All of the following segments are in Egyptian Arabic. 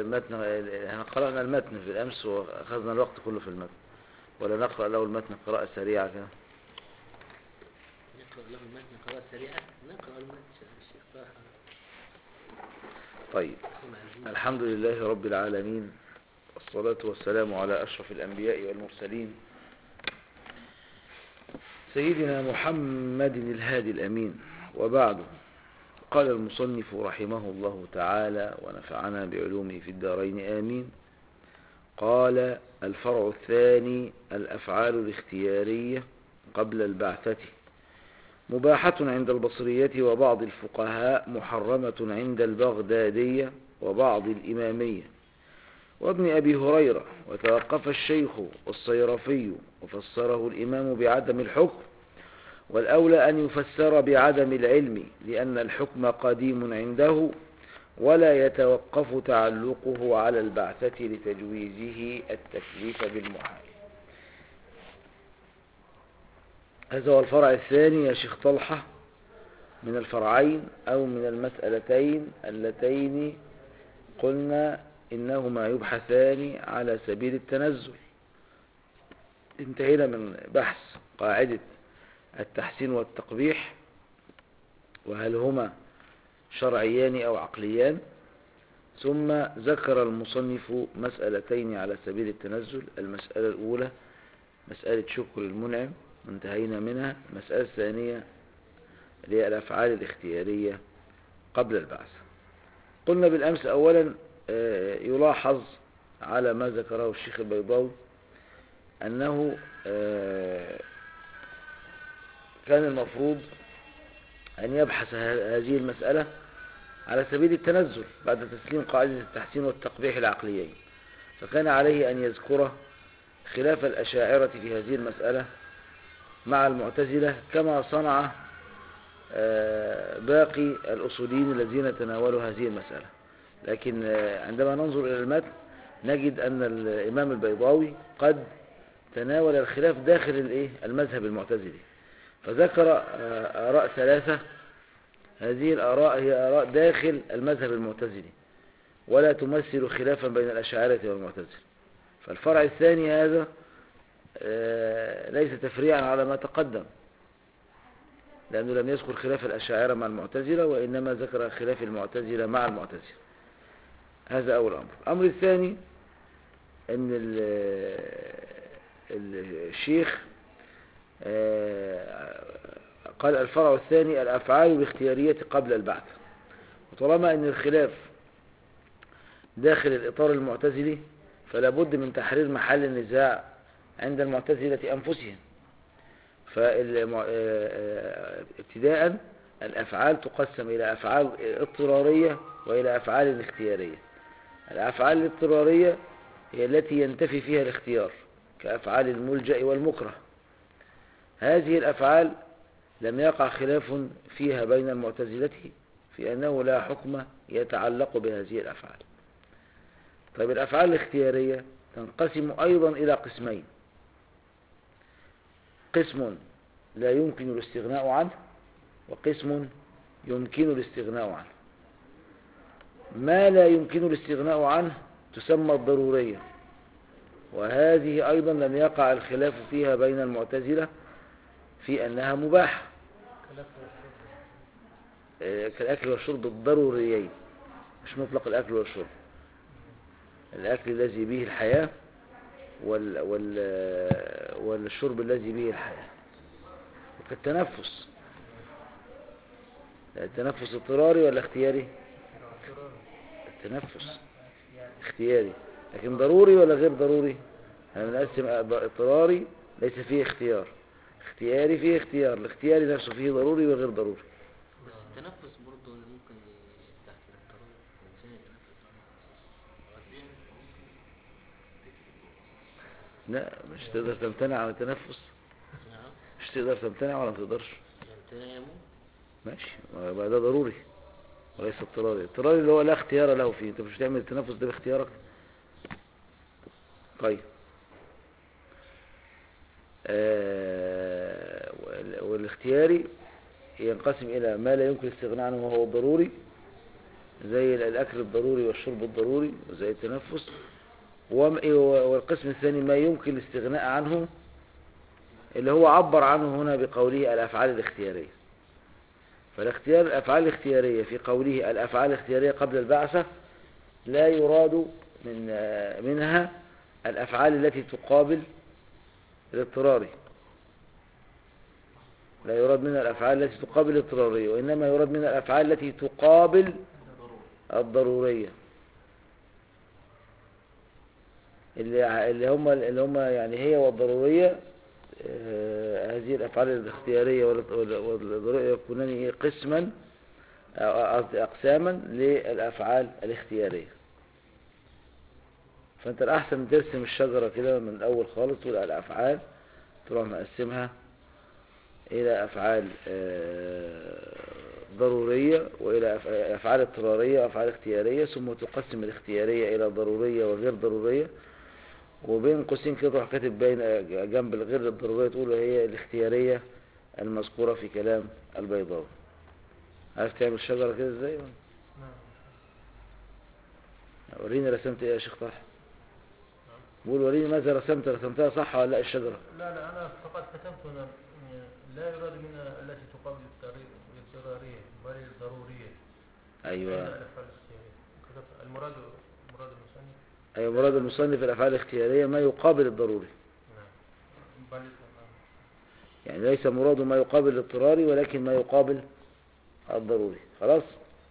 المتن احنا قرأنا المتن في الأمس وأخذنا الوقت كله في المتن ولا نقرأ له المتن قراءة سريعة كده نقرأ له المتن قراءة سريعة نقرأ المتن الشيخ طه طيب هم عايزين الحمد لله رب العالمين والصلاة والسلام على أشرف الأنبياء والمرسلين سيدنا محمد الهادي الأمين وبعد قال المصنف رحمه الله تعالى ونفعنا بعلومه في الدارين آمين قال الفرع الثاني الأفعال الاختيارية قبل البعثة مباحة عند البصرية وبعض الفقهاء محرمة عند البغدادية وبعض الإمامية وابن أبي هريرة وتوقف الشيخ والصيرفي وفسره الإمام بعدم الحكم والأولى أن يفسر بعدم العلم لأن الحكم قديم عنده ولا يتوقف تعلقه على البعثة لتجويزه التكليف بالمحال هذا هو الفرع الثاني يا شيخ طلحة من الفرعين أو من المسألتين اللتين قلنا إنهما يبحثان على سبيل التنزل انتهينا من بحث قاعدة التحسين والتقبيح وهل هما شرعيان أو عقليان ثم ذكر المصنف مسألتين على سبيل التنزل المسألة الأولى مسألة شكر المنعم وانتهينا منها المسألة الثانية اللي هي الأفعال الاختيارية قبل البعث قلنا بالأمس أولا آه، يلاحظ على ما ذكره الشيخ البيضاوي أنه آه، كان المفروض أن يبحث ه- هذه المسألة على سبيل التنزل بعد تسليم قاعدة التحسين والتقبيح العقليين فكان عليه أن يذكر خلاف الأشاعرة في هذه المسألة مع المعتزلة كما صنع آه، باقي الأصوليين الذين تناولوا هذه المسألة لكن آه، عندما ننظر إلى المتن نجد أن الإمام البيضاوي قد تناول الخلاف داخل الإيه؟ المذهب المعتزلي فذكر آه، آراء ثلاثة هذه الآراء هي آراء داخل المذهب المعتزلي ولا تمثل خلافا بين الأشاعرة والمعتزلة فالفرع الثاني هذا آه، ليس تفريعا على ما تقدم لأنه لم يذكر خلاف الأشاعرة مع المعتزلة وإنما ذكر خلاف المعتزلة مع المعتزلة هذا أول أمر الأمر الثاني أن ال- ال- الشيخ آه، قال الفرع الثاني الأفعال الاختيارية قبل البعث وطالما أن الخلاف داخل الإطار المعتزلي فلا بد من تحرير محل النزاع عند المعتزلة أنفسهم فابتداء الأفعال تقسم إلى أفعال اضطرارية وإلى أفعال اختيارية الأفعال الاضطرارية هي التي ينتفي فيها الاختيار كأفعال الملجأ والمكره هذه الأفعال لم يقع خلاف فيها بين المعتزلة في أنه لا حكم يتعلق بهذه الأفعال طيب الأفعال الاختيارية تنقسم أيضا إلى قسمين قسم لا يمكن الاستغناء عنه وقسم يمكن الاستغناء عنه ما لا يمكن الاستغناء عنه تسمى الضرورية وهذه أيضا لم يقع الخلاف فيها بين المعتزلة في أنها مباحة آه، كالأكل والشرب الضروريين مش مطلق الأكل والشرب الأكل الذي به الحياة وال وال والشرب الذي به الحياة وكالتنفس التنفس اضطراري ولا اختياري التنفس اختياري لكن ضروري ولا غير ضروري احنا بنقسم اضطراري ليس فيه اختيار اختياري فيه اختيار الاختياري نفسه فيه ضروري وغير ضروري بس التنفس برضه ممكن تحت الاضطرار الإنسان يتنفس لا مش تقدر تمتنع عن التنفس نعم مش تقدر تمتنع ولا ما تقدرش يمتنع يموت ماشي ما يبقى ده ضروري وليس اضطراري اضطراري اللي هو لا اختيار له فيه انت مش تعمل التنفس ده باختيارك طيب آه وال- والاختياري ينقسم إلى ما لا يمكن الاستغناء عنه وهو الضروري زي الأكل الضروري والشرب الضروري وزي التنفس وم- والقسم الثاني ما يمكن الاستغناء عنه اللي هو عبر عنه هنا بقوله الأفعال الاختيارية فالاختيار الأفعال الاختيارية في قوله الأفعال الاختيارية قبل البعثة لا يراد من منها الأفعال التي تقابل الاضطراري لا يراد منها الأفعال التي تقابل الاضطرارية وإنما يراد منها الأفعال التي تقابل الضرورية اللي اللي هم اللي هم يعني هي والضرورية آه، هذه الأفعال الاختيارية وال- وال- والضرورية يكونان إيه؟ قسما أو قصدي أقساما للأفعال الاختيارية فأنت الأحسن ترسم الشجرة كده من الأول خالص تقول الأفعال تروح مقسمها إلى أفعال آه، ضرورية وإلى أف- أفعال اضطرارية وأفعال اختيارية ثم تقسم الاختيارية إلى ضرورية وغير ضرورية وبين قوسين كده تروح كاتب بين جنب الغير الضرورية تقول هي الاختيارية المذكورة في كلام البيضاوي عارف تعمل شجرة كده ازاي نعم وريني رسمت ايه يا شيخ طه بقول وريني ماذا رسمت رسمتها صح ولا لا الشجرة لا لا أنا فقط كتبت هنا آه، لا يراد منها التي تقابل الضري- الاضطرارية بل الضرورية ايوه أين الأفعال الاختيارية كتبت المراد مراد المصنف ايوه مراد المصنف الافعال الاختيارية ما يقابل الضروري نعم بل يعني ليس مراده ما يقابل الاضطراري ولكن ما يقابل الضروري خلاص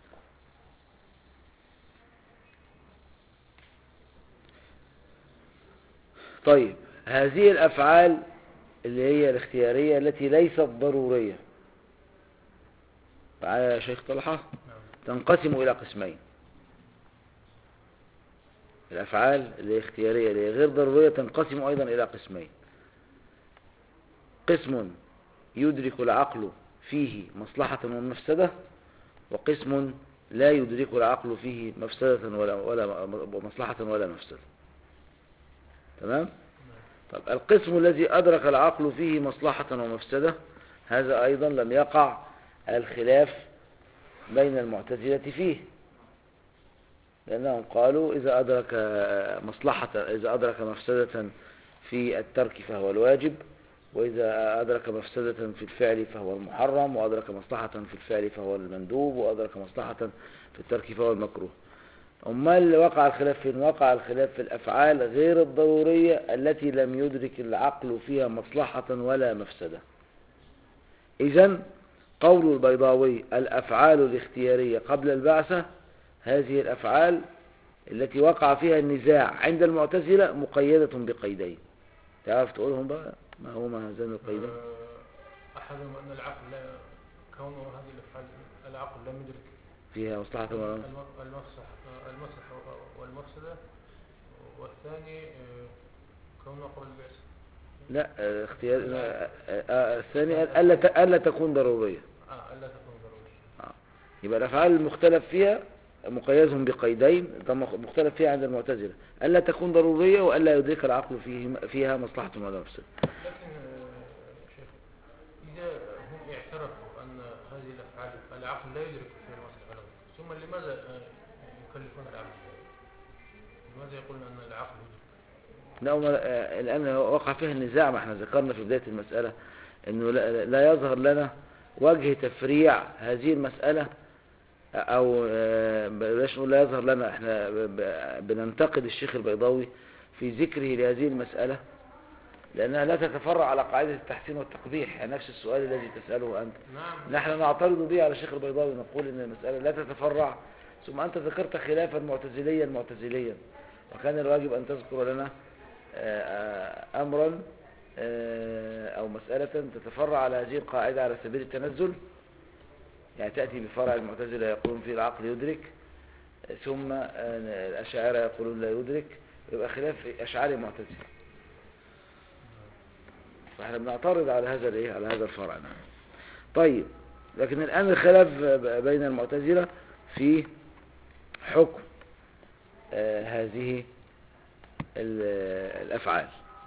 طيب هذه الأفعال اللي هي الاختيارية التي ليست ضرورية معايا يا شيخ طلحة نعم تنقسم إلى قسمين الأفعال الاختيارية اللي هي غير ضرورية تنقسم أيضا إلى قسمين قسم يدرك العقل فيه مصلحة ومفسدة وقسم لا يدرك العقل فيه مفسدة ولا, ولا مصلحة ولا مفسدة تمام طب القسم الذي أدرك العقل فيه مصلحة ومفسدة هذا أيضا لم يقع الخلاف بين المعتزلة فيه لأنهم قالوا إذا أدرك مصلحة إذا أدرك مفسدة في الترك فهو الواجب وإذا أدرك مفسدة في الفعل فهو المحرم وأدرك مصلحة في الفعل فهو المندوب وأدرك مصلحة في الترك فهو المكروه أما اللي وقع الخلاف فين وقع الخلاف في الأفعال غير الضرورية التي لم يدرك العقل فيها مصلحة ولا مفسدة إذا قول البيضاوي الأفعال الاختيارية قبل البعثة هذه الأفعال التي وقع فيها النزاع عند المعتزلة مقيدة بقيدين تعرف تقولهم بقى ما هما هذان القيدين آه، أحدهم أن العقل لا كونه هذه الأفعال العقل لم يدرك فيها مصلحة ولا الم- المصلحة المصلحة والمفسدة والثاني آه، كونه قبل البعث لا آه، اختيار آه، آه، الثاني ألا ت- ألا تكون ضرورية آه ألا تكون ضرورية يبقى الأفعال المختلف فيها مقيدهم بقيدين ده مخ- مختلف فيها عند المعتزلة ألا تكون ضرورية وألا يدرك العقل فيه فيها مصلحة ولا مفسدة لكن آه، شيخ إذا هم اعترفوا أن هذه الأفعال العقل لا يدرك فيها المصلحة والمفسدة، ثم لماذا آه، يكلفون العقل؟ لماذا يقولون أن العقل يدرك؟ لا هم- آه، الآن وقع فيها النزاع ما احنا ذكرنا في بداية المسألة أنه لا, لا يظهر لنا وجه تفريع هذه المسألة أو آه، بلاش نقول لا يظهر لنا احنا ب- ب- بننتقد الشيخ البيضاوي في ذكره لهذه المسألة لأنها لا تتفرع على قاعدة التحسين والتقبيح يعني نفس السؤال الذي تسأله أنت نعم نحن نعترض به على الشيخ البيضاوي نقول ان المسألة لا تتفرع ثم أنت ذكرت خلافا معتزليا معتزليا وكان الواجب أن تذكر لنا آه، آه، أمرا آه، أو مسألة تتفرع على هذه القاعدة على سبيل التنزل يعني تأتي بفرع المعتزلة يقولون فيه العقل يدرك آه، ثم آه، الأشاعرة يقولون لا يدرك يبقى خلاف أشعاري معتزلة فاحنا بنعترض على هذا الايه على هذا الفرع نعم. طيب لكن الآن الخلاف ب- بين المعتزلة في حكم آه، هذه ال- الأفعال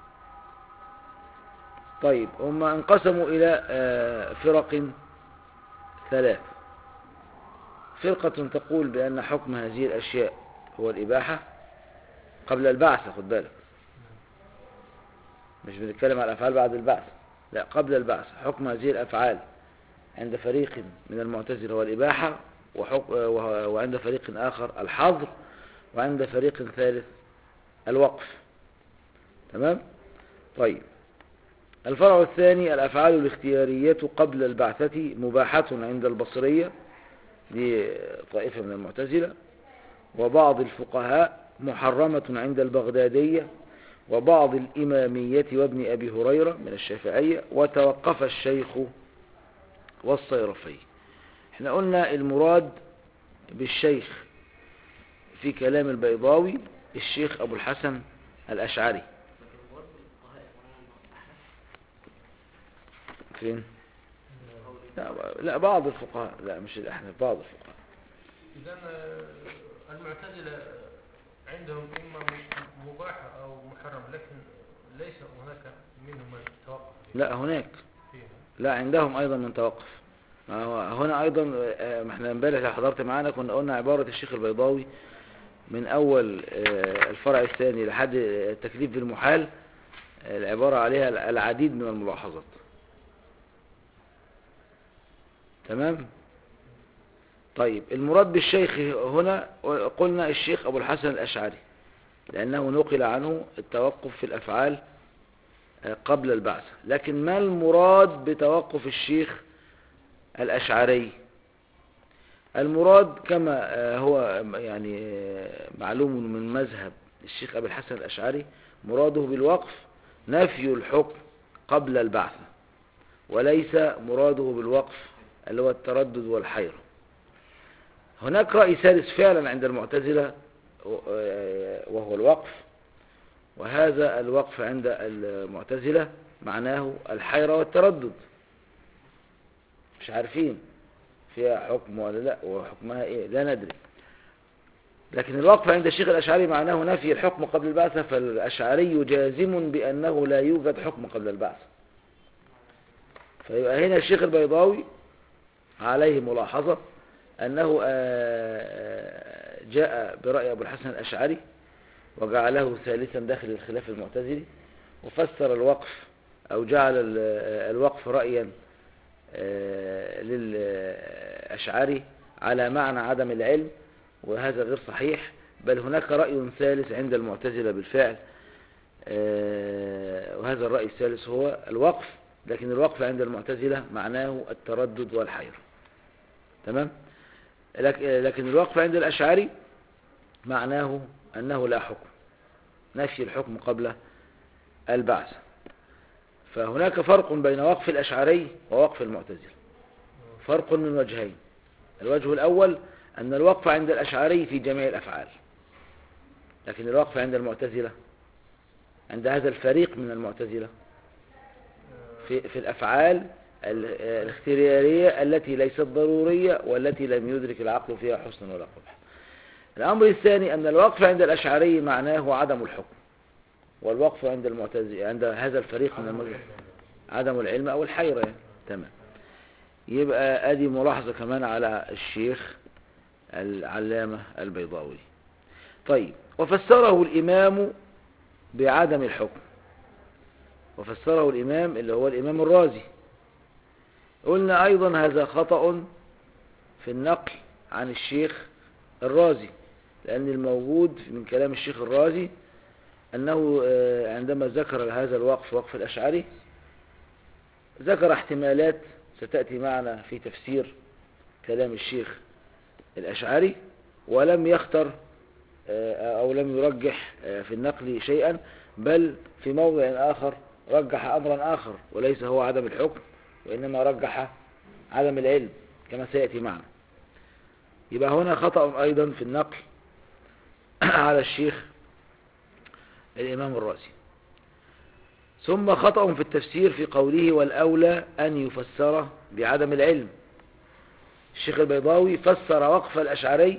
طيب هم انقسموا إلى آه، فرق ثلاث فرقة تقول بأن حكم هذه الأشياء هو الإباحة قبل البعث خد بالك مش بنتكلم على الأفعال بعد البعث لا قبل البعث حكم هذه الأفعال عند فريق من المعتزلة هو الإباحة وحك... وه- وعند فريق آخر الحظر وعند فريق ثالث الوقف تمام طيب الفرع الثاني الأفعال الاختيارية قبل البعثة مباحة عند البصرية دي طائفة من المعتزلة وبعض الفقهاء محرمة عند البغدادية وبعض الإمامية وابن أبي هريرة من الشافعية وتوقف الشيخ والصيرفي احنا قلنا المراد بالشيخ في كلام البيضاوي الشيخ أبو الحسن الأشعري لكن برضه الفقهاء يقولون أحناف فين؟ لا, لا بعض الفقهاء لا مش الأحناف بعض الفقهاء إذا آه، المعتزلة عندهم إما م- مباحة أو محرم لكن ليس هناك منهم من توقف لا هناك فيها لا عندهم أيضا من توقف ما هو هنا أيضا آه، ما احنا امبارح لو حضرت معانا كنا قلنا عبارة الشيخ البيضاوي من أول آه، الفرع الثاني لحد التكليف بالمحال آه، العبارة عليها العديد من الملاحظات تمام طيب المراد بالشيخ هنا قلنا الشيخ أبو الحسن الأشعري لأنه نقل عنه التوقف في الأفعال آه، قبل البعث لكن ما المراد بتوقف الشيخ الأشعري المراد كما آه، هو يعني آه، معلوم من مذهب الشيخ أبي الحسن الأشعري مراده بالوقف نفي الحكم قبل البعث وليس مراده بالوقف اللي هو التردد والحيرة هناك رأي ثالث فعلا عند المعتزلة آه، وهو الوقف وهذا الوقف عند المعتزلة معناه الحيرة والتردد مش عارفين فيها حكم ولا لا وحكمها ايه لا ندري لكن الوقف عند الشيخ الأشعري معناه نفي الحكم قبل البعثة فالأشعري جازم بأنه لا يوجد حكم قبل البعثة فيبقى هنا الشيخ البيضاوي عليه ملاحظة أنه آه، جاء برأي أبو الحسن الأشعري وجعله ثالثا داخل الخلاف المعتزلي وفسر الوقف أو جعل ال- الوقف رأيا آه، للأشعري على معنى عدم العلم وهذا غير صحيح بل هناك رأي ثالث عند المعتزلة بالفعل آه، وهذا الرأي الثالث هو الوقف لكن الوقف عند المعتزلة معناه التردد والحيرة تمام لك- لكن الوقف عند الأشعري معناه أنه لا حكم نفي الحكم قبل البعث فهناك فرق بين وقف الأشعري ووقف المعتزلة فرق من وجهين الوجه الأول أن الوقف عند الأشعري في جميع الأفعال لكن الوقف عند المعتزلة عند هذا الفريق من المعتزلة في, في الأفعال ال- الاختيارية التي ليست ضرورية والتي لم يدرك العقل فيها حسن ولا قبح الأمر الثاني أن الوقف عند الأشعري معناه عدم الحكم والوقف عند المعتزلة عند هذا الفريق من المعتزلة عدم العلم أو الحيرة يعني. تمام يبقى ادي ملاحظة كمان على الشيخ العلامة البيضاوي طيب وفسره الإمام بعدم الحكم وفسره الإمام اللي هو الإمام الرازي قلنا أيضا هذا خطأ في النقل عن الشيخ الرازي لأن الموجود من كلام الشيخ الرازي أنه آه، عندما ذكر هذا الوقف وقف الأشعري ذكر احتمالات ستأتي معنا في تفسير كلام الشيخ الأشعري ولم يختر آه، أو لم يرجح آه، في النقل شيئا بل في موضع آخر رجح أمرا آخر وليس هو عدم الحكم وإنما رجح عدم العلم كما سيأتي معنا يبقى هنا خطأ أيضا في النقل على الشيخ الإمام الرازي ثم خطأ في التفسير في قوله والأولى أن يفسر بعدم العلم الشيخ البيضاوي فسر وقف الأشعري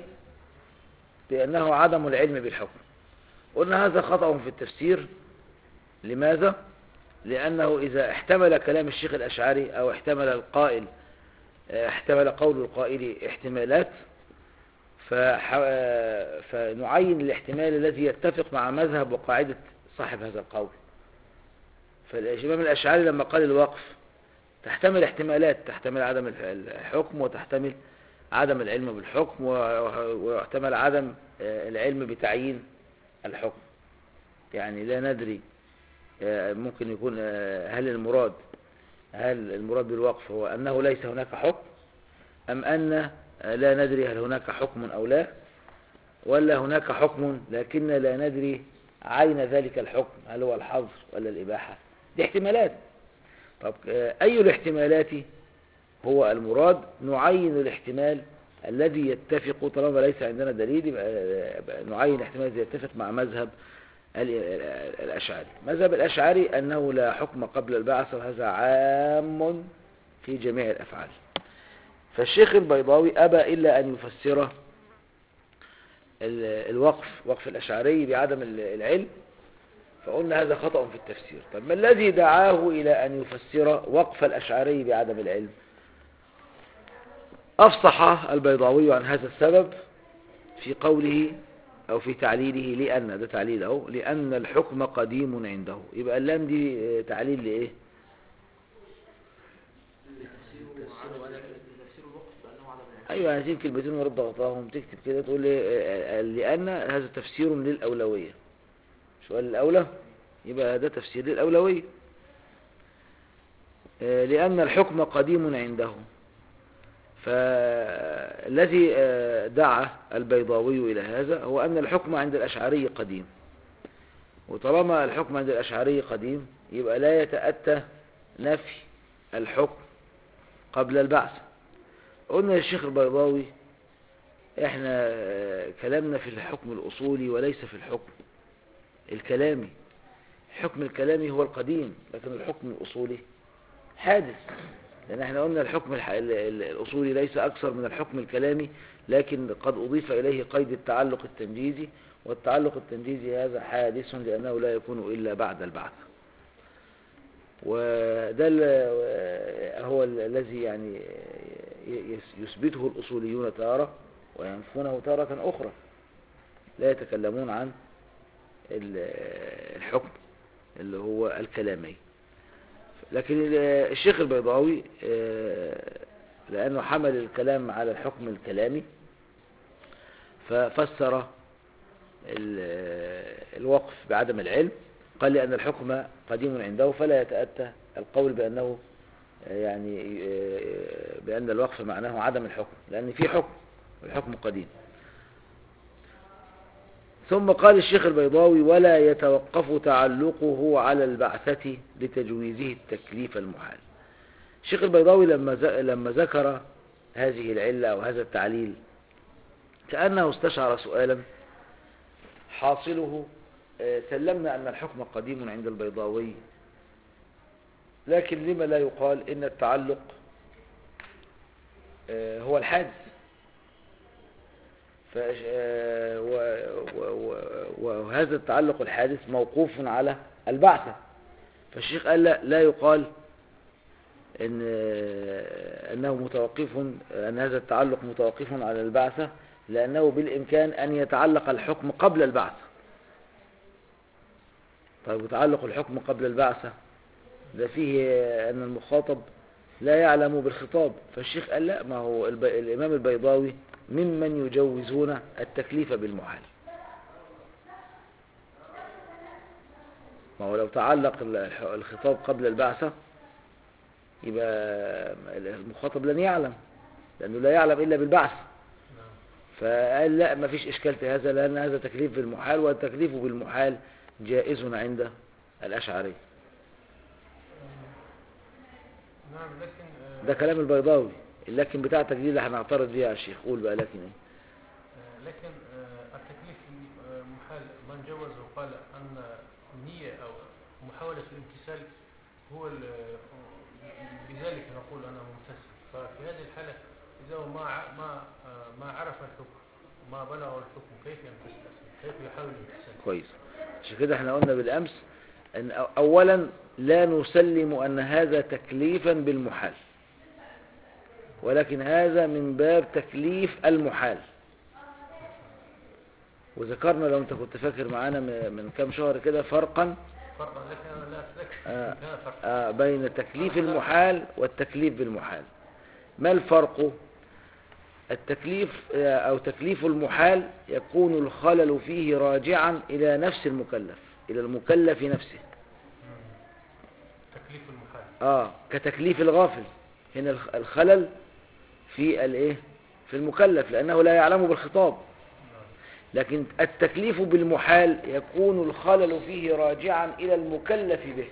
بأنه عدم العلم بالحكم قلنا هذا خطأ في التفسير لماذا؟ لأنه إذا احتمل كلام الشيخ الأشعري أو احتمل القائل احتمل قول القائل احتمالات فح... فنعين الاحتمال الذي يتفق مع مذهب وقاعدة صاحب هذا القول فالإمام الأشعري لما قال الوقف تحتمل احتمالات تحتمل عدم الح- الحكم وتحتمل عدم العلم بالحكم و- ويحتمل عدم آه، العلم بتعيين الحكم يعني لا ندري آه، ممكن يكون آه، هل المراد هل المراد بالوقف هو أنه ليس هناك حكم أم أن آه، لا ندري هل هناك حكم أو لا ولا هناك حكم لكن لا ندري عين ذلك الحكم هل هو الحظر ولا الإباحة دي احتمالات طب آه، أي الاحتمالات هو المراد نعين الاحتمال الذي يتفق طالما ليس عندنا دليل يبقى يبقى نعين الاحتمال الذي يتفق مع مذهب ال- الأشعري مذهب الأشعري أنه لا حكم قبل البعث وهذا عام في جميع الأفعال فالشيخ البيضاوي أبى إلا أن يفسر ال- الوقف وقف الأشعري بعدم ال- العلم فقلنا هذا خطأ في التفسير طب ما الذي دعاه إلى أن يفسر وقف الأشعري بعدم العلم أفصح البيضاوي عن هذا السبب في قوله أو في تعليله لأن ده تعليل أهو لأن الحكم قديم عنده يبقى اللام دي آه، تعليل لإيه تفسير الوقف بأنه عدم العلم أيوة هذه كلمتين ورد ضغطاهم تكتب كده تقول لي آه، آه، لأن هذا تفسير للأولوية سؤال الأولى يبقى ده تفسير للأولوية آه، لأن الحكم قديم عنده فالذي آه، دعا البيضاوي إلى هذا هو أن الحكم عند الأشعري قديم وطالما الحكم عند الأشعري قديم يبقى لا يتأتى نفي الحكم قبل البعث قلنا للشيخ البيضاوي احنا آه، كلامنا في الحكم الأصولي وليس في الحكم الكلامي الحكم الكلامي هو القديم لكن الحكم الأصولي حادث لأن احنا قلنا الحكم الح... ال- ال- الأصولي ليس أكثر من الحكم الكلامي لكن قد أضيف إليه قيد التعلق التنجيزي والتعلق التنجيزي هذا حادث لأنه لا يكون إلا بعد البعث وده ال- هو ال- الذي يعني ي- يس- يثبته الأصوليون تارة وينفونه تارة أخرى لا يتكلمون عن ال- الحكم اللي هو الكلامي لكن ال- الشيخ البيضاوي آه، لأنه حمل الكلام على الحكم الكلامي ففسر ال- الوقف بعدم العلم قال لأن الحكم قديم عنده فلا يتأتى القول بأنه آه، يعني آه، بأن الوقف معناه عدم الحكم لأن في حكم والحكم قديم ثم قال الشيخ البيضاوي ولا يتوقف تعلقه على البعثة لتجويزه التكليف المحال الشيخ البيضاوي لما ز- لما ذكر هذه العلة أو هذا التعليل كأنه استشعر سؤالا حاصله آه، سلمنا أن الحكم قديم عند البيضاوي لكن لما لا يقال إن التعلق آه، هو الحادث فش- آه، و- و- و- وهذا التعلق الحادث موقوف على البعثة فالشيخ قال لا, لا يقال إن آه، أنه متوقف أن هذا التعلق متوقف على البعثة لأنه بالإمكان أن يتعلق الحكم قبل البعثة طيب وتعلق الحكم قبل البعثة ده فيه آه، أن المخاطب لا يعلم بالخطاب فالشيخ قال لا ما هو الب... الإمام البيضاوي ممن يجوزون التكليف بالمحال ما هو لو تعلق الح- الخطاب قبل البعثة يبقى المخاطب لن يعلم لأنه لا يعلم إلا بالبعث نعم فقال لا ما فيش إشكال في هذا لأن هذا تكليف بالمحال والتكليف بالمحال جائز عند الأشعري نعم لكن آه، ده كلام البيضاوي لكن بتاع التجديد اللي هنعترض بيه على الشيخ قول بقى لكن ايه آه، لكن آه، التكليف آه، محال من جوز وقال أن النية أو محاولة الامتثال هو ال- بذلك نقول أنا ممتثل ففي هذه الحالة إذا هو ما ع- ما آه، ما عرف الحكم ما بلغ الحكم كيف يمتثل أصلاً؟ كيف يحاول الامتثال كويس عشان كده احنا قلنا بالأمس أن أو- أولا لا نسلم أن هذا تكليفا بالمحال ولكن هذا من باب تكليف المحال وذكرنا لو انت كنت فاكر معانا م- من كام شهر كده فرقا فرقا لكن انا لا اتذكر آه. لا فرق آه، بين تكليف المحال والتكليف بالمحال ما الفرق التكليف آه، أو تكليف المحال يكون الخلل فيه راجعا إلى نفس المكلف إلى المكلف نفسه تكليف المحال آه كتكليف الغافل هنا الخ- الخلل في الايه في المكلف لأنه لا يعلم بالخطاب لكن التكليف بالمحال يكون الخلل فيه راجعا إلى المكلف به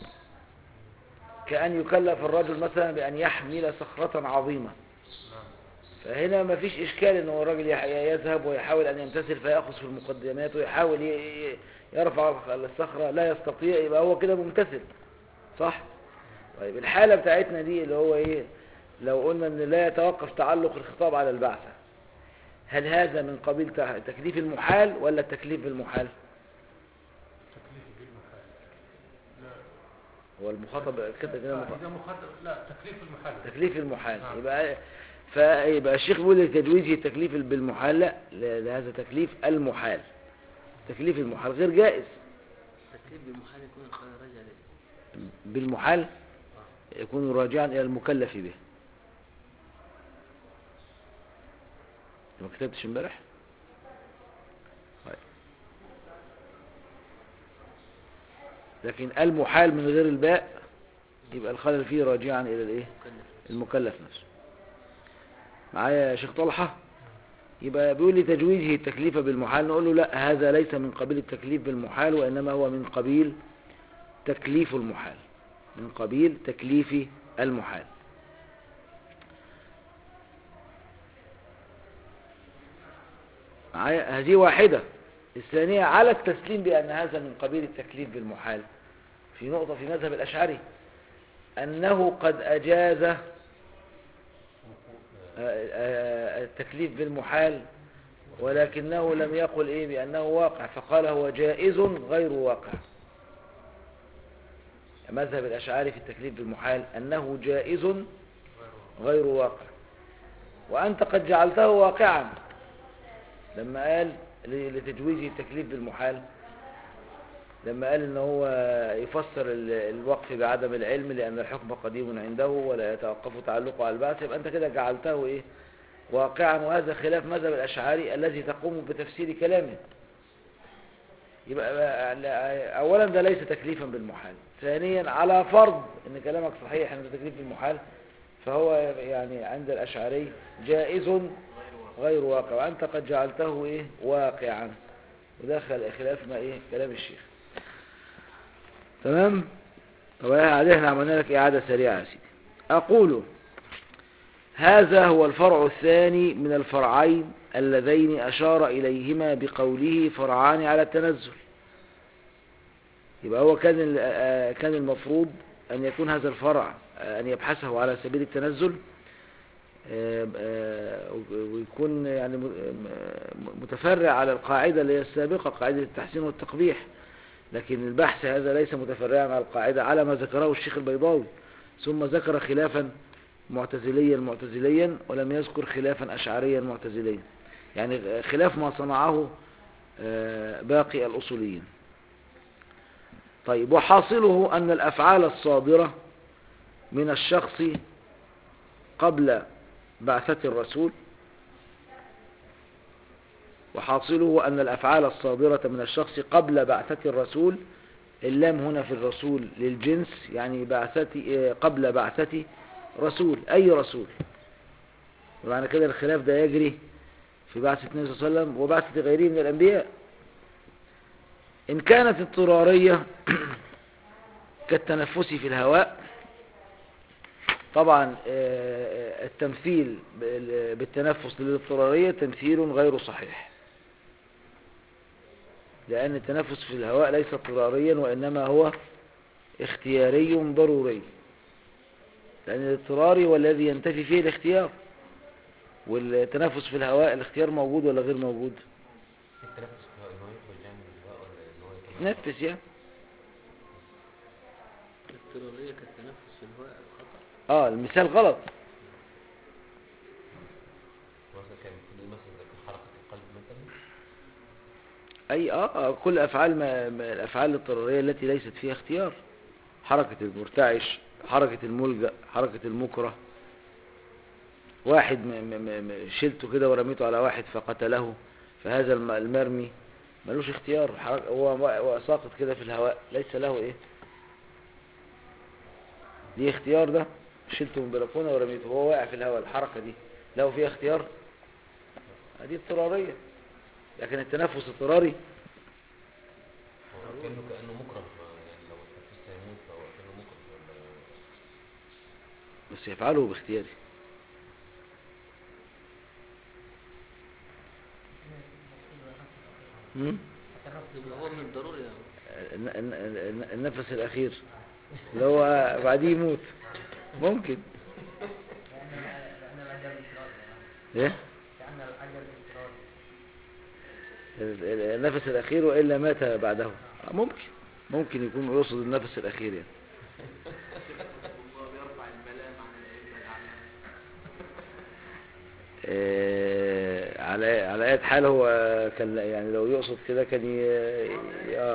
كأن يكلف الرجل مثلا بأن يحمل صخرة عظيمة نعم فهنا ما فيش إشكال أن الراجل يح- يذهب ويحاول أن يمتثل فيأخذ في المقدمات ويحاول ي- ي- يرفع الصخرة لا يستطيع يبقى هو كده ممتثل صح؟ طيب الحالة بتاعتنا دي اللي هو إيه لو قلنا أن لا يتوقف تعلق الخطاب على البعثة هل هذا من قبيل تع- تكليف المحال ولا التكليف بالمحال؟ تكليف بالمحال لا هو المخاطب كده كده آه، مخاطب اذا مخاطب لا تكليف المحال تكليف المحال نعم. يبقى فيبقى الشيخ بيقول لتجويزه التكليف بالمحال لا ل- لهذا تكليف المحال تكليف المحال غير جائز التكليف بالمحال يكون الخير رجع لل- بالمحال يكون راجعا الى المكلف به ما كتبتش امبارح طيب. لكن المحال من غير الباء يبقى الخلل فيه راجعا الى الايه مكلف المكلف نفسه معايا يا شيخ طلحة يبقى بيقول لي تجويزه التكليف بالمحال نقول له لا هذا ليس من قبيل التكليف بالمحال وإنما هو من قبيل تكليف المحال من قبيل تكليف المحال معايا هذه واحدة الثانية على التسليم بأن هذا من قبيل التكليف بالمحال في نقطة في مذهب الأشعري أنه قد أجاز آه، آه، التكليف بالمحال ولكنه لم يقل إيه بأنه واقع فقال هو جائز غير واقع مذهب الأشعاري في التكليف بالمحال أنه جائز غير واقع وأنت قد جعلته واقعا لما قال ل- لتجويزه التكليف بالمحال لما قال ان هو يفسر ال- الوقف بعدم العلم لان الحكم قديم عنده ولا يتوقف تعلقه على البعث يبقى انت كده جعلته ايه واقعا وهذا خلاف مذهب الاشعري الذي تقوم بتفسير كلامه يبقى لا- اولا ده ليس تكليفا بالمحال ثانيا على فرض ان كلامك صحيح ان ده تكليف بالمحال فهو يعني عند الاشعري جائز غير واقع وانت قد جعلته ايه واقعا وده خل- خلاف ما ايه كلام الشيخ تمام طب عليه احنا عملنا لك اعادة سريعة يا سيدي اقول هذا هو الفرع الثاني من الفرعين اللذين اشار اليهما بقوله فرعان على التنزل يبقى هو كان ال- آه، كان المفروض ان يكون هذا الفرع آه، ان يبحثه على سبيل التنزل آه، آه، ويكون يعني م- م- متفرع على القاعدة اللي هي السابقة قاعدة التحسين والتقبيح لكن البحث هذا ليس متفرعا على القاعدة على ما ذكره الشيخ البيضاوي ثم ذكر خلافا معتزليا معتزليا ولم يذكر خلافا أشعريا معتزليا يعني خلاف ما صنعه آه، باقي الأصوليين طيب وحاصله أن الأفعال الصادرة من الشخص قبل بعثة الرسول وحاصله أن الأفعال الصادرة من الشخص قبل بعثة الرسول اللام هنا في الرسول للجنس يعني بعثتي آه، قبل بعثة رسول أي رسول ومعنى كده الخلاف ده يجري في بعثة النبي صلى الله عليه وسلم وبعثة غيره من الأنبياء إن كانت اضطرارية كالتنفس في الهواء طبعا آه، آه، التمثيل بال- بالتنفس للاضطرارية تمثيل غير صحيح لأن التنفس في الهواء ليس اضطراريا وإنما هو اختياري ضروري لأن الاضطراري هو الذي ينتفي فيه الاختيار والتنفس في الهواء الاختيار موجود ولا غير موجود التنفس في الهواء ان هو يخرج يعني من الهواء ولا ان هو يتنفس نفس يعني الاضطرارية كالتنفس في الهواء خطأ اه المثال غلط مثلا كان المفروض مثلا زي حركة القلب مثلا أي آه آه، كل أفعال ما ما- الأفعال الاضطرارية التي ليست فيها اختيار حركة المرتعش حركة الملجأ حركة المكره واحد م- م- م- م- شلته كده ورميته على واحد فقتله فهذا الم- المرمي ملوش اختيار حرك- هو هو ساقط كده في الهواء ليس له ايه ليه اختيار ده شلته من بلكونه ورميته وهو واقع في الهواء الحركة دي له فيها اختيار دي اضطرارية لكن التنفس اضطراري هو كأنه كأنه مكره يعني لو اتنفس هيموت فهو كأنه مكره ولا بس يفعله باختياري مم؟ يبقى هو من الضروري يعني. الن- الن- الن- النفس الأخير اللي هو بعديه يموت ممكن ايه ال- ال- النفس الأخير وإلا مات بعده آه، ممكن ممكن يكون يقصد النفس الأخير يعني الله بيرفع الملام عن الأئمة الأعلام آه، على على اي حال هو كان يعني لو يقصد كده كان ي... ي- اه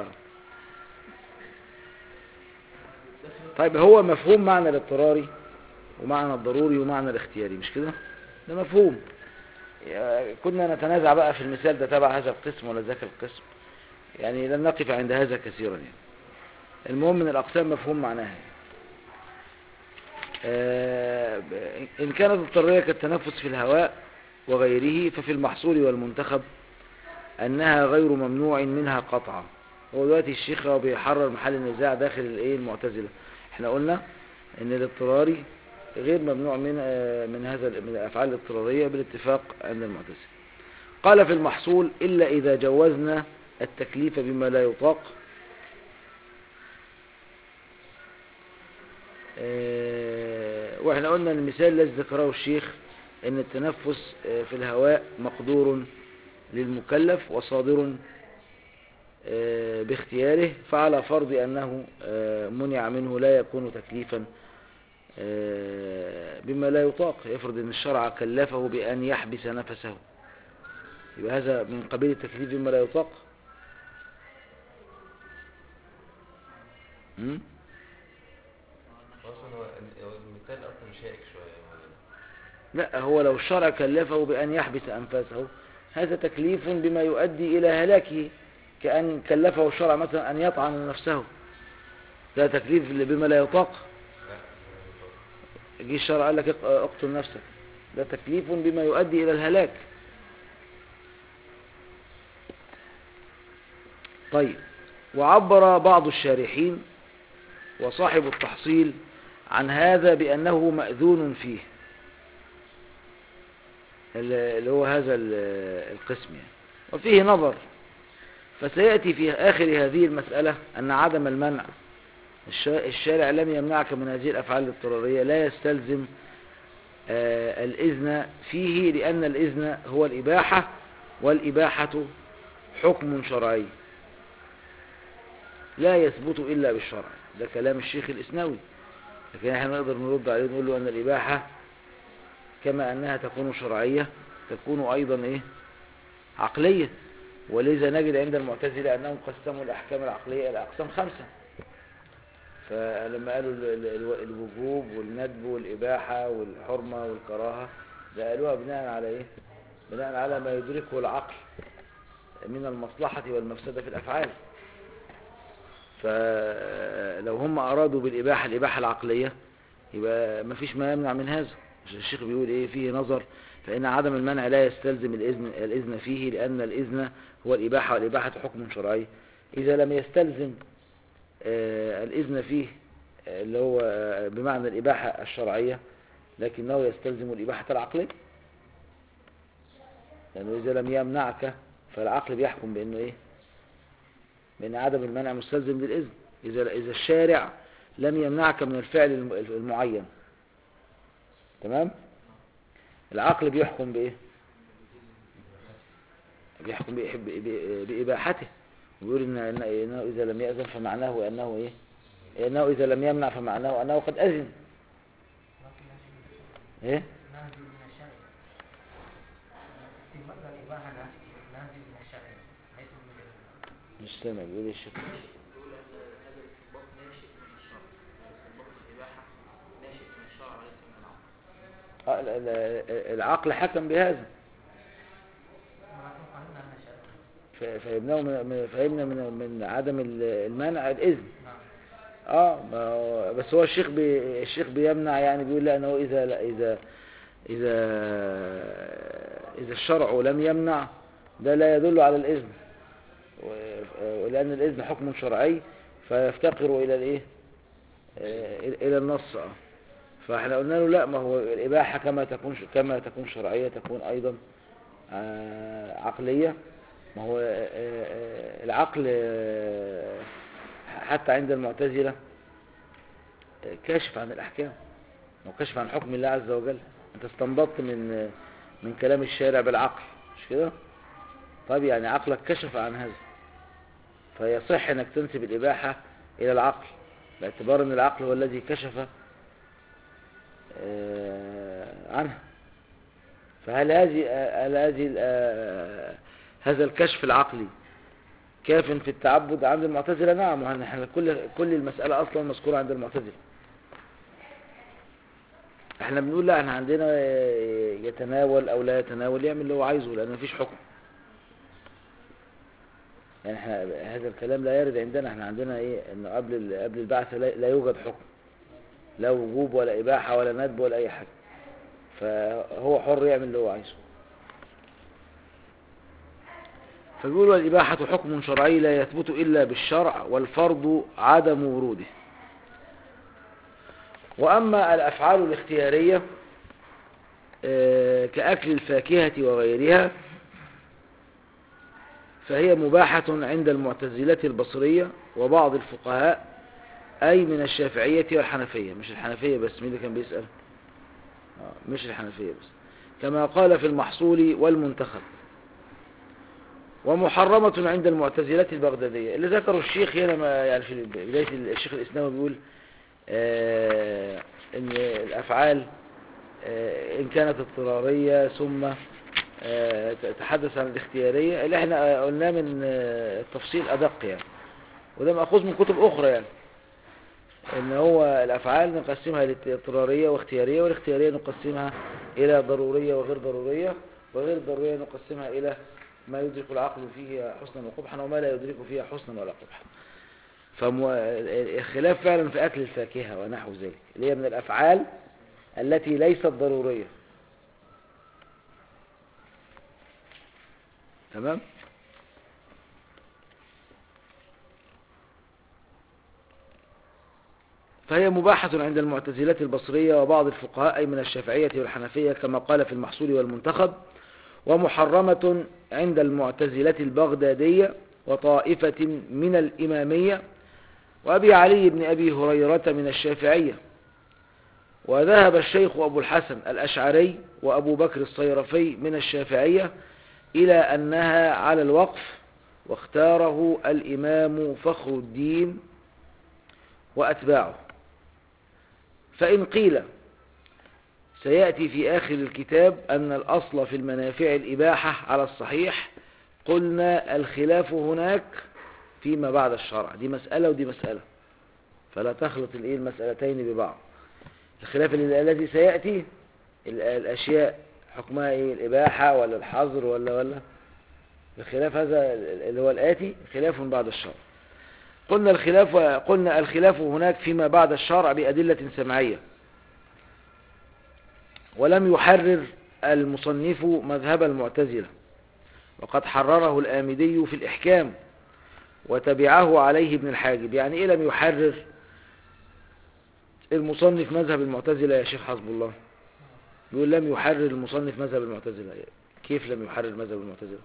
طيب هو مفهوم معنى الاضطراري ومعنى الضروري ومعنى الاختياري مش كده ده مفهوم يا- كنا نتنازع بقى في المثال ده تبع هذا القسم ولا ذاك القسم يعني لن نقف عند هذا كثيرا يعني المهم من الأقسام مفهوم معناها آه، إن كانت اضطرارية كالتنفس في الهواء وغيره ففي المحصول والمنتخب أنها غير ممنوع منها قطعا هو دلوقتي الشيخ هو بيحرر محل النزاع داخل الايه المعتزلة احنا قلنا ان الاضطراري غير ممنوع من آه، من هذا من الافعال الاضطرارية بالاتفاق عند المعتزلة قال في المحصول إلا إذا جوزنا التكليف بما لا يطاق آه، واحنا قلنا المثال الذي ذكره الشيخ ان التنفس آه، في الهواء مقدور للمكلف وصادر آه، باختياره فعلى فرض انه آه، منع منه لا يكون تكليفا آه، بما لا يطاق يفرض ان الشرع كلفه بان يحبس نفسه يبقى هذا من قبيل التكليف بما لا يطاق م? اصلا هو هو المثال اصلا شائك شويه يعني لا هو لو الشرع كلفه بأن يحبس أنفاسه هذا تكليف بما يؤدي إلى هلاكه كأن كلفه الشرع مثلا أن يطعن نفسه ده تكليف بما لا يطاق لا جه الشرع قال لك اق- اقتل نفسك ده تكليف بما يؤدي إلى الهلاك طيب وعبر بعض الشارحين وصاحب التحصيل عن هذا بأنه مأذون فيه اللي هو هذا ال- القسم يعني. وفيه نظر فسيأتي في آخر هذه المسألة أن عدم المنع الش- الشارع لم يمنعك من هذه الأفعال الاضطرارية لا يستلزم آه، الإذن فيه لأن الإذن هو الإباحة والإباحة حكم شرعي لا يثبت إلا بالشرع ده كلام الشيخ الإسنوي لكن احنا نقدر نرد عليه ونقول له أن الإباحة كما أنها تكون شرعية تكون أيضا إيه عقلية ولذا نجد عند المعتزلة أنهم قسموا الأحكام العقلية إلى أقسام خمسة فلما قالوا ال- ال- ال- الوجوب والندب والإباحة والحرمة والكراهة ده قالوها بناء على إيه بناء على ما يدركه العقل من المصلحة والمفسدة في الأفعال فلو هم أرادوا بالإباحة الإباحة العقلية يبقى ما فيش ما يمنع من هذا عشان الشيخ بيقول إيه فيه نظر فإن عدم المنع لا يستلزم الإذن, الإذن فيه لأن الإذن هو الإباحة والإباحة حكم شرعي إذا لم يستلزم آه، الإذن فيه آه، اللي هو آه، بمعنى الإباحة الشرعية لكنه يستلزم الإباحة العقلية لأنه إذا لم يمنعك فالعقل بيحكم بأنه إيه بأن عدم المنع مستلزم للإذن إذا إذا الشارع لم يمنعك من الفعل الم- المعين تمام العقل بيحكم بإيه بيحكم بإيه- ب- ب- بإباحته ويقول إن إن- إنه إذا لم يأذن فمعناه أنه إيه إنه إذا لم يمنع فمعناه أنه قد أذن إيه نازل من الشرع في مبنى الإباحة نازل نازل من الشرع ليس من مش سامع بيقول ايه الشيخ بيقول ان هذا الاستنباط ناشئ من الشرع الاستنباط في الاباحه ناشئ من الشرع وليس من العقل آه، ال- ال- العقل حكم بهذا ف- فهمناه من من- فهمنا من من عدم ال- المنع الاذن اه ما هو- بس هو الشيخ بي الشيخ بيمنع يعني بيقول لا انه اذا لا اذا اذا اذا الشرع لم يمنع ده لا يدل على الاذن و- ولان الاذن حكم شرعي فيفتقر الى الايه آه، الى النص اه فاحنا قلنا له لا ما هو الاباحه كما تكون كما تكون شرعيه تكون ايضا آه، عقليه ما هو آه، آه، العقل آه، حتى عند المعتزلة آه، كاشف عن الأحكام وكاشف عن حكم الله عز وجل أنت استنبطت من آه، من كلام الشارع بالعقل مش كده طيب يعني عقلك كشف عن هذا فيصح أنك تنسب الإباحة إلى العقل باعتبار أن العقل هو الذي كشف آه، عنها فهل هذه هل هذه آه، هذا الكشف العقلي كاف في التعبد عند المعتزلة نعم وهن- احنا كل كل المسألة أصلا مذكورة عند المعتزلة احنا بنقول لا احنا عندنا آه، يتناول أو لا يتناول يعمل اللي هو عايزه لأن مفيش حكم يعني احنا هذا الكلام لا يرد عندنا احنا عندنا ايه انه قبل ال- قبل البعث لا لا يوجد حكم لا وجوب ولا إباحة ولا ندب ولا أي حاجة فهو حر يعمل اللي هو عايزه فبيقول والإباحة حكم شرعي لا يثبت إلا بالشرع والفرض عدم وروده وأما الأفعال الاختيارية آه، كأكل الفاكهة وغيرها فهي مباحة عند المعتزلة البصرية وبعض الفقهاء أي من الشافعية والحنفية مش الحنفية بس مين اللي كان بيسأل آه، مش الحنفية بس كما قال في المحصول والمنتخب ومحرمة عند المعتزلة البغدادية اللي ذكره الشيخ هنا ما يعني في بداية الشيخ الإسلامي بيقول آه إن الأفعال آه إن كانت اضطرارية ثم آه تحدث عن الاختيارية اللي احنا قلناه من آه التفصيل أدق يعني وده مأخوذ من كتب أخرى يعني ان هو الافعال نقسمها لاضطراريه واختياريه والاختياريه نقسمها الى ضروريه وغير ضروريه وغير ضروريه نقسمها الى ما يدرك العقل فيه حسنا وقبحا وما لا يدرك فيها حسنا ولا قبحا فالخلاف فعلا في اكل الفاكهه ونحو ذلك اللي هي من الافعال التي ليست ضروريه تمام فهي مباحة عند المعتزلة البصرية وبعض الفقهاء أي من الشافعية والحنفية كما قال في المحصول والمنتخب ومحرمة عند المعتزلة البغدادية وطائفة من الإمامية وأبي علي بن أبي هريرة من الشافعية وذهب الشيخ أبو الحسن الأشعري وأبو بكر الصيرفي من الشافعية إلى أنها على الوقف واختاره الإمام فخر الدين وأتباعه فإن قيل سيأتي في آخر الكتاب أن الأصل في المنافع الإباحة على الصحيح قلنا الخلاف هناك فيما بعد الشرع دي مسألة ودي مسألة فلا تخلط الإيه المسألتين ببعض الخلاف الذي سيأتي ال- الأشياء حكمها إيه الإباحة ولا الحظر ولا ولا الخلاف هذا اللي هو الآتي خلاف بعد الشرع قلنا الخلاف قلنا الخلاف هناك فيما بعد الشرع بأدلة سمعية ولم يحرر المصنف مذهب المعتزلة وقد حرره الآمدي في الإحكام وتبعه عليه ابن الحاجب يعني إيه لم يحرر المصنف مذهب المعتزلة يا شيخ حسب الله يقول لم يحرر المصنف مذهب المعتزلة كيف لم يحرر مذهب المعتزلة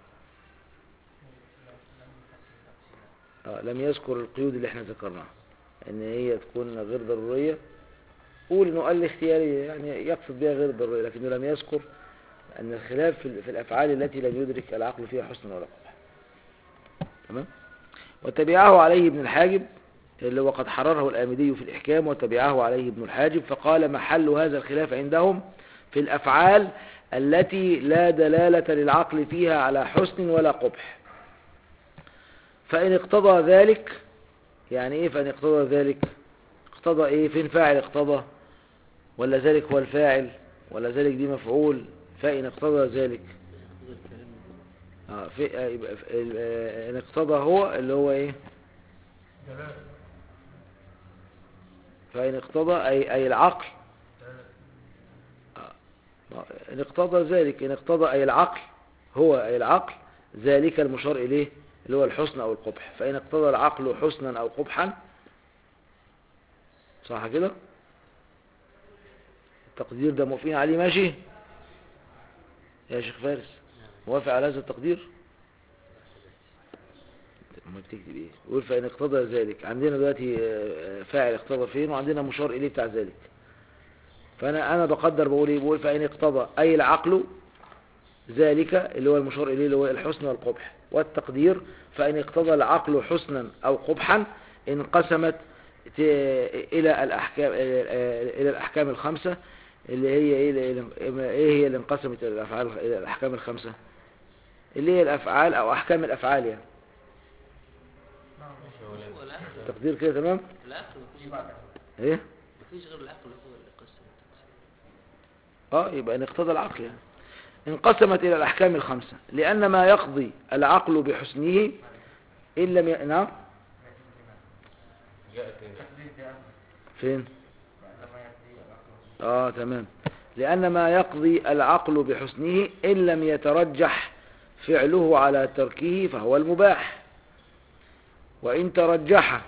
آه لم يذكر القيود اللي احنا ذكرناها ان هي تكون غير ضرورية قول انه قال اختيارية يعني يقصد بها غير ضرورية لكنه لم يذكر ان الخلاف في في الافعال التي لم يدرك العقل فيها حسن ولا قبح تمام وتبعه عليه ابن الحاجب اللي هو قد حرره الآمدي في الإحكام وتبعه عليه ابن الحاجب فقال محل هذا الخلاف عندهم في الأفعال التي لا دلالة للعقل فيها على حسن ولا قبح فإن اقتضى ذلك يعني ايه فإن اقتضى ذلك اقتضى ايه فين فاعل اقتضى ولا ذلك هو الفاعل ولا ذلك دي مفعول فإن اقتضى ذلك اه في آه يبقى في- ال- آه، ان اقتضى هو اللي هو ايه دلالة فإن اقتضى أي, أي العقل دلالة إن اقتضى ذلك إن اقتضى أي العقل هو أي العقل ذلك المشار إليه اللي هو الحسن أو القبح فإن اقتضى العقل حسنا أو قبحا صح كده التقدير ده موافقين عليه ماشي يا شيخ فارس موافق على هذا التقدير ما بتكتب ايه يقول فإن اقتضى ذلك عندنا دلوقتي آه، فاعل اقتضى فين وعندنا مشار إليه بتاع ذلك فانا انا بقدر بقول ايه بقول فان اقتضى اي العقل ذلك اللي هو المشار اليه اللي هو الحسن والقبح والتقدير فان اقتضى العقل حسنا او قبحا انقسمت ت- الى الاحكام الى الاحكام الخمسه اللي هي ايه اللي- ايه هي اللي انقسمت الى الافعال الى الاحكام الخمسه اللي هي الافعال او احكام الافعال يعني هو العقل تقدير كده تمام العقل مفيش ايه مفيش غير العقل هو اللي قسم التقسيم اه يبقى ان اقتضى العقل يعني انقسمت الى الاحكام الخمسه لان ما يقضي العقل بحسنه ان لم ي... نعم جاءت فين اه تمام لان ما يقضي العقل بحسنه ان لم يترجح فعله على تركه فهو المباح وان ترجح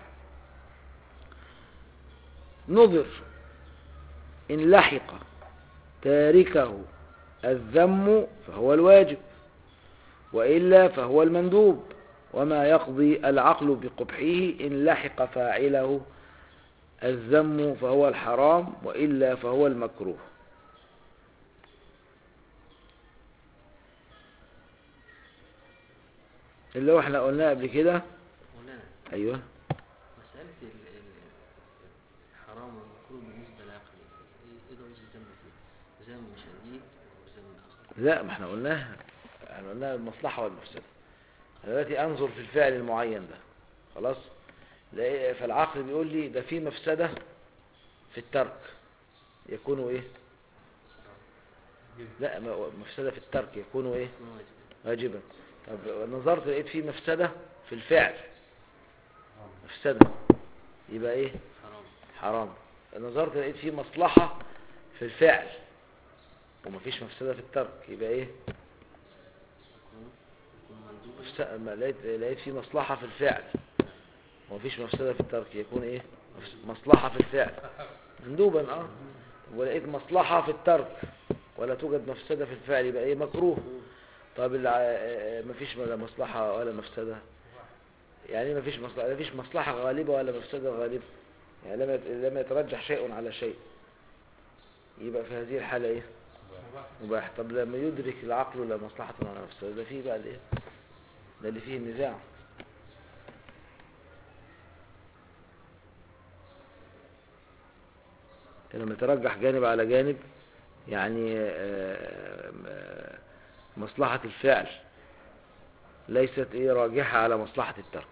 نظر ان لحق تاركه الذم فهو الواجب وإلا فهو المندوب وما يقضي العقل بقبحه إن لحق فاعله الذم فهو الحرام وإلا فهو المكروه اللي هو احنا قلناه قبل كده مولانا ايوه مسألة ال- ال- الحرام والمكروه بالنسبة للعقل ايه إيه ده وجه الذم فيه؟ ذم شديد وذم آخر لا ما احنا قلناها احنا قلناها المصلحة والمفسدة أنا دلوقتي انظر في الفعل المعين ده خلاص لا- فالعقل بيقول لي ده في مفسدة في الترك يكون ايه لا ما- مفسدة في الترك يكون ايه يكون واجب واجبا طب نظرت لقيت في مفسدة في الفعل مفسدة يبقى ايه حرام حرام نظرت لقيت في مصلحة في الفعل ومفيش مفسدة في الترك يبقى ايه يكون يكون مندوب مفس- ما لقيت لقيت في مصلحة في الفعل ومفيش مفسدة في الترك يكون ايه مفس- مصلحة في الفعل مندوبا اه ولقيت مصلحة في الترك ولا توجد مفسدة في الفعل يبقى ايه مكروه طب الع- آه، مفيش ولا مصلحة ولا مفسدة يعني ايه مفيش مصلحة مفيش مصلحة غالبة ولا مفسدة غالبة يعني لما يت- لما يترجح شيء على شيء يبقى في هذه الحالة ايه مباح طب لما يدرك العقل لا مصلحة ولا مفسدة ده فيه بقى الايه ده اللي فيه النزاع لما يترجح جانب على جانب يعني آه، آه، مصلحة الفعل ليست ايه راجحة على مصلحة الترك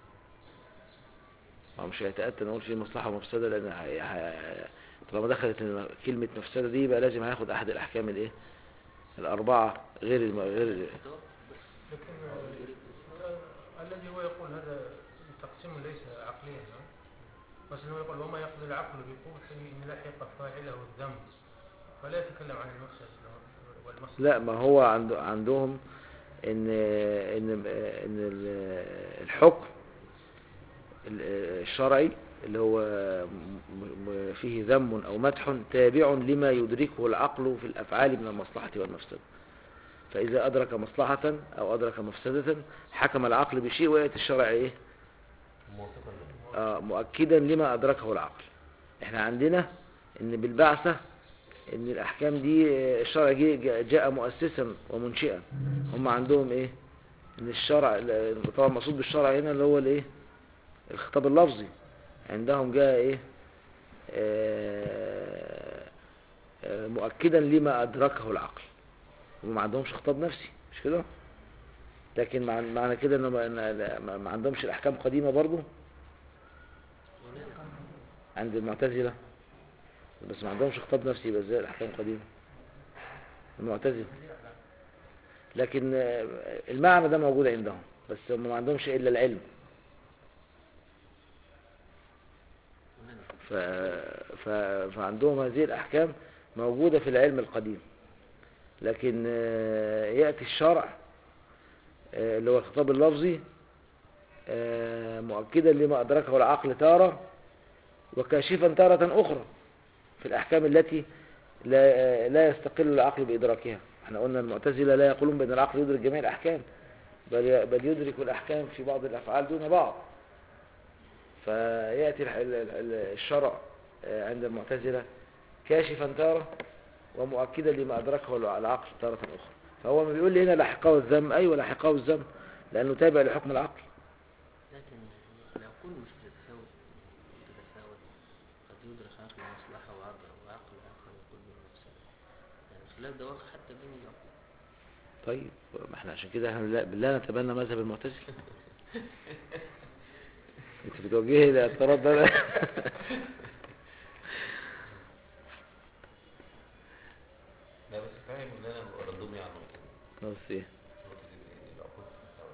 هو مش هيتأتى نقول في مصلحة ومفسدة لأن هي- هي- طالما دخلت الم- كلمة مفسدة دي يبقى لازم هياخد أحد الأحكام الإيه الأربعة غير الم... غير الخطاب بس لكن آه، الذي هو يقول هذا تقسيم ليس عقليا نعم. مثلا هو يقول وما يقضي العقل بقبحه إن لحق فاعله الذنب فلا يتكلم عن المفسد والمصلحة لا ما هو عند... عندهم إن إن إن ال- الحكم ال- الشرعي اللي هو م- م- فيه ذم أو مدح تابع لما يدركه العقل في الأفعال من المصلحة والمفسدة فإذا أدرك مصلحة أو أدرك مفسدة حكم العقل بشيء ويأتي الشرع إيه موافقا له آه، مؤكدا لما أدركه العقل احنا عندنا ان بالبعثة ان الاحكام دي آه، الشرع جه- جاء جاء مؤسسا ومنشئا هم عندهم ايه ان الشرع ال- طبعا المقصود بالشرع هنا اللي هو الايه الخطاب اللفظي عندهم جاء ايه آه، آه، مؤكدا لما ادركه العقل هم ما عندهمش خطاب نفسي مش كده لكن مع- معنى كده ان ما, إن- ما- ما عندهمش الاحكام قديمة برضو وليه؟ عند المعتزلة بس ما عندهمش خطاب نفسي يبقى ازاي الاحكام قديمة المعتزلة لكن آه، المعنى ده موجود عندهم بس هم ما عندهمش الا العلم وليه؟ ف... ف... فعندهم هذه الأحكام موجودة في العلم القديم لكن آه، يأتي الشرع آه، اللي هو الخطاب اللفظي آه، مؤكدا لما أدركه العقل تارة وكاشفا تارة أخرى في الأحكام التي لا, آه، لا يستقل العقل بإدراكها احنا قلنا المعتزلة لا يقولون بأن العقل يدرك جميع الأحكام بل بل يدرك الأحكام في بعض الأفعال دون بعض فيأتي الح- ال- ال- الشرع آه، عند المعتزلة كاشفا تارة ومؤكدا لما أدركه العقل تارة أخرى فهو ما بيقول لي هنا لاحقه الذم أيوة لاحقه الذم لأنه تابع لحكم العقل لكن العقول مش بتتساوي بتتساوى قد يدرك عقل مصلحة وعقل وعقل آخر يقول بالمفسدة يعني الخلاف ده واقع حتى بين العقول طيب ما احنا عشان كده احنا لا- بالله نتبنى مذهب المعتزلة انت بتوجهي الاعتراض ده لا بس فاهم ان انا ردهم يعني نقطة بس ايه نقطة إن العقول تتساوي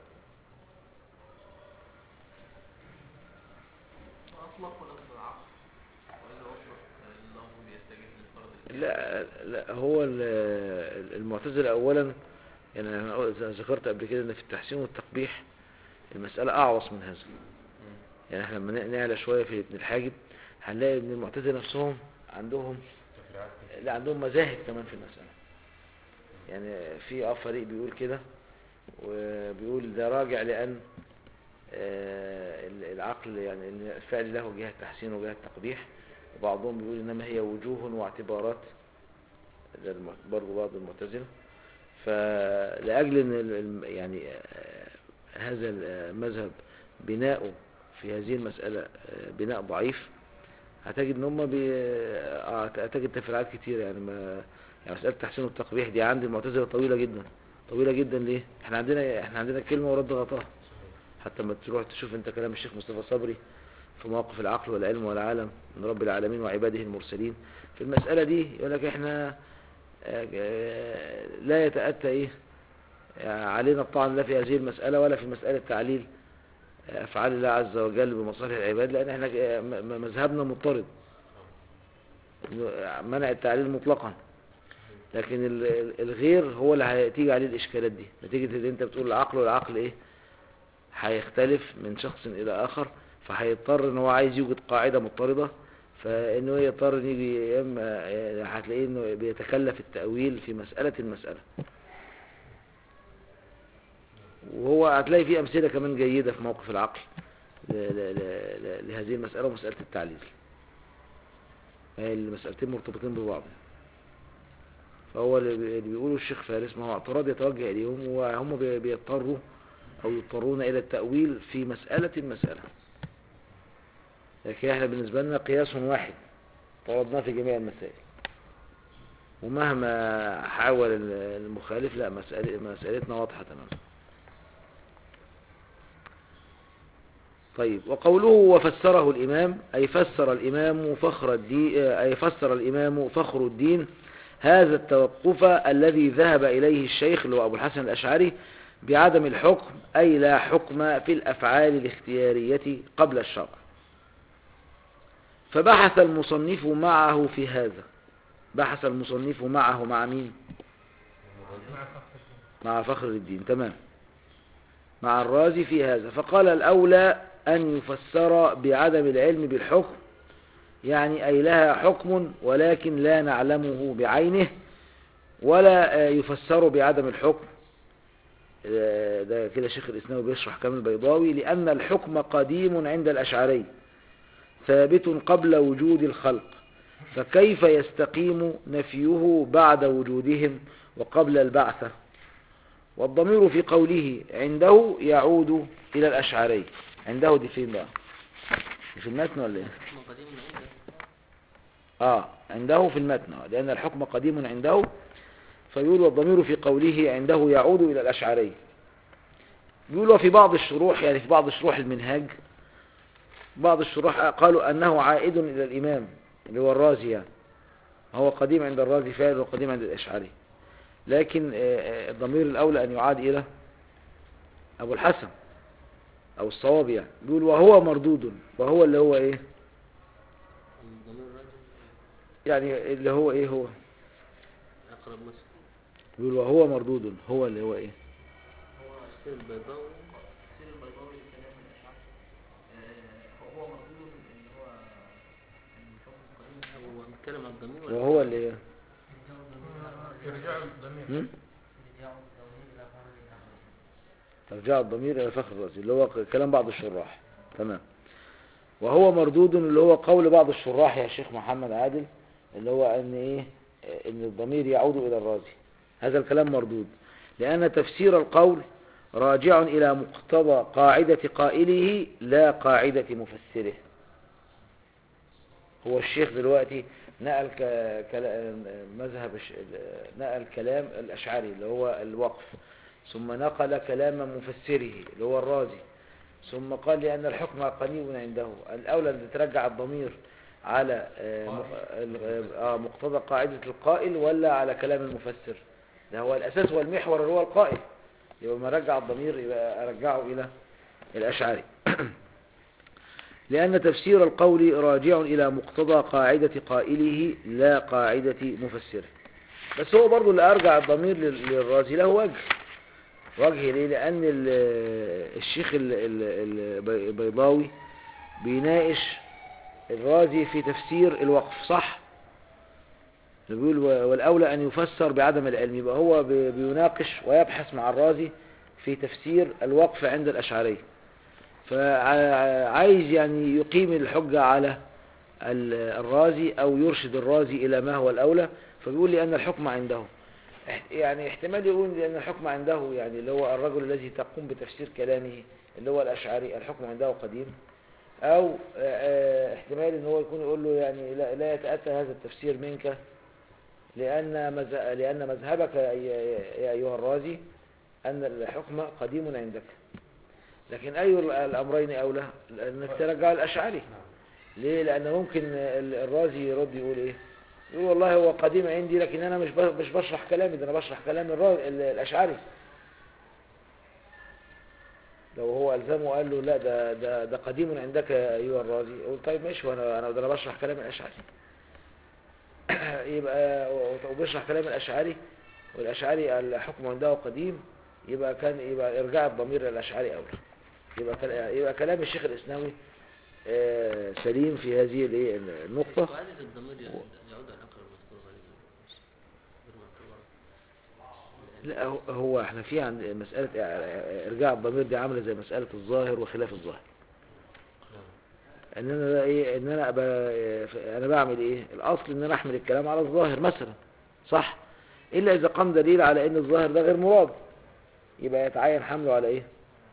أطلق لفظ العقل وإذا أطلق اللفظ بيستجيب للفرض لا لا هو ال- المعتزلة أولا يعني أنا ذكرت قبل كده إن في التحسين والتقبيح المسألة أعوص من هذا يعني احنا لما نعلى شوية في ابن الحاجب هنلاقي ان المعتزلة نفسهم عندهم تفريعات كتير. لا عندهم مذاهب كمان في المسألة يعني في اه فريق بيقول كده وبيقول ده راجع لأن آه، ال- العقل يعني ان الفعل له جهة تحسين وجهة تقبيح وبعضهم بيقول انما هي وجوه واعتبارات ده الم- برضه بعض المعتزلة فلأجل ان ال- الم- يعني آه، هذا المذهب بناؤه في هذه المسألة آه، بناء ضعيف هتجد ان هم بي... آه، هتجد تفريعات كتير يعني ما يعني مسألة التحسين والتقبيح دي عند المعتزلة طويلة جدا طويلة جدا ليه؟ احنا عندنا احنا عندنا كلمة ورد غطاها حتى لما تروح تشوف انت كلام الشيخ مصطفى صبري في مواقف العقل والعلم والعالم من رب العالمين وعباده المرسلين في المسألة دي يقول لك احنا آه، آه، لا يتأتى ايه آه، علينا الطعن لا في هذه المسألة ولا في مسألة تعليل آه، أفعال الله عز وجل بمصالح العباد لأن احنا آه، م- م- مذهبنا مضطرد إنه منع التعليل مطلقا لكن ال- ال- الغير هو اللي هتيجي عليه الإشكالات دي نتيجة اللي انت بتقول العقل والعقل ايه هيختلف من شخص إلى آخر فهيضطر ان هو عايز يوجد قاعدة مضطردة فانه يضطر ان يجي يا اما يعني هتلاقيه انه بيتكلف التأويل في مسألة المسألة وهو هتلاقي فيه أمثلة كمان جيدة في موقف العقل ل- ل- ل- ل- لهذه المسألة ومسألة التعليل هي المسألتين مرتبطين ببعض فهو اللي بي- اللي بيقوله الشيخ فارس ما هو اعتراض يتوجه إليهم وهم بي- بيضطروا أو يضطرون إلى التأويل في مسألة المسألة لكن احنا بالنسبة لنا قياس واحد طردناه في جميع المسائل ومهما حاول ال- المخالف لا مسألة مسألتنا واضحة تماما طيب وقوله وفسره الإمام أي فسر الإمام فخر الدين أي فسر الإمام فخر الدين هذا التوقف الذي ذهب إليه الشيخ اللي هو أبو الحسن الأشعري بعدم الحكم أي لا حكم في الأفعال الاختيارية قبل الشرع فبحث المصنف معه في هذا بحث المصنف معه مع مين مع فخر الدين مع فخر الدين تمام مع الرازي في هذا فقال الأولى أن يفسر بعدم العلم بالحكم يعني أي لها حكم ولكن لا نعلمه بعينه ولا آه، يفسر بعدم الحكم آه، ده كده شيخ الإسلام بيشرح كامل البيضاوي لأن الحكم قديم عند الأشعري ثابت قبل وجود الخلق فكيف يستقيم نفيه بعد وجودهم وقبل البعثة والضمير في قوله عنده يعود إلى الأشعري عنده دي فين بقى دي في المتن ولا ايه حكم قديم من عندك اه عنده في المتن آه، لأن الحكم قديم عنده فيقول والضمير في قوله عنده يعود إلى الأشعري بيقولوا في بعض الشروح يعني في بعض شروح المنهاج بعض الشروح قالوا أنه عائد إلى الإمام اللي هو الرازي يعني هو قديم عند الرازي فعل وقديم عند الأشعري لكن آه، آه، الضمير الأولى أن يعاد إلى أبو الحسن أو الصواب يعني بيقول وهو مردود وهو اللي هو إيه الضمير الراجل يعني اللي هو إيه هو أقرب مثل بيقول وهو مردود هو اللي هو إيه السير البيضاوي تفسير البيضاوي لكلام الأشعري آه، هو مردود اللي هو الحكم القديم هو بيتكلم عن الضمير ولا وهو اللي إيه ارجعوا الضمير هم؟ ترجع الضمير إلى فخر الرازي اللي هو كلام بعض الشراح تمام وهو مردود اللي هو قول بعض الشراح يا شيخ محمد عادل اللي هو ان ايه ان الضمير يعود الى الرازي هذا الكلام مردود لان تفسير القول راجع الى مقتضى قاعدة قائله لا قاعدة مفسره هو الشيخ دلوقتي نقل ك... كلا- مذهب الش... نقل كلام الأشعري اللي هو الوقف ثم نقل كلام مفسره اللي هو الرازي ثم قال لأن الحكم قريب عنده الأولى أن ترجع الضمير على آه، مق- ال- آه، مقتضى قاعدة القائل ولا على كلام المفسر ده هو الأساس والمحور اللي هو القائل يبقى ما رجع الضمير يبقى أرجعه إلى الأشعري لأن تفسير القول راجع إلى مقتضى قاعدة قائله لا قاعدة مفسره بس هو برضو اللي أرجع الضمير لل- للرازي له وجه وجه ليه لأن ال- الشيخ ال- ال- البي- البيضاوي بيناقش الرازي في تفسير الوقف صح بيقول و- والأولى أن يفسر بعدم العلم يبقى هو بي- بيناقش ويبحث مع الرازي في تفسير الوقف عند الأشعرية فعايز يعني يقيم الحجة على ال- الرازي أو يرشد الرازي إلى ما هو الأولى فبيقول لي أن الحكم عنده اح- يعني احتمال يقول لأن الحكم عنده يعني اللي هو الرجل الذي تقوم بتفسير كلامه اللي هو الأشعري الحكم عنده قديم أو آه، آه، احتمال ان هو يكون يقول له يعني لا, لا يتأتى هذا التفسير منك لأن مز... لأن مذهبك يا يا أيها الرازي أن الحكم قديم عندك لكن أي الأمرين أولى أنك ترجع الأشعري ليه لأن ممكن ال- الرازي يرد يقول إيه يقول والله هو قديم عندي لكن أنا مش ب- مش بشرح كلامي ده أنا بشرح كلام الرا- ال- الأشعري لو هو ألزمه وقال له لا ده ده ده قديم عندك يا أيها الرازي يقول طيب ماشي وأنا أنا ده أنا بشرح كلام الأشعري يبقى وبيشرح كلام الأشعري والأشعري الحكم عنده قديم يبقى كان يبقى إرجاع الضمير للأشعري أولى يبقى كل- يبقى كلام الشيخ الإسناوي آه، سليم في هذه الإيه النقطة وعادة الضمير يعود يعود على الأقرب المذكور غالبا غير معتبر لا هو- هو احنا في عند مسألة إع- إرجاع الضمير دي عاملة زي مسألة الظاهر وخلاف الظاهر ان انا بقى ايه ان انا أبقى انا بعمل ايه الاصل ان انا احمل الكلام على الظاهر مثلا صح الا اذا قام دليل على ان الظاهر ده غير مراد يبقى يتعين حمله على ايه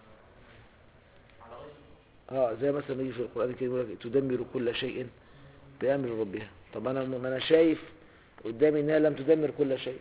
اه زي مثلا يجي في القران الكريم يقول لك تدمر كل شيء بامر ربها طب انا ما انا شايف قدامي انها لم تدمر كل شيء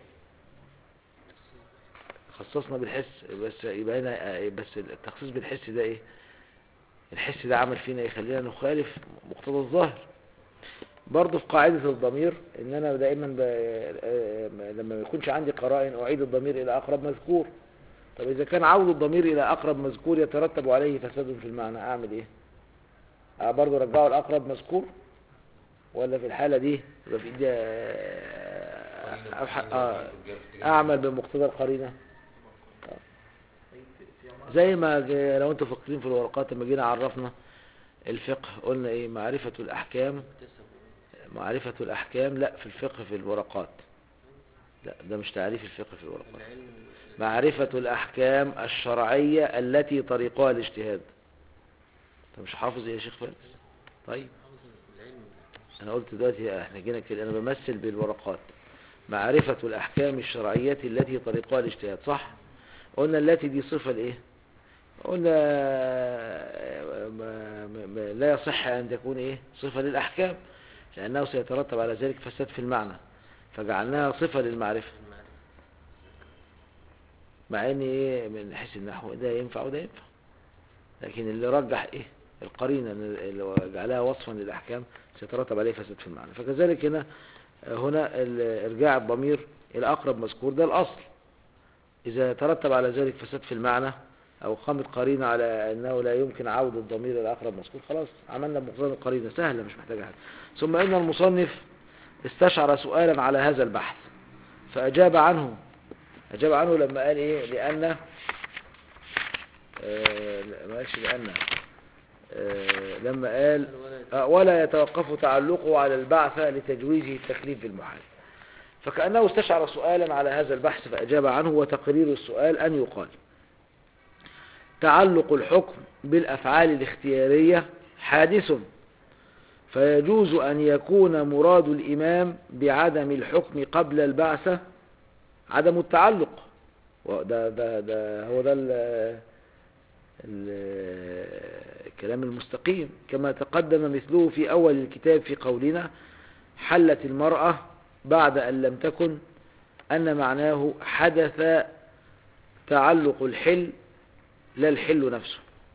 خصصنا بالحس بس يبقى هنا آه، بس التخصيص بالحس ده ايه الحس ده عمل فينا يخلينا نخالف مقتضى الظاهر برضه في قاعدة الضمير ان انا دائما ب... آه، لما ما يكونش عندي قرائن اعيد الضمير الى اقرب مذكور طب اذا كان عود الضمير الى اقرب مذكور يترتب عليه فساد في المعنى اعمل ايه آه، برضه رجعه الاقرب مذكور ولا في الحالة دي يبقى في ايدي آه، أبح- آه، اعمل بمقتضى القرينة طيب في في عمارة زي ما ج- لو انتوا فاكرين في الورقات لما جينا عرفنا الفقه قلنا ايه معرفة الاحكام اكتسب معرفة الاحكام لا في الفقه في الورقات لا ده مش تعريف الفقه في الورقات العلم معرفة الاحكام الشرعية التي طريقها الاجتهاد انت مش حافظ يا شيخ فارس طيب حافظ العلم انا قلت دلوقتي احنا جينا كده انا بمثل بالورقات معرفة الاحكام الشرعية التي طريقها الاجتهاد صح قلنا التي دي صفة لايه قلنا ما ما ما لا يصح ان تكون ايه صفة للاحكام لانه سيترتب على ذلك فساد في المعنى فجعلناها صفة للمعرفة المعرفة مع ان ايه من حيث النحو ده ينفع وده ينفع لكن اللي رجح ايه القرينة اللي جعلها وصفا للأحكام سيترتب عليه فساد في المعنى فكذلك هنا هنا ال- إرجاع الضمير إلى أقرب مذكور ده الأصل إذا ترتب على ذلك فساد في المعنى أو قامت قرينة على أنه لا يمكن عودة الضمير إلى أقرب مذكور خلاص عملنا بمقتضى القرينة سهلة مش محتاجة حاجة ثم إن المصنف استشعر سؤالا على هذا البحث فأجاب عنه أجاب عنه لما قال إيه لأن آه لا، ما قالش لأن آه لما قال آه، ولا يتوقف تعلقه على البعثة لتجويزه التكليف بالمحال فكأنه استشعر سؤالا على هذا البحث فأجاب عنه وتقرير السؤال أن يقال تعلق الحكم بالأفعال الاختيارية حادث فيجوز أن يكون مراد الإمام بعدم الحكم قبل البعثة عدم التعلق وده ده ده هو ده ال- ال- الكلام المستقيم كما تقدم مثله في أول الكتاب في قولنا حلت المرأة بعد أن لم تكن أن معناه حدث تعلق الحل لا الحل نفسه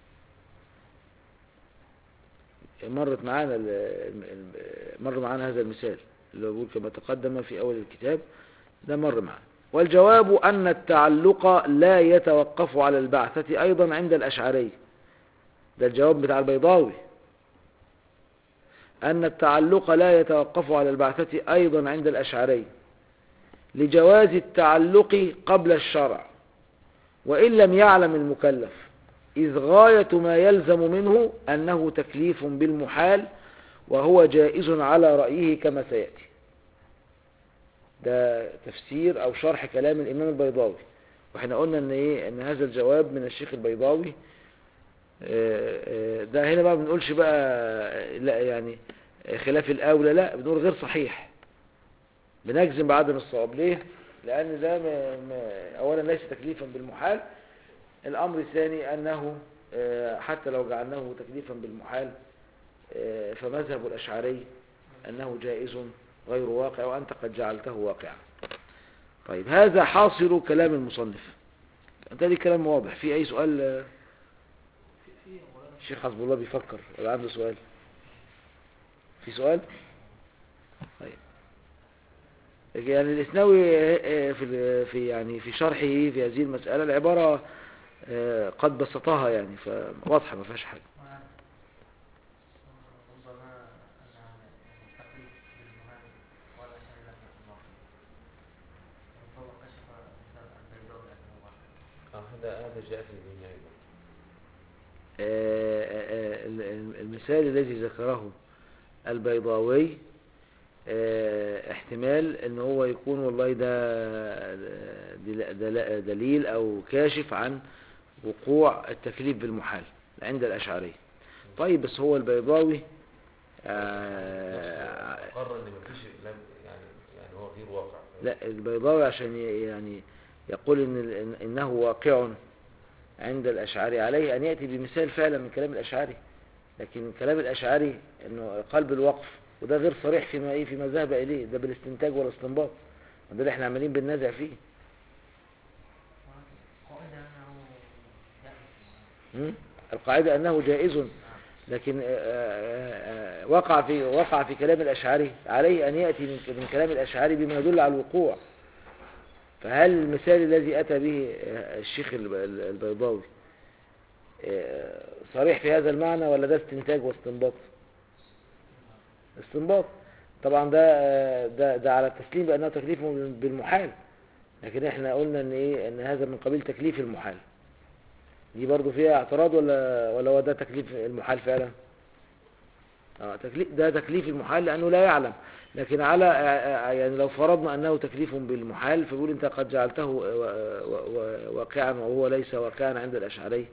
مرت معانا ال- ال- مر معانا هذا المثال اللي بقول كما تقدم في أول الكتاب ده مر معانا والجواب أن التعلق لا يتوقف على البعثة أيضا عند الأشعري ده الجواب بتاع البيضاوي أن التعلق لا يتوقف على البعثة أيضا عند الأشعري لجواز التعلق قبل الشرع وإن لم يعلم المكلف إذ غاية ما يلزم منه أنه تكليف بالمحال وهو جائز على رأيه كما سيأتي ده تفسير أو شرح كلام الإمام البيضاوي واحنا قلنا ان ايه ان هذا الجواب من الشيخ البيضاوي آه، آه، ده هنا بقى بنقولش بقى لا يعني خلاف الأولى لا بنقول غير صحيح بنجزم بعدم الصواب ليه لأن ده ما ما أولا ليس تكليفا بالمحال الأمر الثاني أنه آه، حتى لو جعلناه تكليفا بالمحال آه، فمذهب الأشعري أنه جائز غير واقع وأنت قد جعلته واقعا طيب هذا حاصل كلام المصنف أنت لي كلام واضح في أي سؤال آه، في في مولانا الشيخ حسب الله بيفكر ولا عنده سؤال في سؤال طيب يعني الإسناوي آه، في ال- في يعني في شرحه في هذه المسألة العبارة آه، قد بسطها يعني فواضحة ما فيهاش حاجة ربما أنها تقليد بالمهام ولا شيء لم يكن واقعا ربما كشف مثال البيضاوي أنه واقع آه، هذا هذا جاء في ابن أيضا آه، آه، ال- ال- المثال الذي ذكره البيضاوي آه، احتمال ان هو يكون والله ده دل- دل- دليل او كاشف عن وقوع التكليف بالمحال عند الاشعري طيب بس هو البيضاوي آه، قرر ان مفيش لم يعني يعني هو غير واقع لا البيضاوي عشان ي- يعني يقول إن ال- إن- إنه واقع عند الأشعري عليه أن يأتي بمثال فعلا من كلام الأشعري لكن كلام الأشعري أنه قلب الوقف وده غير صريح فيما إيه فيما ذهب إليه ده بالاستنتاج والاستنباط وده اللي احنا عمالين بننازع فيه قائد أنه جائز م? القاعدة أنه جائز لكن آه، آه، آه، وقع في وقع في كلام الأشعري عليه أن يأتي من من كلام الأشعري بما يدل على الوقوع فهل المثال الذي أتى به آه، الشيخ الب- ال- البيضاوي آه، صريح في هذا المعنى ولا ده استنتاج واستنباط استنباط طبعا ده آه، ده ده على التسليم بأنه تكليف بالمحال لكن احنا قلنا ان ايه ان هذا من قبيل تكليف المحال دي برضو فيها اعتراض ولا ولا هو ده تكليف المحال فعلا اه تكليف ده تكليف المحال لانه لا يعلم لكن على آه، آه، يعني لو فرضنا انه تكليف بالمحال فبيقول انت قد جعلته و- و- و- واقعا وهو ليس واقعا عند الاشعري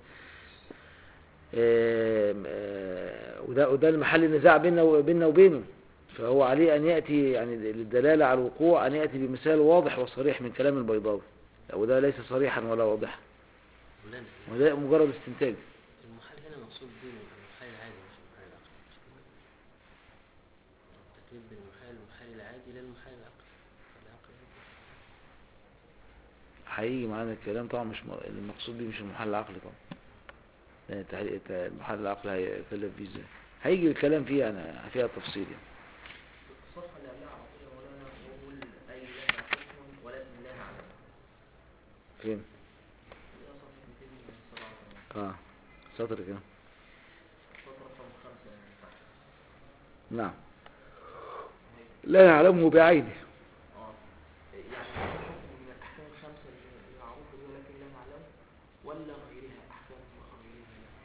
آم، آه، وده وده المحل النزاع بيننا و- بيننا وبينه فهو عليه ان ياتي يعني للدلاله على الوقوع ان ياتي بمثال واضح وصريح من كلام البيضاوي وده ليس صريحا ولا واضحا مولانا وده مجرد استنتاج المحال هنا مقصود به المحال العادي مش المحال العقلي مش كده؟ التكليف بالمحال المحال العادي لا المحال العقلي العقلي هيجي معانا الكلام طبعا مش م- المقصود بيه مش المحل العقلي طبعا لأن التحليل- الت- المحل العقلي هيكلف فيه ازاي هيجي الكلام فيه يعني فيها تفصيل يعني الصفحة اللي قبلها على طول يا مولانا وقول أي لها حكم ولكن لا نعلم فين اللي هي صفحة 287 اه سطر كده سطر رقم خمسة يعني تحت نعم لا يعلمه بعينه اه يعني حكم من الأحكام الخمسة اللي معروفة دي ولكن لا نعلم ولا غيرها أحكام غيرها لا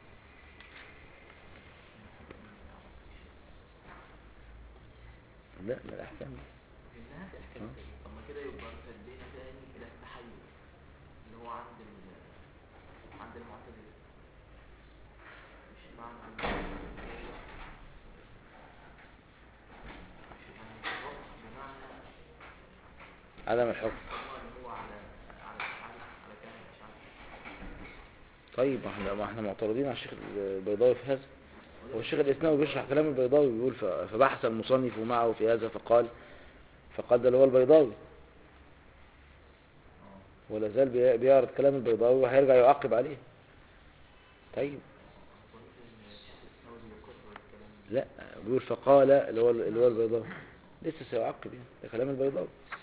لا من الأحكام منها الأحكام التانية طب ما كده يبقى ردينا تاني إلى التحيز اللي هو عند ال عند المعتزلة مش اللي عند ال- مش يعني الوقف بمعنى عدم الحكم هو اللي هو على على على على كلام الأشاعرة طيب ما احنا ما احنا معترضين على الشيخ البيضاوي في هذا هو الشيخ الإسلامي بيشرح كلام البيضاوي بيقول ف- فبحث المصنف معه في هذا فقال فقال ده اللي هو البيضاوي ولا زال بي- بيعرض كلام البيضاوي وهيرجع يعقب عليه طيب لا بيقول فقال اللي هو اللي هو البيضاوي لسه سيعقب يعني ده كلام البيضاوي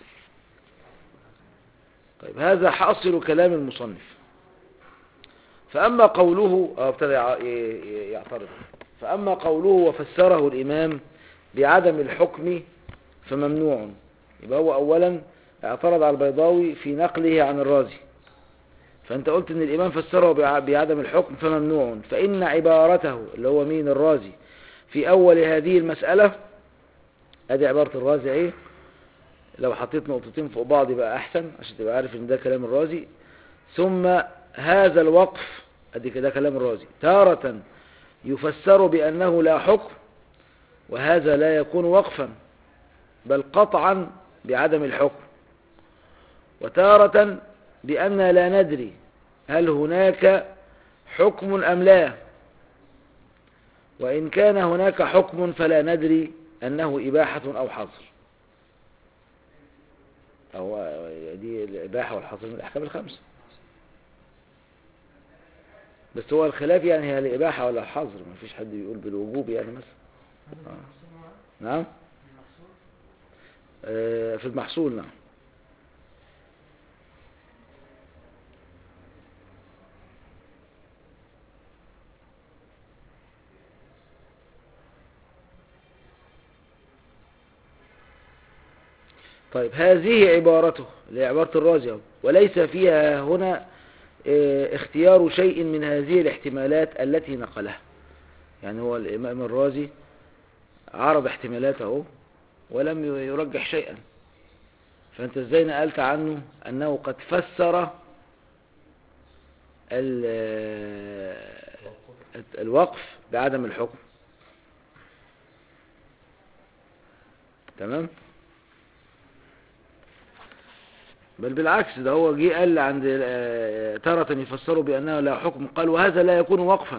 طيب هذا حاصل كلام المصنف فأما قوله أو ابتدى يع- ي- ي- يعترض فأما قوله وفسره الإمام بعدم الحكم فممنوع يبقى هو أولا اعترض على البيضاوي في نقله عن الرازي فأنت قلت أن الإمام فسره بع- بعدم الحكم فممنوع فإن عبارته اللي هو مين الرازي في أول هذه المسألة أدي عبارة الرازي إيه لو حطيت نقطتين فوق بعض يبقى أحسن عشان تبقى عارف أن ده كلام الرازي ثم هذا الوقف أدي كده كلام الرازي تارة يفسر بأنه لا حكم وهذا لا يكون وقفا بل قطعا بعدم الحكم وتارة بأن لا ندري هل هناك حكم أم لا وإن كان هناك حكم فلا ندري أنه إباحة أو حظر أو دي الإباحة والحظر من الأحكام الخمسة بس هو الخلاف يعني هي الإباحة ولا الحظر ما فيش حد بيقول بالوجوب يعني مثلا آه. نعم آه، في المحصول نعم طيب هذه عبارته اللي هي عبارة الرازي أهو. وليس فيها هنا آه، اختيار شيء من هذه الاحتمالات التي نقلها يعني هو الإمام الرازي عرض احتمالات اهو ولم يرجح شيئا فأنت ازاي نقلت عنه أنه قد فسر ال- الوقف بعدم الحكم تمام بل بالعكس ده هو جه قال عند آه، تارة يفسروا بأنه لا حكم قال وهذا لا يكون وقفا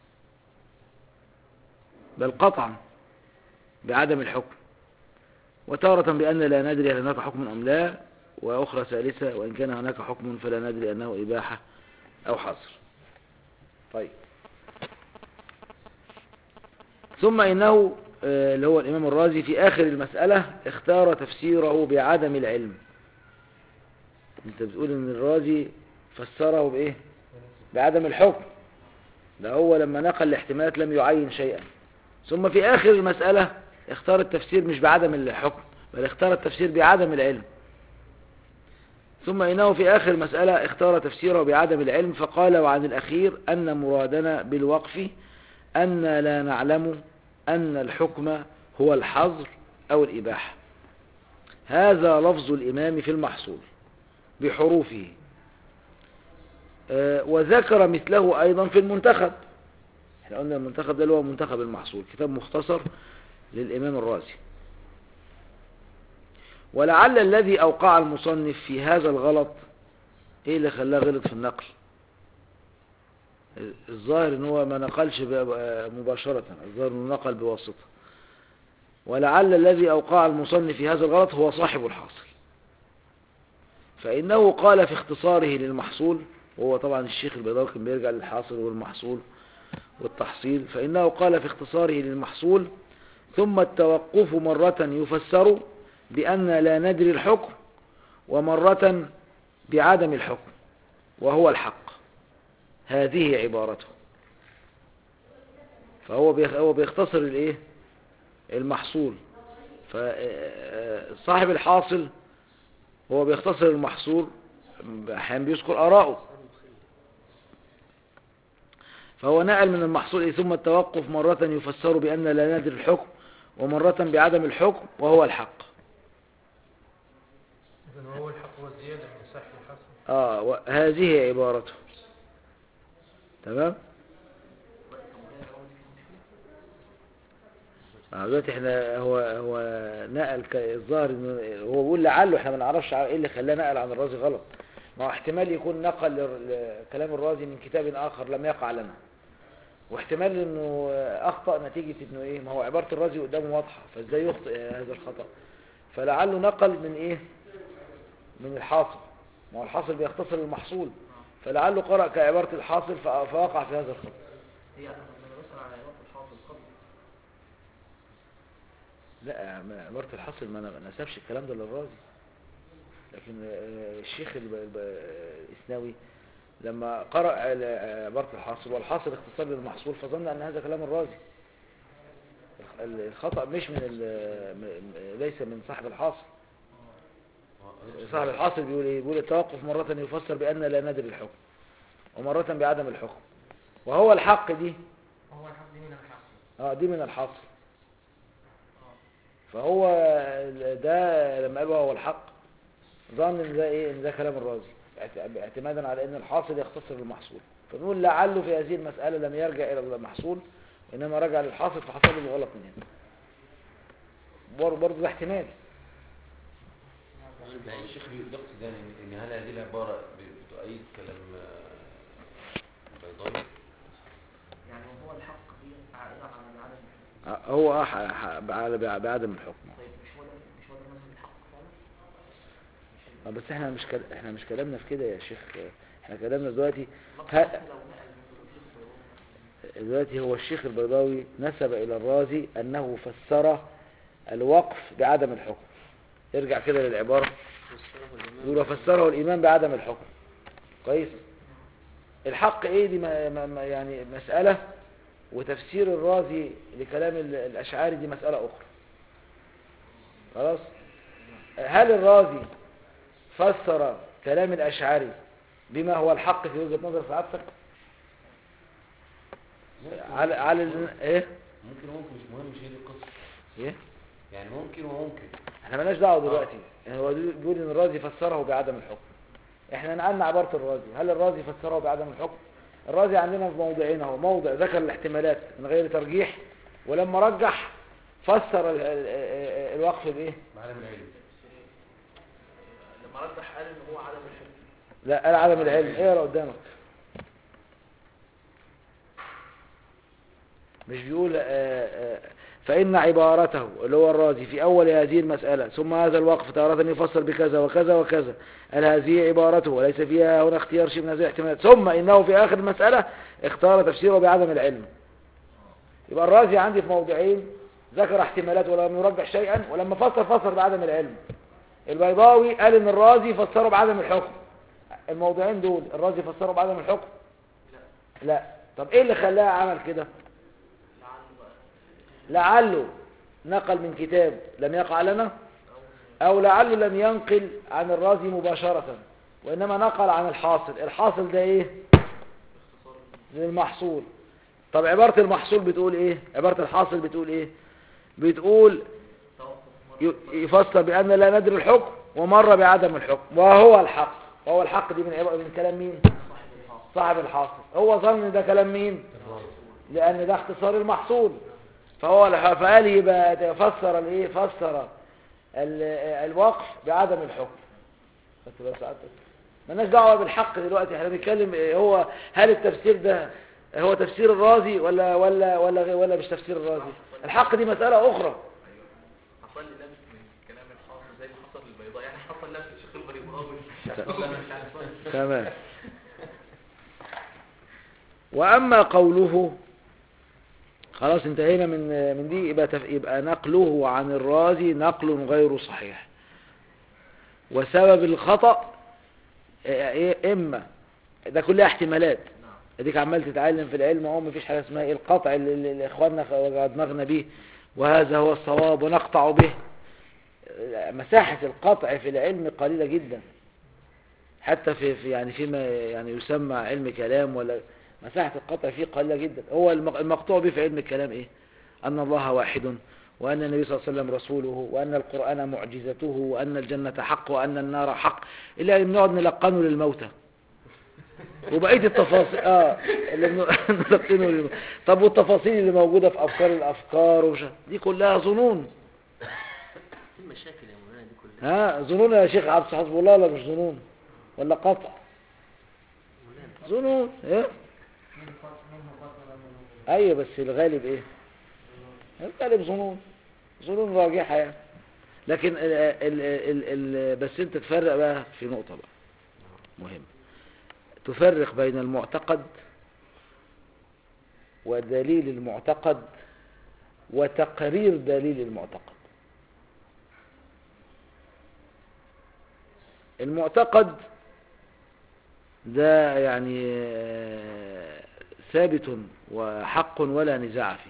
بل قطعا بعدم الحكم وتارة بأن لا ندري هل هناك حكم أم لا وأخرى ثالثة وإن كان هناك حكم فلا ندري أنه إباحة أو حظر طيب ثم إنه آه، اللي هو الإمام الرازي في آخر المسألة اختار تفسيره بعدم العلم انت بتقول ان الرازي فسره بايه بعدم الحكم ده هو لما نقل الاحتمالات لم يعين شيئا ثم في اخر المسألة اختار التفسير مش بعدم الحكم بل اختار التفسير بعدم العلم ثم انه في اخر المسألة اختار تفسيره بعدم العلم فقال وعن الاخير ان مرادنا بالوقف ان لا نعلم ان الحكم هو الحظر او الاباحة هذا لفظ الامام في المحصول بحروفه آه، وذكر مثله أيضا في المنتخب احنا قلنا المنتخب ده اللي هو منتخب المحصول كتاب مختصر للإمام الرازي ولعل الذي أوقع المصنف في هذا الغلط ايه اللي خلاه غلط في النقل الظاهر ان هو ما نقلش ب- مباشرة الظاهر انه نقل بواسطة ولعل الذي أوقع المصنف في هذا الغلط هو صاحب الحاصل فإنه قال في اختصاره للمحصول وهو طبعا الشيخ البيضاوي كان بيرجع للحاصل والمحصول والتحصيل فإنه قال في اختصاره للمحصول ثم التوقف مرة يفسر بأن لا ندري الحكم ومرة بعدم الحكم وهو الحق هذه عبارته فهو بيخ- هو بيختصر الايه المحصول فصاحب الحاصل هو بيختصر المحصول احيانا بيذكر آراءه فهو نقل من المحصول إيه؟ ثم التوقف مرة يفسر بأن لا ندري الحكم ومرة بعدم الحكم وهو الحق إذن وهو الحق والزيادة من صحة الحصر آه وهذه عبارته تمام آه، دلوقتي احنا هو هو نقل ك- الظاهر انه هو بيقول لعله احنا ما نعرفش ايه اللي خلاه نقل عن الرازي غلط ما هو احتمال يكون نقل لر- لكلام الرازي من كتاب اخر لم يقع لنا واحتمال انه اخطا نتيجه انه ايه ما هو عباره الرازي قدامه واضحه فازاي يخطئ هذا الخطا فلعله نقل من ايه من الحاصل ما هو الحاصل بيختصر المحصول فلعله قرأ كعبارة الحاصل ف- فوقع في هذا الخطأ هي انا بسأل على عبارة الحافظ قبل لا ما- عبارة الحاصل ما أنا- ما نسبش الكلام ده للرازي لكن آه، الشيخ الب- الب- الإسناوي لما قرأ على عبارة الحاصل والحاصل اختصار للمحصول فظن أن هذا كلام الرازي الخ- الخطأ مش من ال- م- م- ليس من صاحب الحاصل صاحب الحاصل بيقول ايه بيقول التوقف مرة يفسر بأن لا ندري الحكم ومرة بعدم الحكم وهو الحق دي وهو الحق دي من الحق اه دي من الحصر فهو ده لما يبقى هو الحق ظن ان ده ايه ان ده كلام الرازي اعت- اعتمادا على ان الحاصل يختصر المحصول فنقول لعله في هذه المسألة لم يرجع الى المحصول انما رجع للحاصل فحصل له الغلط من هنا بر- برضه ده احتمال يعني الشيخ بيقصد يعني ان هل هذه العبارة ب- بتؤيد كلام آه، البيضاوي يعني وهو الحق دي عائلة على عدم الحكم ع- هو اه ح- ح- بعد- بعدم الحكم طيب مش هو ده مش هو ده مذهب الحق فعلا مش آه، بس احنا مش كل... احنا مش كلامنا في كده يا شيخ احنا كلامنا دلوقتي ال- ها- لو نقل من الشيخ البيضاوي دلوقتي هو الشيخ البيضاوي نسب إلى الرازي أنه فسر الوقف بعدم الحكم ارجع كده للعبارة يقول وفسره الإمام بعدم الحكم كويس الحق ايه دي ما ما ما- يعني مسألة وتفسير الرازي لكلام ال- الأشعاري دي مسألة أخرى خلاص هل الرازي فسر كلام الأشعاري بما هو الحق في وجهة نظر سعادتك على على ال- ايه ممكن وممكن مش مهم مش هي دي القصة ايه يعني ممكن وممكن احنا مالناش دعوه دلوقتي يعني هو بيقول ان الرازي فسره بعدم الحكم احنا نقلنا عباره الرازي هل الرازي فسره بعدم الحكم الرازي عندنا في موضعين اهو موضع ذكر الاحتمالات من غير ترجيح ولما رجح فسر ال- ال- ال- الوقف بايه بعالم العلم لما رجح قال ان هو عدم الحكم لا قال عدم العلم اقرا قدامك مش بيقول آه، آه، فإن عبارته اللي هو الرازي في أول هذه المسألة ثم هذا الوقف تارة يفسر بكذا وكذا وكذا قال هذه عبارته وليس فيها هنا اختيار شيء من هذه الاحتمالات ثم إنه في آخر المسألة اختار تفسيره بعدم العلم يبقى الرازي عندي في موضعين ذكر احتمالات ولم يرجح شيئا ولما فسر فسر بعدم العلم البيضاوي قال ان الرازي فسره بعدم الحكم الموضعين دول الرازي فسره بعدم الحكم لا طب ايه اللي خلاه عمل كده لعله نقل من كتاب لم يقع لنا او لعله لم ينقل عن الرازي مباشرة وانما نقل عن الحاصل الحاصل ده ايه للمحصول طب عبارة المحصول بتقول ايه عبارة الحاصل بتقول ايه بتقول ي- يفسر بأن لا ندري الحكم ومر بعدم الحكم وهو الحق وهو الحق دي من عبارة من كلام مين صاحب الحاصل هو ظن ان ده كلام مين لأن ده اختصار المحصول فهو الح- فقال يبقى فسر الايه فسر ال- الوقف بعدم الحكم خدت بال سعادتك مالناش دعوه بالحق دلوقتي احنا بنتكلم إيه هو هل التفسير ده هو تفسير الرازي ولا ولا ولا غير- ولا مش تفسير الرازي الحق دي مسألة أخرى حصل لي لبس من كلام الحافظ زي ما حصل للبيضاء يعني حصل لبس الشيخ البيضاوي والله أنا مش عارف أقول. تمام وأما قوله خلاص انتهينا من من دي يبقى تف- يبقى نقله عن الرازي نقل غير صحيح وسبب الخطأ اه، ايه اما ده كلها احتمالات نعم اديك عمال تتعلم في العلم اهو مفيش حاجه اسمها ايه القطع اللي, اللي اللي اخواننا وجع دماغنا بيه وهذا هو الصواب ونقطع به مساحه القطع في العلم قليله جدا حتى في, في يعني فيما يعني يسمى علم كلام ولا مساحه القطع فيه قليله جدا هو المق- المقطوع به في علم الكلام ايه ان الله واحد وان النبي صلى الله عليه وسلم رسوله وان القران معجزته وان الجنه حق وان النار حق الا ان نقعد نلقنه للموتى وبقيه التفاصيل اه اللي بن- نلقنه للموتى طب والتفاصيل اللي موجوده في افكار الافكار وش دي كلها ظنون في مشاكل يا مولانا دي كلها ها ظنون يا شيخ عبد حسب الله ولا مش ظنون ولا قطع مولانا ظنون ايه من فضل منه فضل منه ايوه بس الغالب ايه الغالب ظنون ظنون راجحه يعني لكن ال ال ال ال بس انت تفرق بقى في نقطه بقى مهم تفرق بين المعتقد ودليل المعتقد وتقرير دليل المعتقد المعتقد ده يعني آه، ثابت وحق ولا نزاع فيه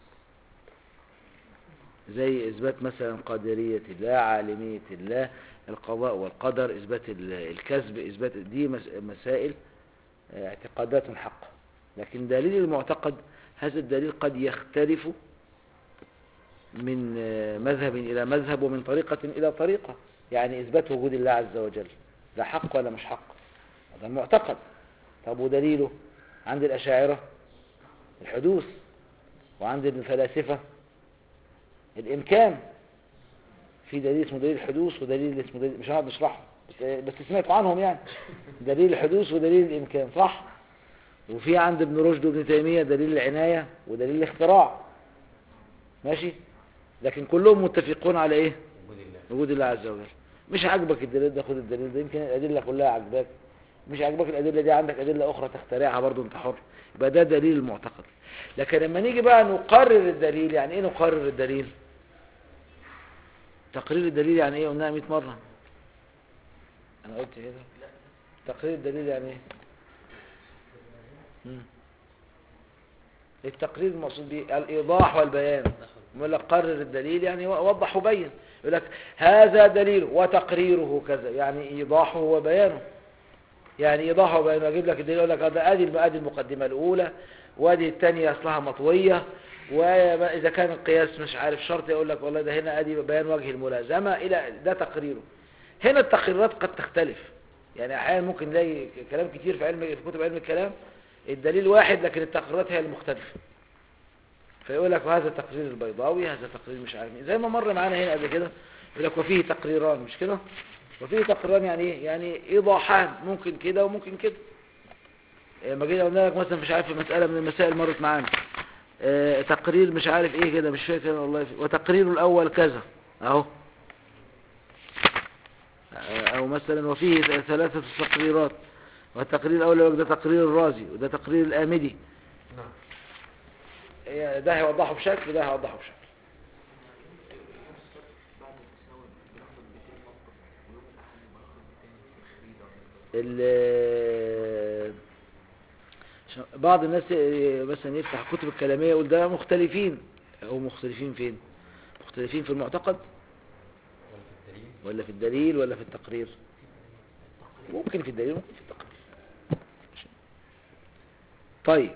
زي إثبات مثلا قادرية الله عالمية الله القضاء والقدر إثبات ال- الكذب إثبات دي مس- مسائل آه، اعتقادات حقة لكن دليل المعتقد هذا الدليل قد يختلف من آه، مذهب إلى مذهب ومن طريقة إلى طريقة يعني إثبات وجود الله عز وجل ده حق ولا مش حق هذا المعتقد طب ودليله عند الأشاعرة الحدوث وعند الفلاسفة الإمكان في دليل اسمه دليل الحدوث ودليل اسمه دليل مش هنقعد نشرحه بس, بس سمعتوا عنهم يعني دليل الحدوث ودليل الإمكان صح وفي عند ابن رشد وابن تيمية دليل العناية ودليل الاختراع ماشي لكن كلهم متفقون على ايه وجود الله وجود الله عز وجل مش عاجبك الدليل ده خد الدليل ده يمكن الأدلة كلها عاجباك مش عاجبك الأدلة دي عندك أدلة أخرى تخترعها برضو أنت حر يبقى ده دليل المعتقد لكن لما نيجي بقى نقرر الدليل يعني إيه نقرر الدليل تقرير الدليل يعني إيه قلناها 100 مرة أنا قلت كده تقرير الدليل يعني إيه مم. التقرير المقصود به الإيضاح والبيان يقول لك قرر الدليل يعني وضح وبين يقول لك هذا دليل وتقريره كذا يعني إيضاحه وبيانه يعني إيضاحه وبيانه أجيب لك الدليل يقول لك هذا أدي أدي المقدمة الأولى وادي الثانية أصلها مطوية وإذا كان القياس مش عارف شرط يقول لك والله ده هنا أدي بيان وجه الملازمة إلى ده تقريره هنا التقريرات قد تختلف يعني أحيانا ممكن نلاقي كلام كتير في علم في كتب علم الكلام الدليل واحد لكن التقريرات هي المختلفة فيقول لك وهذا تقرير البيضاوي هذا تقرير مش عارف مين زي ما مر معانا هنا قبل كده يقول لك وفيه تقريران مش كده وفيه تقريران يعني ايه يعني ايضاحان ممكن كده وممكن كده لما جينا قلنا لك مثلا مش عارف في مسألة من المسائل مرت معانا اه تقرير مش عارف ايه كده مش فاكر أنا والله في- وتقرير الاول كذا اهو اه، او مثلا وفيه ثلاثة تقريرات والتقرير الاول يقول لك ده تقرير الرازي وده تقرير الامدي نعم إيه، ده هيوضحه بشكل وده هيوضحه بشكل بعد التساوي بناخد بيتين موقف ويوم الأحد بناخد بيتين تخريج أو ال- عشان بعض الناس إيه، مثلا يفتح كتب الكلامية يقول ده مختلفين او مختلفين فين مختلفين في المعتقد ولا في الدليل ولا في الدليل ولا في التقرير ممكن في الدليل ممكن في التقرير طيب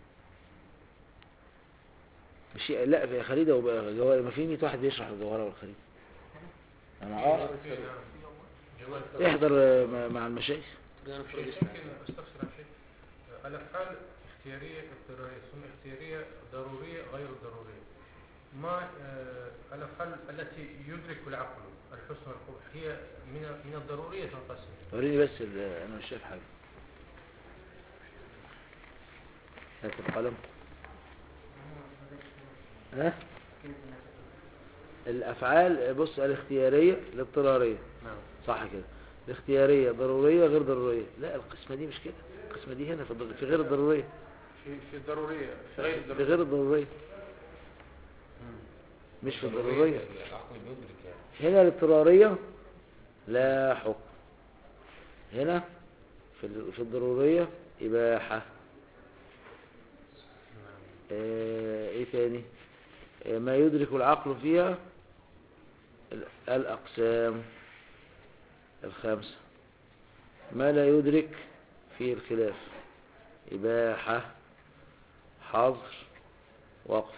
مش لا في خريدة وجوهر ما في 100 واحد بيشرح الجوهرة والخريدة انا اه في نعم جوال احضر آه، مع- مع المشايخ أنا شيخ فرق ممكن استفسر عن شيء الافعال اختياريه اضطراريه ثم اختياريه ضروريه غير ضروريه ما آه، الافعال التي يدرك العقل الحسن والقبح هي من من الضروريه تنقسم وريني بس ال- انا مش شايف حاجة هات القلم ها الافعال بص الاختيارية الاضطرارية نعم صح كده الاختيارية ضرورية غير ضرورية لا القسمة دي مش كده القسمة دي هنا في الض- في غير الضرورية في في الضرورية في غير في الضرورية غير الضرورية مش في الضرورية العقل بيدرك يعني هنا الاضطرارية لا حكم هنا في ال- في الضرورية إباحة آه، ايه تاني آه، ما يدرك العقل فيها ال- الأقسام الخمسة ما لا يدرك فيه الخلاف إباحة حظر وقف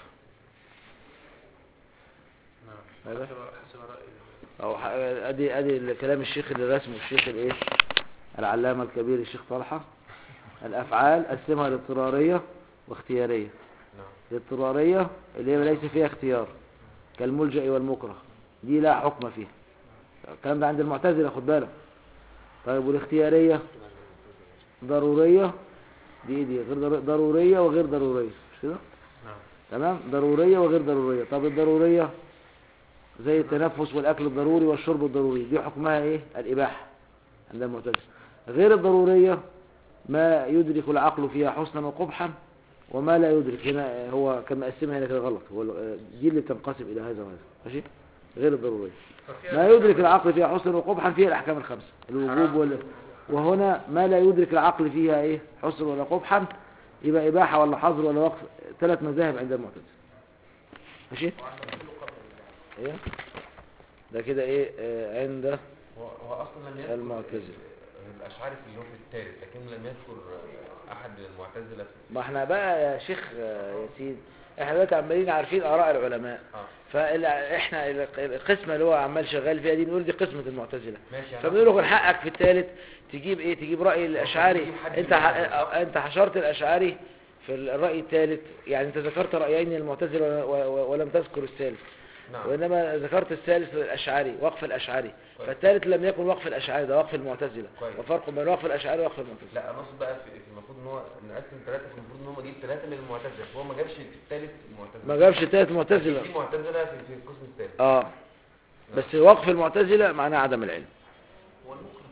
نعم هذا؟ حسب حسب رأيي أو ح- ادي ادي كلام الشيخ اللي رسمه الشيخ الايه العلامة الكبير الشيخ طلحة الافعال قسمها لاضطرارية واختيارية نعم الاضطرارية اللي هي ليس فيها اختيار كالملجأ والمكره دي لا حكم فيها الكلام ده عند المعتزلة خد بالك طيب والاختيارية ضرورية دي دي غير ضر- ضرورية وغير ضرورية مش كده نعم تمام ضرورية وغير ضرورية طب الضرورية زي التنفس والأكل الضروري والشرب الضروري دي حكمها إيه الإباحة عند المعتزلة غير الضرورية ما يدرك العقل فيها حسنا وقبحا وما لا يدرك هنا هو كان مقسمها هنا كده غلط هو ال- دي اللي بتنقسم إلى هذا وهذا ماشي غير الضرورية ففيها ما يدرك العقل فيها حسنا وقبحا فيها الأحكام الخمسة الوجوب وال... وهنا ما لا يدرك العقل فيها إيه حسن ولا قبحا يبقى إباحة ولا حظر ولا وقف ثلاث مذاهب عند المعتزلة ماشي ايه ده كده ايه آه عند هو هو اصلا لم يذكر المعتزلة. الاشعري في اللي هو في الثالث لكن لم يذكر احد من المعتزله في ما احنا بقى يا شيخ آه، ياسين احنا دلوقتي عمالين عارفين اراء العلماء اه فاحنا القسمه اللي هو عمال شغال فيها دي نقول دي قسمه المعتزله ماشي يعني فبنقول له كان حقك في الثالث تجيب ايه تجيب راي الاشعري تجيب حد انت من ح... الأشاعرة. انت حشرت الاشعري في الراي الثالث يعني انت ذكرت رايين للمعتزله و- و- ولم تذكر الثالث نعم وإنما ذكرت الثالث الأشعري وقف الأشعري كويس. فالثالث لم يكن وقف الأشعري ده وقف المعتزلة كويس. وفرق بين وقف الأشعري ووقف المعتزلة لا انا اقصد بقى في في المفروض ان هو نقسم ثلاثه في المفروض ان هو جيب ثلاثه من المعتزله هو ما جابش الثالث المعتزله ما جابش الثالث في معتزلة معتزله في في القسم الثالث اه بس وقف المعتزلة معناه عدم العلم هو المكره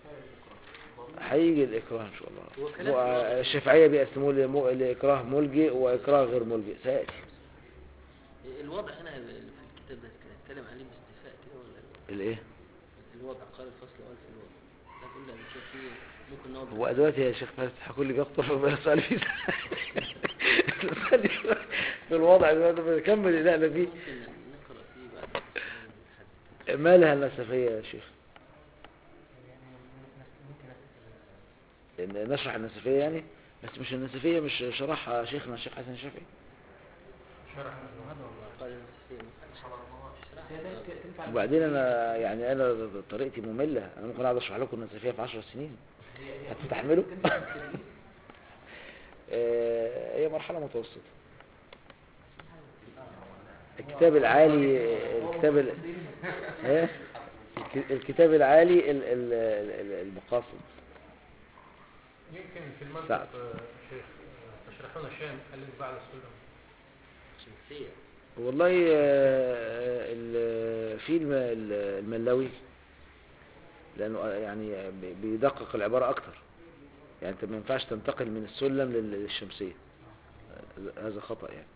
هيجي الإكراه إن شاء هو الله كلام مو- واضح. الشافعية بيقسموه لمو- لإكراه ملجئ وإكراه غير ملجئ سيأتي الوضع هنا في الكتاب ده كان اتكلم عليه باستيفاء كده ولا الإيه الوضع قال الفصل قال في الوضع ده كله لما نشوف فيه ممكن نقعد هو دلوقتي يا شيخ فتح كل بيخطف بقى سؤال فيه سؤال في الوضع دلوقتي بنكمل اللي احنا فيه ممكن نقرأ فيه بعد الحد مالها النسفية يا شيخ يعني ممكن نستفيد إن نشرح النسفية يعني بس مش النسفية مش شرحها شيخنا الشيخ حسن الشافعي شرح قال النسفية وبعدين انا يعني انا طريقتي مملة انا ممكن اقعد اشرح لكم النسفية في 10 سنين هتستحملوا آه، هي مرحلة متوسطة الكتاب العالي الكتاب ال... إيه؟ الك- الكتاب العالي ال- ال- ال- المقاصد يمكن في المنطق سعد. آه، شيخ آه، تشرحون شيئا الذي بعد السلم شمسية والله آه، ال- في الم- ال- الملاوي لانه يعني بي- بيدقق العبارة اكتر يعني انت ما ينفعش تنتقل من السلم لل- للشمسية آه، هذا خطأ يعني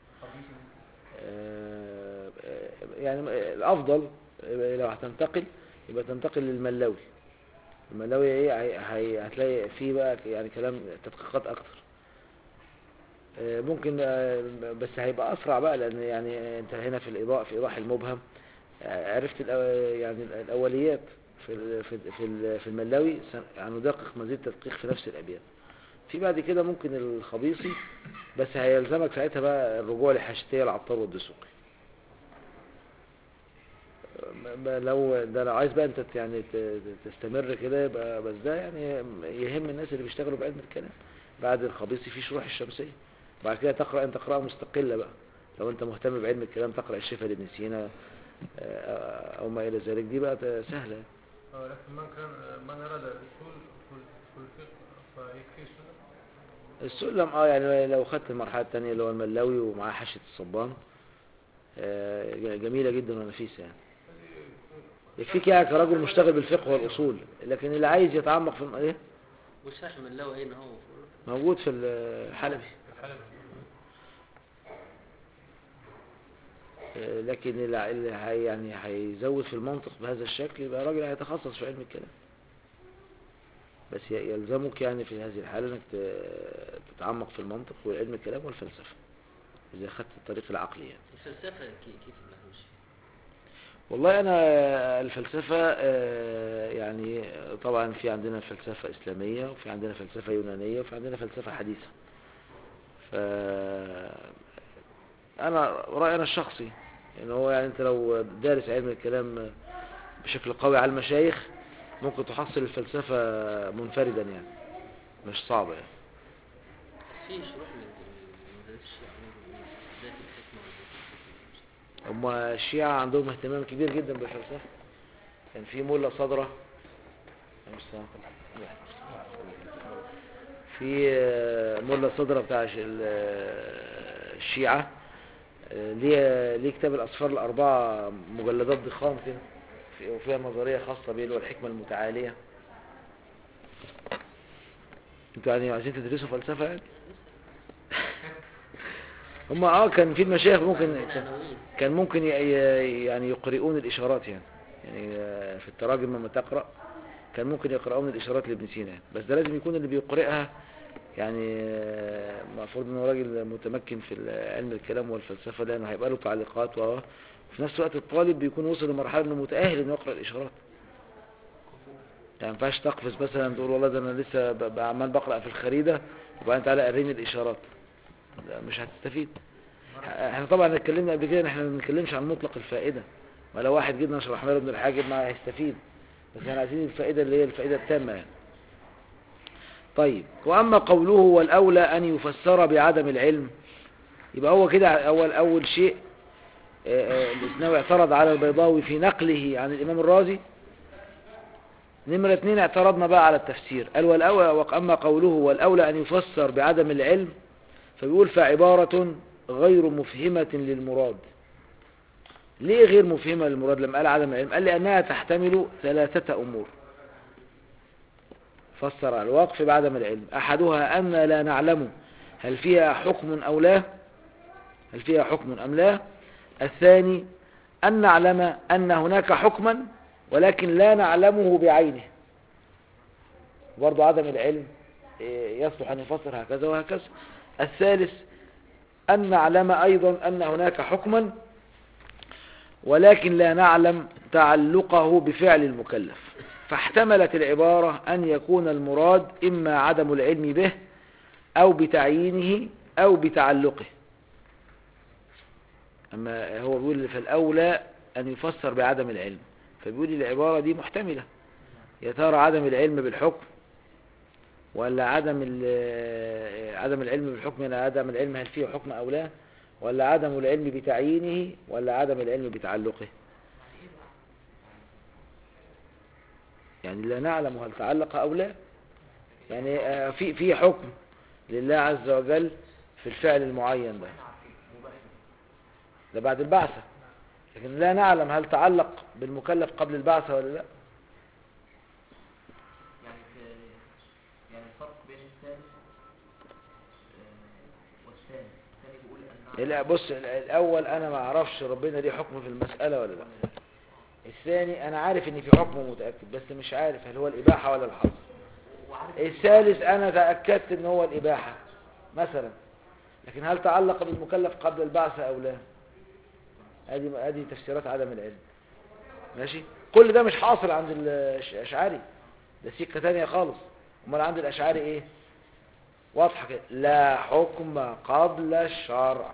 آه، آه، يعني الافضل آه، لو هتنتقل يبقى تنتقل للملاوي الملاوي ايه هي- هي- هتلاقي فيه بقى يعني كلام تدقيقات اكتر آه، ممكن آه، بس هيبقى اسرع بقى لان يعني انت هنا في الايضاح في ايضاح المبهم آه، عرفت الأو- يعني الاوليات في ال- في ال- في ال- في الملاوي سن- هندقق مزيد تدقيق في نفس الابيات في بعد كده ممكن الخبيصي بس هيلزمك ساعتها بقى الرجوع لحاشتيه العطار والدسوقي م- م- لو ده لو عايز بقى انت ت- يعني ت- ت- تستمر كده يبقى بس ده يعني يهم الناس اللي بيشتغلوا بعلم الكلام بعد الخبيصي في شروح الشمسية بعد كده تقرأ انت قراءة مستقلة بقى لو انت مهتم بعلم الكلام تقرأ الشفا لابن سينا آه، او ما الى ذلك دي بقى ت- سهلة آه، لكن من كان آه، من أراد الأصول في في الفقه فيكفي السلم السلم اه يعني لو خدت المرحلة التانية اللي هو الملاوي ومعاه حاشية الصبان آه، ج- جميلة جدا ونفيسة يعني يكفيك يعني كرجل مشتغل بالفقه والأصول لكن اللي عايز يتعمق في الم- ايه وشرح من لو اين هو موجود في الحلبي الحلبي آه، لكن اللي اللي هي يعني هيزود في المنطق بهذا الشكل يبقى راجل هيتخصص في علم الكلام بس ي- يلزمك يعني في هذه الحالة انك ت- تتعمق في المنطق وعلم الكلام والفلسفة إذا أخذت الطريق العقلي يعني. الفلسفة كي- كيف المهوش والله أنا الفلسفة آه، يعني طبعا في عندنا فلسفة إسلامية وفي عندنا فلسفة يونانية وفي عندنا فلسفة حديثة ف أنا رأيي أنا الشخصي يعني هو يعني أنت لو دارس علم الكلام بشكل قوي على المشايخ ممكن تحصل الفلسفة منفردا يعني مش صعبة يعني في شروح من من مدارس الشيعة عندهم ذات الحكمة وذات الفلسفة. هم الشيعة عندهم اهتمام كبير جدا بالفلسفة كان في ملا صدرة في آه، ملا صدرة بتاع ش- ال- آه، الشيعة آه، ليه ليه كتاب الأسفار الأربعة مجلدات ضخام كده في- وفيها نظرية خاصة بيه اللي هو الحكمة المتعالية انتوا يعني عايزين تدرسوا فلسفة يعني؟ هم اه كان في المشايخ ممكن عندنا عناوين كان ممكن ي- ي- يعني يقرؤون الإشارات يعني يعني آه، في التراجم لما تقرأ كان ممكن يقرؤون الإشارات لابن سينا يعني. بس ده لازم يكون اللي بيقرئها يعني آه، المفروض انه راجل متمكن في علم الكلام والفلسفة لأنه هيبقى له تعليقات و- وفي نفس الوقت الطالب بيكون وصل لمرحلة انه متأهل انه يقرأ الإشارات يعني ما ينفعش تقفز مثلا تقول والله ده انا لسه ب- ب- عمال بقرأ في الخريدة وبعدين تعالى قريني الإشارات لا مش هتستفيد احنا طبعا اتكلمنا قبل كده ان احنا ما بنتكلمش عن مطلق الفائدة ولو واحد جدا شرحنا له ابن الحاجب ما هيستفيد بس احنا عايزين الفائدة اللي هي الفائدة التامة يعني. طيب واما قوله والاولى ان يفسر بعدم العلم يبقى هو كده اول اول شيء آه، آه، الاسناوي اعترض على البيضاوي في نقله عن الامام الرازي نمرة اتنين اعترضنا بقى على التفسير قال والاولى واما قوله والاولى ان يفسر بعدم العلم فبيقول فعبارة غير مفهمة للمراد ليه غير مفهمة للمراد لما قال عدم العلم قال لأنها تحتمل ثلاثة أمور فسر على الوقف بعدم العلم أحدها أن لا نعلم هل فيها حكم أو لا هل فيها حكم أم لا الثاني أن نعلم أن هناك حكما ولكن لا نعلمه بعينه برضو عدم العلم إيه، يصلح أن يفسر هكذا وهكذا الثالث أن نعلم أيضا أن هناك حكما ولكن لا نعلم تعلقه بفعل المكلف فاحتملت العبارة أن يكون المراد إما عدم العلم به أو بتعيينه أو بتعلقه أما هو بيقول فالأولى أن يفسر بعدم العلم فبيقول العبارة دي محتملة يا ترى عدم العلم بالحكم ولا عدم ال- عدم العلم بالحكم يعني عدم العلم هل فيه حكم أو لا ولا عدم العلم بتعيينه ولا عدم العلم بتعلقه يعني لا نعلم هل تعلق أو لا يعني آه، في في حكم لله عز وجل في الفعل المعين ده ده بعد البعثة لكن لا نعلم هل تعلق بالمكلف قبل البعثة ولا لا يعني في يعني الفرق بين الثالث آه، والثاني الثاني بيقول أن لا بص ال- الأول أنا ما أعرفش ربنا ليه حكم في المسألة ولا لا الثاني أنا عارف إن في حكم متأكد بس مش عارف هل هو الإباحة ولا الحظر وعارف الثالث أنا تأكدت إن هو الإباحة مثلا لكن هل تعلق بالمكلف قبل البعث أو لا هذه هذه تفسيرات عدم العلم ماشي كل ده مش حاصل عند الأشعري ده سكة تانية خالص امال عند الأشعري إيه واضحة كده لا حكم قبل الشرع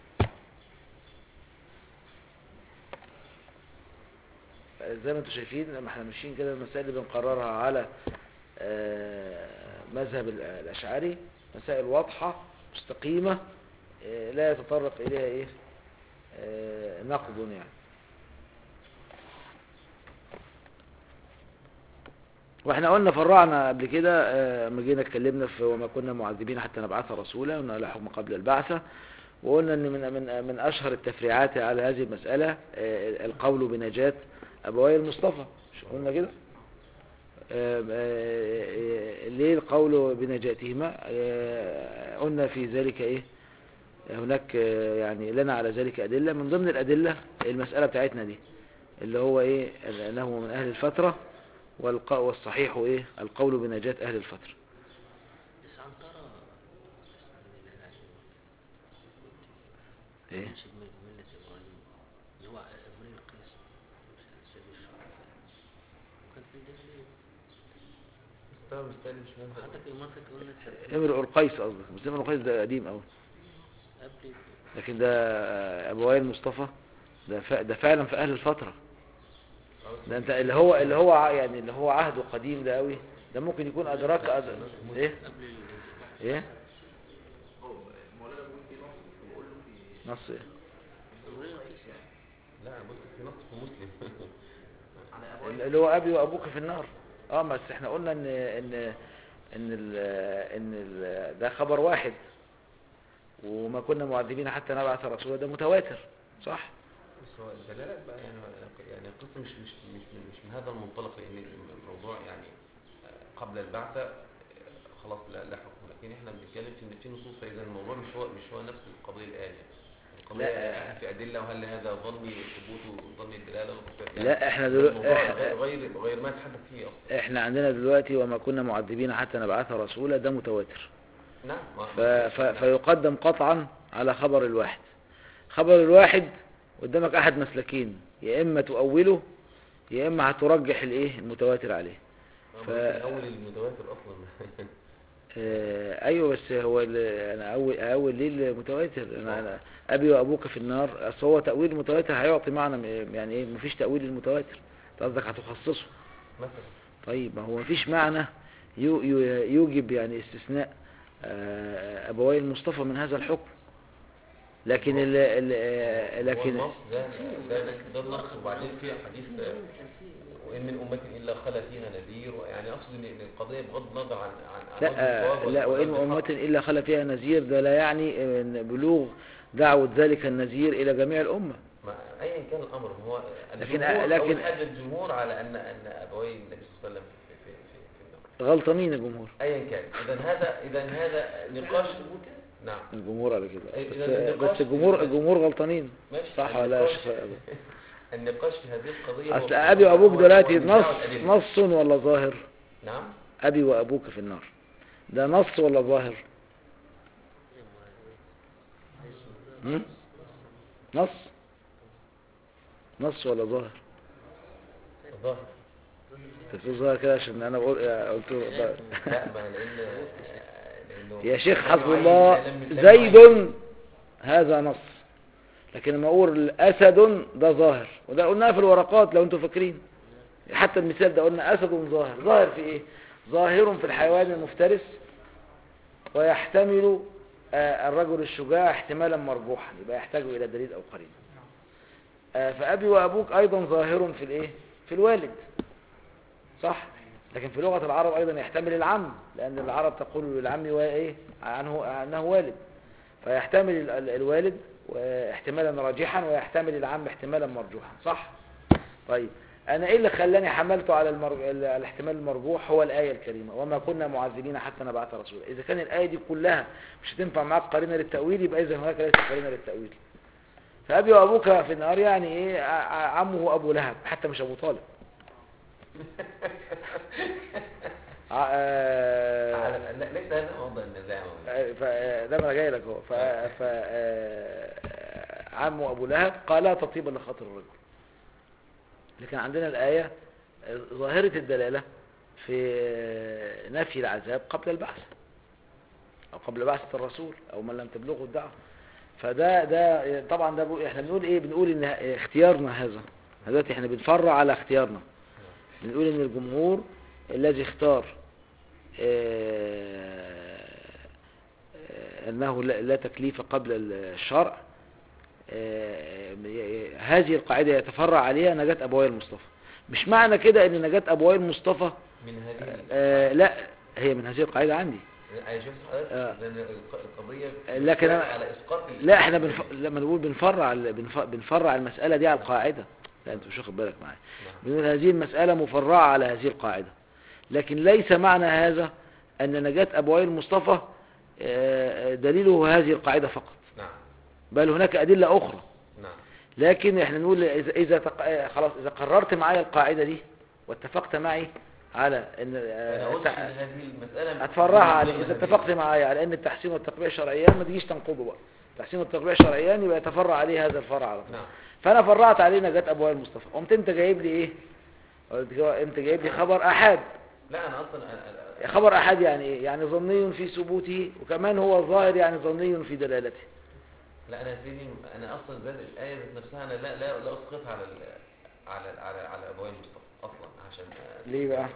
زي ما انتم شايفين لما احنا ماشيين كده المسائل اللي بنقررها على آه، مذهب ال- الأشعري مسائل واضحة مستقيمة آه، لا يتطرق إليها إيه آه، نقد يعني واحنا قلنا فرعنا قبل كده آه، لما جينا اتكلمنا في وما كنا معذبين حتى نبعث رسولا قلنا لا حكم قبل البعثة وقلنا ان من من من اشهر التفريعات على هذه المسألة آه، القول بنجاة أبوي المصطفى مش قلنا كده آه، آه، آه، ليه القول بنجاتهما آه، قلنا في ذلك ايه هناك آه، يعني لنا على ذلك أدلة من ضمن الأدلة المسألة بتاعتنا دي اللي هو ايه أنه من أهل الفترة والق- والصحيح ايه القول بنجاة أهل الفترة بس عنترة ايه مش من ملة إبراهيم اللي هو إبراهيم القيس مش سيد الشعراء وكان في الجاهلية مستوى مستوى مش مهم حضرتك المرة اللي فاتت قلنا امرؤ القيس قصدك بس امرؤ القيس ده قديم قوي قبل لكن ده أبوي المصطفى ده ف- ده فعلا في أهل الفترة ده انت اللي هو اللي هو ع- يعني اللي هو عهده قديم ده قوي ده ممكن يكون أدراك أد... ايه قبل ال- ايه هو مولانا بيقول في نص بيقول له في نص ايه إبراهيم القيس يعني لا بص في نص في مسلم على ابواب اللي هو أبي وأبوك في النار اه بس احنا قلنا ان ان ان ال... ان ال... ده خبر واحد وما كنا معذبين حتى نبعث رسولا ده متواتر صح بس هو الدلالات بقى يعني يعني القصة مش مش مش مش من هذا المنطلق لأن الموضوع يعني آه، قبل البعثة آه، خلاص لا لا حكم لكن احنا بنتكلم في ان في نصوص فإذا الموضوع مش هو مش هو نفس القضية الآن يعني القضية لا. في أدلة وهل هذا ظني ثبوت ظني الدلالة لا، إحنا دلو- الموضوع إحنا- غير غير غير ما يتحدث فيه أصلا احنا عندنا دلوقتي وما كنا معذبين حتى نبعث رسولا ده متواتر نعم ما- ف... ما- ف... فيقدم قطعا على خبر الواحد خبر الواحد قدامك احد مسلكين يا اما تؤوله يا اما هترجح الايه المتواتر عليه ف... أول المتواتر أصلا آه ايوه بس هو ال- انا اول اول ليه المتواتر انا, أنا ابي وابوك في النار اصل هو تاويل المتواتر هيعطي معنى م- يعني ايه مفيش تاويل المتواتر أنت قصدك هتخصصه مثلا طيب ما هو مفيش معنى يو- يو- يوجب يعني استثناء آه، أبوي المصطفى من هذا الحكم لكن ال ال آه، هو لكن النص ده ده ده النص وبعدين في حديث آه، وإن من أمة إلا خلا فيها نذير يعني أقصد إن إن القضية بغض النظر عن عن عن وجه لا الصواب لا وإن والحق. أمة إلا خلا فيها نذير ده لا يعني أن بلوغ دعوة ذلك النذير إلى جميع الأمة ما ايا كان الامر هو لكن- الجمهور لكن- اول حاجه الجمهور على ان ان ابوي النبي صلى الله عليه وسلم في في في, في النار غلطانين الجمهور ايا كان اذا هذا اذا هذا نقاش نعم الجمهور على كده إذا بس, النقاش- بس الجمهور الجمهور غلطانين ماشي صح ولا لا يا النقاش- شيخ أبو؟ النقاش في هذه القضيه هو- أصل أبي وأبوك هو- دلوقتي هو نزاع نص الأدلة. نص ولا ظاهر نعم أبي وأبوك في النار ده نص ولا ظاهر هم؟ نص نص ولا ظاهر ظاهر انت بتقول ظاهر كده عشان انا بقول قلت له ظاهر. لا ما لان لانه يا شيخ حسب لم الله يعين- لم- لم زيد يعين. هذا نص لكن لما اقول اسد ده ظاهر وده قلناها في الورقات لو انتم فاكرين حتى المثال ده قلنا اسد ظاهر ظاهر في ايه ظاهر في الحيوان المفترس ويحتمل آه، الرجل الشجاع احتمالا مرجوحا يبقى يحتاج الى دليل او قرين آه، فابي وابوك ايضا ظاهر في الايه في الوالد صح لكن في لغة العرب ايضا يحتمل العم لان العرب تقول للعم وايه عنه انه والد فيحتمل ال- ال- الوالد احتمالا راجحا ويحتمل العم احتمالا مرجوحا صح طيب انا ايه اللي خلاني حملته على المر... ال- الاحتمال المرجوح هو الايه الكريمه وما كنا معذبين حتى نبعث رسولا اذا كان الايه دي كلها مش هتنفع معاك قرينه للتاويل يبقى اذا هناك ليس قرينه للتاويل فابي وابوك في النار يعني ايه ع- ع- عمه ابو لهب حتى مش ابو طالب ع- آه، على- لا- ليس هذا موضع النزاع مولانا. ف- ده ما انا جاي لك اهو ف ف آه، عمه ابو لهب قال تطيبا لخاطر الرجل لكن عندنا الايه آه، ظاهره الدلاله في آه، نفي العذاب قبل البعث او قبل بعثه الرسول او من لم تبلغه الدعوه فده ده طبعا ده بو- احنا بنقول ايه بنقول ان اختيارنا هذا دلوقتي احنا بنفرع على اختيارنا بنقول ان الجمهور الذي اختار آه، آه، أنه لا لا تكليف قبل الشرع آه، هذه القاعدة يتفرع عليها نجاة أبوي المصطفى مش معنى كده أن نجاة أبوي المصطفى من هذه آه، لا هي من هذه القاعدة عندي انا شفت حضرتك آه. لان الق- القضيه لكن أنا- على اسقاط ال- لا احنا بنف... لما نقول بنفرع ال- بنف... بنفرع المسألة دي على القاعدة لا انت مش واخد بالك معايا نعم بنقول هذه المسألة مفرعة على هذه القاعدة لكن ليس معنى هذا أن نجاة أبوي المصطفى آه، دليله هذه القاعدة فقط نعم بل هناك أدلة أخرى نعم لكن احنا نقول إذا, إذا تق... آه، خلاص إذا قررت معايا القاعدة دي واتفقت معي على ان انا آه، قلت تع- ان هذه المساله هتفرعها من عليه ضمن إذا هذه- اتفقت معايا على أن التحسين والتقبيح شرعيان ما تجيش تنقضه بقى التحسين والتقبيح شرعيان يبقى يتفرع عليه هذا الفرع على طول نعم فأنا فرعت عليه نجاة أبواب المصطفى قمت أنت جايب لي إيه قلت له أنت جايب لي خبر أحد لا انا اصلا أنا- أنا- خبر أحد يعني إيه يعني ظني في ثبوته وكمان هو ظاهر يعني ظني في دلالته لا انا سيدي انا اصلا ذات الايه ذات نفسها انا لا لا لا اسقطها على ال- على على على ابوين المصطفى اصلا عشان ليه بقى؟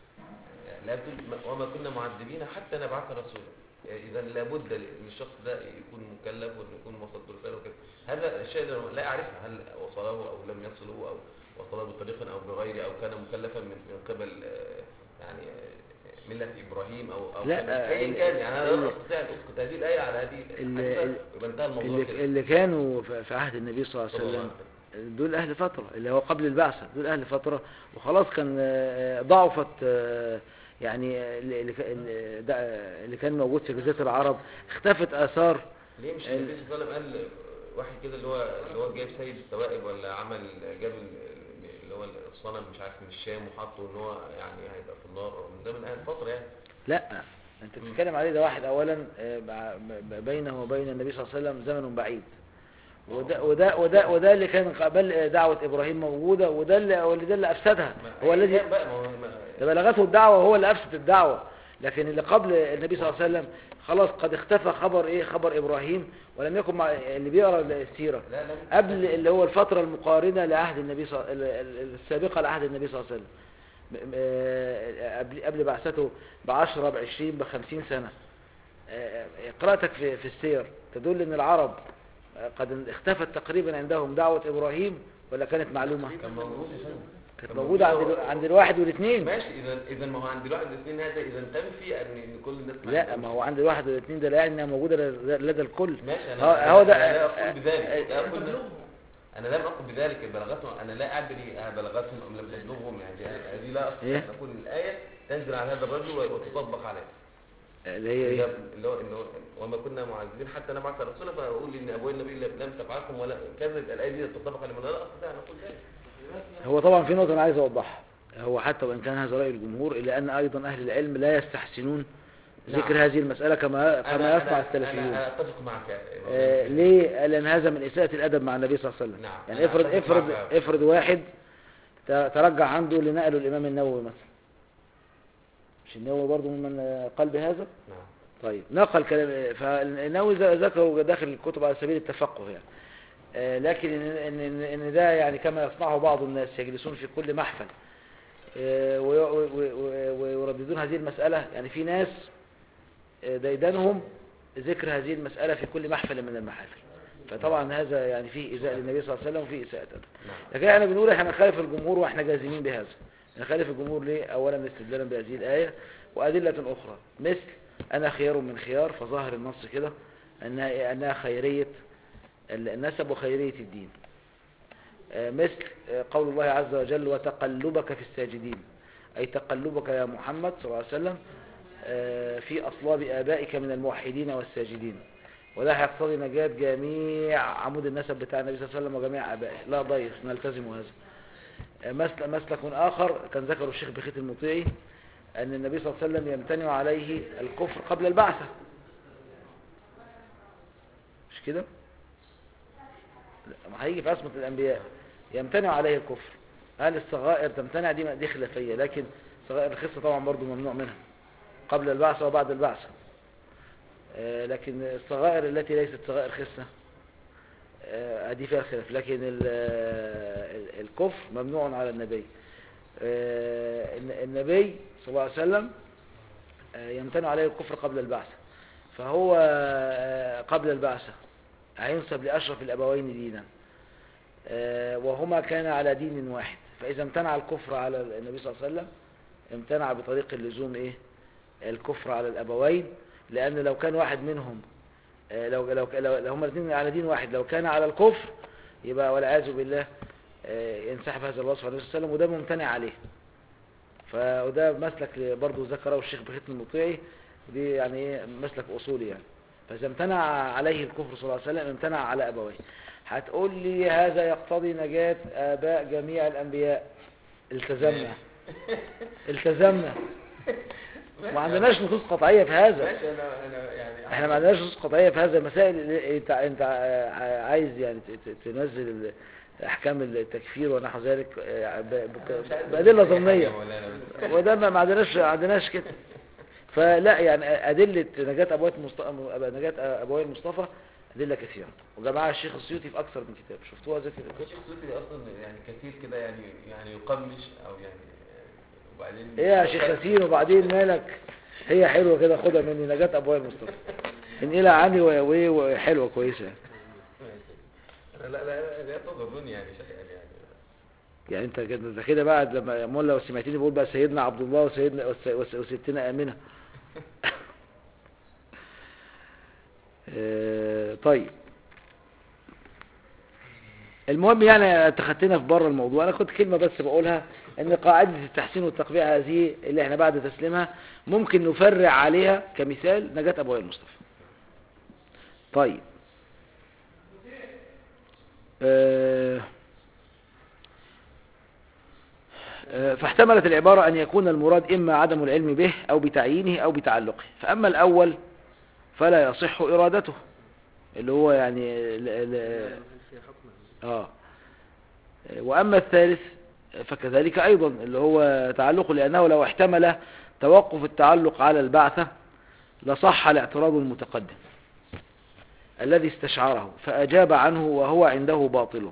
لا بتقول وما كنا معذبين حتى نبعث رسولا اذا لابد للشخص ده يكون مكلف وانه يكون وصل برساله وكده هذا الشيء اللي لا اعرفه هل وصله او لم يصله او وصله بطريق او بغيره او كان مكلفا من من قبل آه، يعني آه، مله ابراهيم او او لا، كان- آه، ايا ال- كان يعني انا ال- لا استطيع ان اسقط هذه الايه على هذه ال- الحادثة ال- يبقى انتهى الموضوع اللي, كده اللي كانوا في في عهد النبي صلى الله عليه صلى الله وسلم عليه دول أهل فترة اللي هو قبل البعثة دول أهل فترة وخلاص كان آه، ضعفت آه، يعني آه، اللي اللي كا- اللي ده- اللي كان موجود في جزيرة العرب اختفت آثار ليه مش ال- النبي صلى الله عليه وسلم قال واحد كده اللي هو اللي هو جايب سيد الثوائب ولا عمل جاب ال- اللي هو الصنم مش عارف من الشام وحطه ان هو يعني هيبقى في النار ده من اهل فتره يعني لا انت بتتكلم عليه ده واحد اولا آه، بع- ب- بينه وبين النبي صلى الله عليه وسلم زمن بعيد وده وده وده وده اللي كان قبل دعوة ابراهيم موجودة وده اللي واللي ده اللي افسدها ما- هو الذي أيام بقى ما هو ما- ده بلغته الدعوة وهو اللي افسد الدعوة لكن اللي قبل النبي صلى الله عليه وسلم خلاص قد اختفى خبر ايه خبر ابراهيم ولم يكن مع اللي بيقرا السيرة لا لا قبل اللي هو الفترة المقارنة لعهد النبي صلى ال- ال- السابقة لعهد النبي صلى الله عليه وسلم م- م- قبل قبل بعثته بعشرة بعشرين بخمسين سنة آه، قراءتك في في السير تدل ان العرب آه، قد اختفت تقريبا عندهم دعوة ابراهيم ولا كانت معلومة كان موجود يا فندم كانت كان موجودة عند موجود. ال- عند الواحد والاثنين ماشي اذا اذا ما هو عند الواحد الاثنين هذا اذا تنفي ان إن كل الناس لا ما هو عند الواحد والاثنين ده لا يعني انها موجودة لدى لدى الكل ماشي انا هو- أنا- هو ده أنا لا آه، اقول بذلك آه، لا أقول انا لم اقل بذلك بلغتهم انا لا ادري بلغتهم ام لم تبلغهم يعني هذه لا استطيع إيه؟ ان اقول الايه تنزل على هذا الرجل وتطبق عليه اللي هي ايه اللي هو اللي هو وما كنا معذبين حتى نبعث رسولا فاقول ان ابوي النبي لم لم تفعلكم ولا كانت الايه دي تطبق على من لا استطيع ان اقول ذلك هو طبعا في نقطة أنا عايز أوضحها هو حتى وإن كان هذا رأي الجمهور إلا أن أيضا أهل العلم لا يستحسنون ذكر نعم. هذه المسألة كما كما أنا- يصنع أنا- السلفيون انا اتفق معك آه ليه؟ لأن هذا من إساءة الأدب مع النبي صلى الله عليه وسلم نعم. يعني أنا افرض أتفق افرض معك. افرض واحد ت- ترجع عنده لنقله الإمام النووي مثلا مش النووي برضه ممن آه، قال بهذا نعم طيب نقل كلام فالنووي ذ- ذكره داخل الكتب على سبيل التفقه يعني آه، لكن ان ان ان إن ده يعني كما يصنعه بعض الناس يجلسون في كل محفل آه، وي- وي- وي- ويرددون هذه المسألة يعني في ناس آه، ديدنهم ذكر هذه المسألة في كل محفل من المحافل فطبعا هذا يعني فيه إيذاء للنبي صلى الله عليه وسلم وفيه إساءة أدب نعم لكن احنا بنقول احنا نخالف الجمهور واحنا جازمين بهذا نخالف الجمهور ليه اولا استدلالا بهذه الآية وأدلة أخرى مثل أنا خيار من خيار فظاهر النص كده أنها, أنها خيرية النسب وخيرية الدين آه، مثل آه، قول الله عز وجل وتقلبك في الساجدين أي تقلبك يا محمد صلى الله عليه وسلم آه، في أصلاب آبائك من الموحدين والساجدين وده هيقتضي نجاة جميع عمود النسب بتاع النبي صلى الله عليه وسلم وجميع آبائه لا ضير نلتزم هذا آه، مسلك مسلك آخر كان ذكره الشيخ بخيت المطيعي أن النبي صلى الله عليه وسلم يمتنع عليه الكفر قبل البعثة مش كده لا، ما هيجي في عصمة الأنبياء يمتنع عليه الكفر هل الصغائر تمتنع دي دي خلافية لكن صغائر الخصة طبعا برضو ممنوع منها قبل البعثة وبعد البعثة آه، لكن الصغائر التي ليست صغائر خصة آه، دي فيها خلاف لكن ال- ال- الكفر ممنوع على النبي آه، الن- النبي صلى الله عليه وسلم آه، يمتنع عليه الكفر قبل البعثة فهو آه، قبل البعثة هينسب لأشرف الأبوين دينا آه، وهما كان على دين واحد فإذا امتنع الكفر على النبي صلى الله عليه وسلم امتنع بطريق اللزوم إيه الكفر على الأبوين لأن لو كان واحد منهم آه، لو لو لو لو هما الاثنين على دين واحد لو كان على الكفر يبقى والعياذ بالله آه، ينسحب هذا الوصف عليه الصلاة والسلام وده ممتنع عليه فده مسلك برضه ذكره الشيخ بختم المطيعي دي يعني ايه مسلك اصولي يعني فاذا امتنع عليه الكفر صلى الله عليه وسلم امتنع على ابويه هتقول لي هذا يقتضي نجاة اباء جميع الانبياء التزمنا التزمنا ما عندناش نصوص قطعية في هذا ماشي انا انا يعني احنا ما عندناش نصوص قطعية في هذا المسائل اللي انت انت عايز يعني ت- ت- تنزل ال- احكام التكفير ونحو ذلك اه، ب- ب- مش عايز بأدلة أقول أي حاجة ظنية ولا أنا بس- وده ما ما عندناش ما عندناش كده فلا يعني أدلة نجاة أبوات مصطفى نجاة أبوي المصطفى أدلة كثيرة وجمعها الشيخ السيوطي في أكثر من كتاب شفتوها زي كده الشيخ السويسي اصلا يعني كثير كده يعني يعني يقمش او يعني وبعدين إيه يا شيخ ياسين وبعدين مالك هي حلوة كده خدها مني نجاة أبوي المصطفى انقلها عني وهي- وهي وهي حلوة كويسة يعني. لا لا لا لا تضرني يعني شيئا يعني يعني انت كده انت كده بعد لما يا مولا لو سمعتني بقول بقى سيدنا عبد الله وسيدنا وس- وس- وستنا امنه اه، طيب المهم يعني تخطينا في بره الموضوع انا كنت كلمه بس بقولها ان قاعده التحسين والتقبيح هذه اللي احنا بعد تسليمها ممكن نفرع عليها كمثال نجاة ابويا المصطفى طيب اه فاحتملت العبارة أن يكون المراد إما عدم العلم به أو بتعيينه أو بتعلقه فأما الأول فلا يصح إرادته اللي هو يعني ال- ال- في حكم آه وأما الثالث فكذلك أيضا اللي هو تعلقه لأنه لو احتمل توقف التعلق على البعثة لصح الاعتراض المتقدم الذي استشعره فأجاب عنه وهو عنده باطل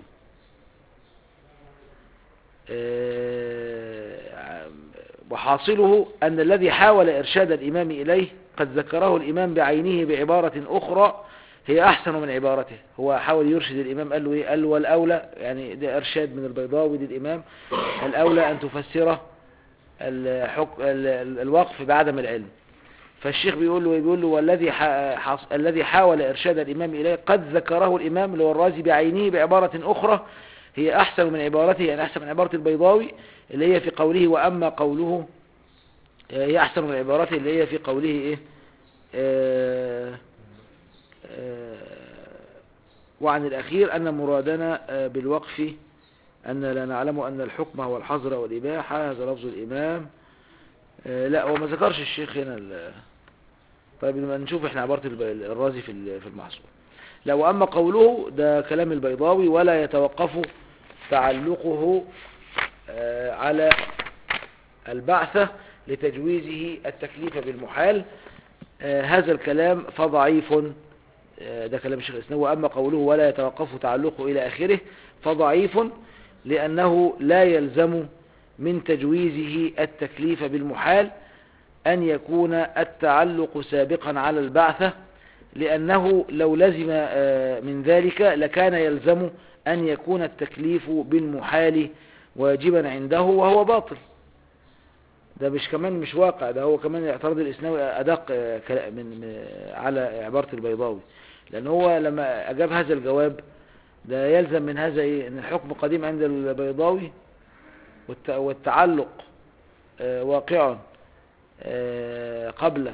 آه، وحاصله أن الذي حاول إرشاد الإمام إليه قد ذكره الإمام بعينه بعبارة أخرى هي أحسن من عبارته هو حاول يرشد الإمام قال له إيه قال له والأولى يعني ده إرشاد من البيضاوي للإمام الأولى أن تفسر الحك... ال- ال- الوقف بعدم العلم فالشيخ بيقول له بيقول له والذي ح... حص... الذي حاول إرشاد الإمام إليه قد ذكره الإمام اللي هو الرازي بعينه بعبارة أخرى هي أحسن من عبارته يعني أحسن من عبارة البيضاوي اللي هي في قوله وأما قوله آه، هي أحسن من عبارته اللي هي في قوله إيه آه، آه، وعن الأخير أن مرادنا آه، بالوقف أن لا نعلم أن الحكم هو الحظر والإباحة هذا لفظ الإمام آه، لا هو ما ذكرش الشيخ هنا ال- طيب لما نشوف احنا عبارة الب- الرازي في ال- في المحصول لا وأما قوله ده كلام البيضاوي ولا يتوقف تعلقه آه، على البعثة لتجويزه التكليف بالمحال آه، هذا الكلام فضعيف آه، ده كلام الشيخ الإسلام وأما قوله ولا يتوقف تعلقه إلى آخره فضعيف لأنه لا يلزم من تجويزه التكليف بالمحال أن يكون التعلق سابقا على البعثة لأنه لو لزم آه، من ذلك لكان يلزم أن يكون التكليف بالمحال واجبا عنده وهو باطل ده مش كمان مش واقع ده هو كمان اعتراض الإسناوي أدق آه، كلا- من من- على عبارة البيضاوي لأن هو لما أجاب هذا الجواب ده يلزم من هذا إيه؟ أن الحكم قديم عند البيضاوي والت- والتعلق آه، واقع آه، قبل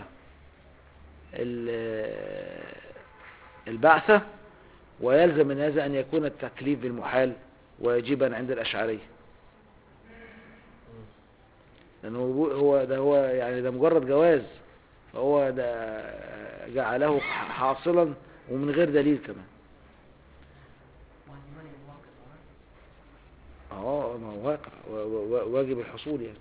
ال- البعثة ويلزم من هذا أن يكون التكليف بالمحال واجبا عند الأشعرية لأنه هو- هو ده هو يعني ده مجرد جواز فهو ده جعله حاصلا ومن غير دليل كمان واجبان الواقع اه ما هو واقع و- و- واجب الحصول يعني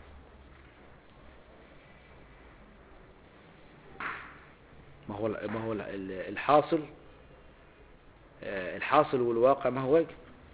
ما هو ما هو ال- الحاصل آه، الحاصل والواقع ما هو واجب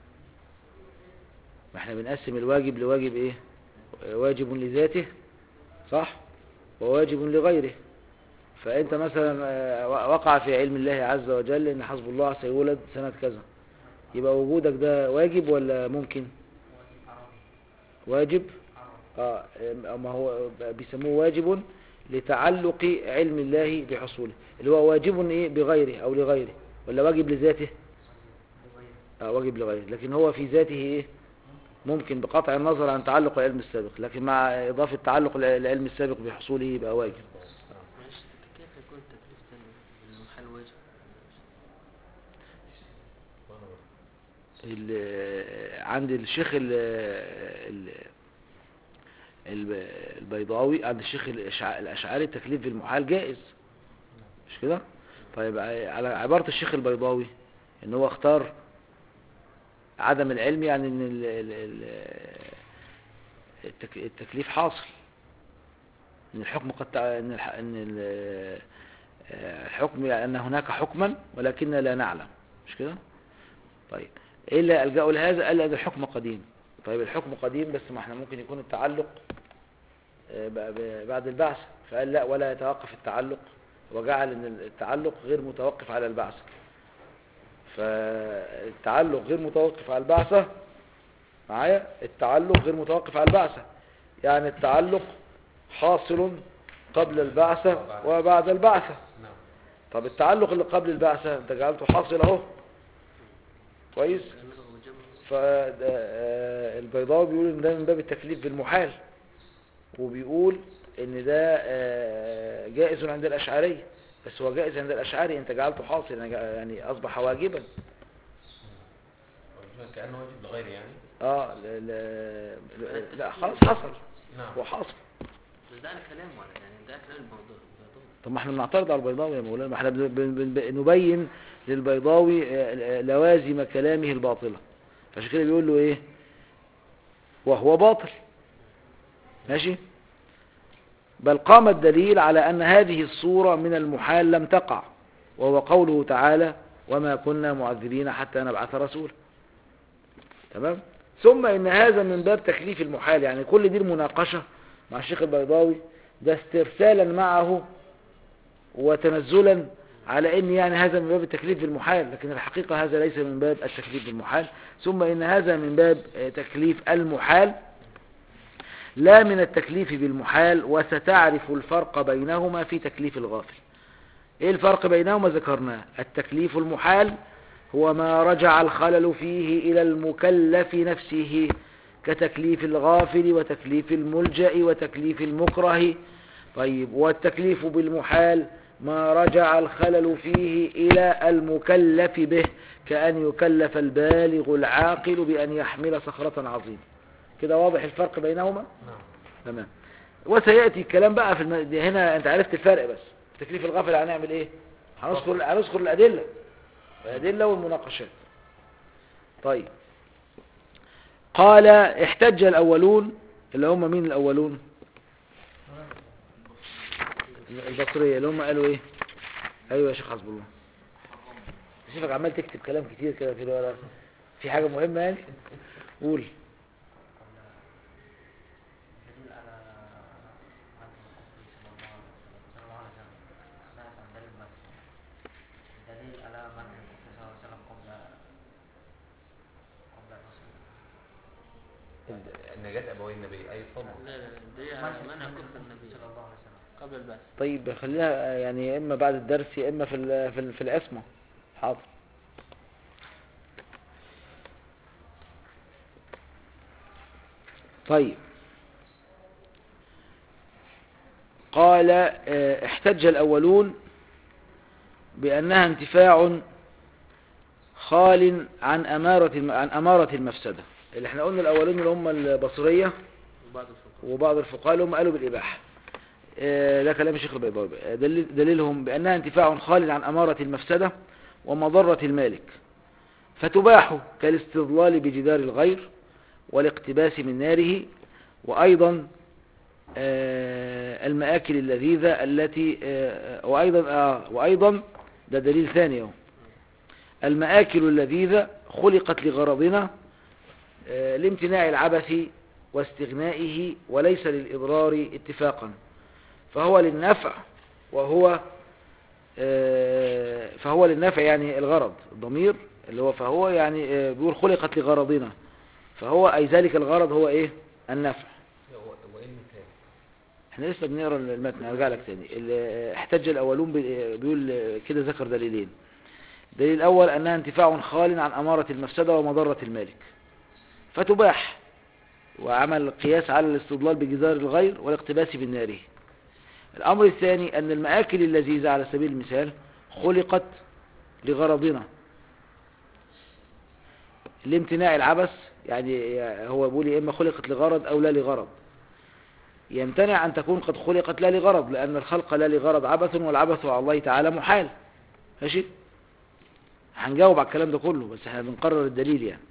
ما احنا بنقسم الواجب لواجب ايه آه، واجب لذاته صح وواجب لغيره فانت مثلا آه، وقع في علم الله عز وجل ان حسب الله سيولد سنة كذا يبقى وجودك ده واجب ولا ممكن واجب عربي واجب عربي اه ما هو بيسموه واجب لتعلق علم الله بحصوله اللي هو واجب ايه بغيره او لغيره ولا واجب لذاته بغير آه، واجب لغيره لكن هو في ذاته ايه ممكن بقطع النظر عن تعلق العلم السابق لكن مع إضافة تعلق العلم السابق بحصوله يبقى واجب معلش كيف يكون التكليف تاني بالمحال واجب ال- عند الشيخ ال- ال- ال- البيضاوي عند الشيخ الأشع- الأشعري التكليف بالمحال جائز مش كده طيب ع- على عبارة الشيخ البيضاوي ان هو اختار عدم العلم يعني ان ال- ال- ال- التك- التكليف حاصل ان الحكم قد تع- ان الح- ان ال- الحكم يعني ان هناك حكما ولكننا لا نعلم مش كده طيب ايه اللي الجأوا لهذا قال ده الحكم قديم طيب الحكم قديم بس ما احنا ممكن يكون التعلق آه، ب- ب- بعد البعث فقال لا ولا يتوقف التعلق وجعل ان التعلق غير متوقف على البعث فالتعلق غير متوقف على البعثة معايا التعلق غير متوقف على البعثة يعني التعلق حاصل قبل البعثة وبعد البعثة نعم طب التعلق اللي قبل البعثة انت جعلته حاصل اهو كويس لأنه وجب فالبيضاوي بيقول ان ده من باب التكليف بالمحال وبيقول ان ده آه، جائز عند الاشعري بس هو جائز عند الاشعري انت جعلته حاصل يعني جع- يعني اصبح واجبا كأنه واجب لغيره يعني اه لا, لا, لا, لا خلاص حصل نعم هو حاصل بس ده على كلام ولا يعني ده كلام الموضوع الموضوع. طب ما احنا بنعترض على البيضاوي يا مولانا ما احنا بن- بن- بن- نبين للبيضاوي آه، آه، لوازم كلامه الباطلة عشان كده بيقول له ايه وهو باطل ماشي بل قام الدليل على أن هذه الصورة من المحال لم تقع وهو قوله تعالى وما كنا معذبين حتى نبعث رسولا تمام ثم إن هذا من باب تكليف المحال يعني كل دي المناقشة مع الشيخ البيضاوي ده استرسالا معه وتنزلا على ان يعني هذا من باب التكليف بالمحال لكن الحقيقة هذا ليس من باب التكليف بالمحال ثم ان هذا من باب آه، تكليف المحال لا من التكليف بالمحال وستعرف الفرق بينهما في تكليف الغافل ايه الفرق بينهما ذكرناه التكليف المحال هو ما رجع الخلل فيه الى المكلف نفسه كتكليف الغافل وتكليف الملجأ وتكليف المكره طيب والتكليف بالمحال ما رجع الخلل فيه إلى المكلف به كأن يكلف البالغ العاقل بأن يحمل صخرة عظيمة كده واضح الفرق بينهما نعم تمام وسيأتي الكلام بقى في الم... دي هنا انت عرفت الفرق بس تكليف الغافل هنعمل ايه هنذكر هنذكر الأدلة الأدلة والمناقشات طيب قال احتج الأولون اللي هم مين الأولون البصرية اللي هم قالوا ايه ايوه يا شيخ حسب الله شوفك عمال تكتب كلام كتير كده في الورق في حاجة مهمة يعني قول دليل على عدم الكفر صلى الله عليه وسلم صلى الله عليه وسلم ناس عن دليل بس دليل على منع الكفر صلى الله عليه وسلم قبل قبل الرسول نجاة أبوي النبي أي اتفضل لا لا لا دليل على منع كفر النبي صلى الله عليه وسلم قبل البعث طيب خليها يعني يا اما بعد الدرس يا اما في ال- في ال- في الاسمه حاضر طيب قال آه، احتج الاولون بانها انتفاع خال عن اماره الم- عن اماره المفسده اللي احنا قلنا الاولين اللي هم البصريه وبعض الفقهاء وبعض الفقهاء اللي هم قالوا بالإباحة آه، ده كلام الشيخ البيضاوي آه، دليل دليلهم بأنها انتفاع خال عن أمارة المفسدة ومضرة المالك فتباح كالاستظلال بجدار الغير والاقتباس من ناره وأيضا آه، المآكل اللذيذة التي آه، وأيضا آه، وأيضا ده دليل ثاني اهو المآكل اللذيذة خلقت لغرضنا آه، لامتناع العبث واستغنائه وليس للإضرار اتفاقا فهو للنفع وهو آه، فهو للنفع يعني الغرض الضمير اللي هو فهو يعني آه، بيقول خلقت لغرضنا فهو أي ذلك الغرض هو إيه النفع و- وإيه المثال احنا لسه بنقرا المتن هرجع لك تاني اللي احتج الاولون بي- بيقول كده ذكر دليلين الدليل الأول أنها انتفاع خال عن أمارة المفسدة ومضرة المالك فتباح وعمل القياس على الاستضلال بجزار الغير والاقتباس بالنار الأمر الثاني أن المآكل اللذيذة على سبيل المثال خلقت لغرضنا لامتناع العبث يعني هو بيقول يا إما خلقت لغرض أو لا لغرض يمتنع أن تكون قد خلقت لا لغرض لأن الخلق لا لغرض عبث والعبث على الله تعالى محال ماشي هنجاوب على الكلام ده كله بس احنا بنقرر الدليل يعني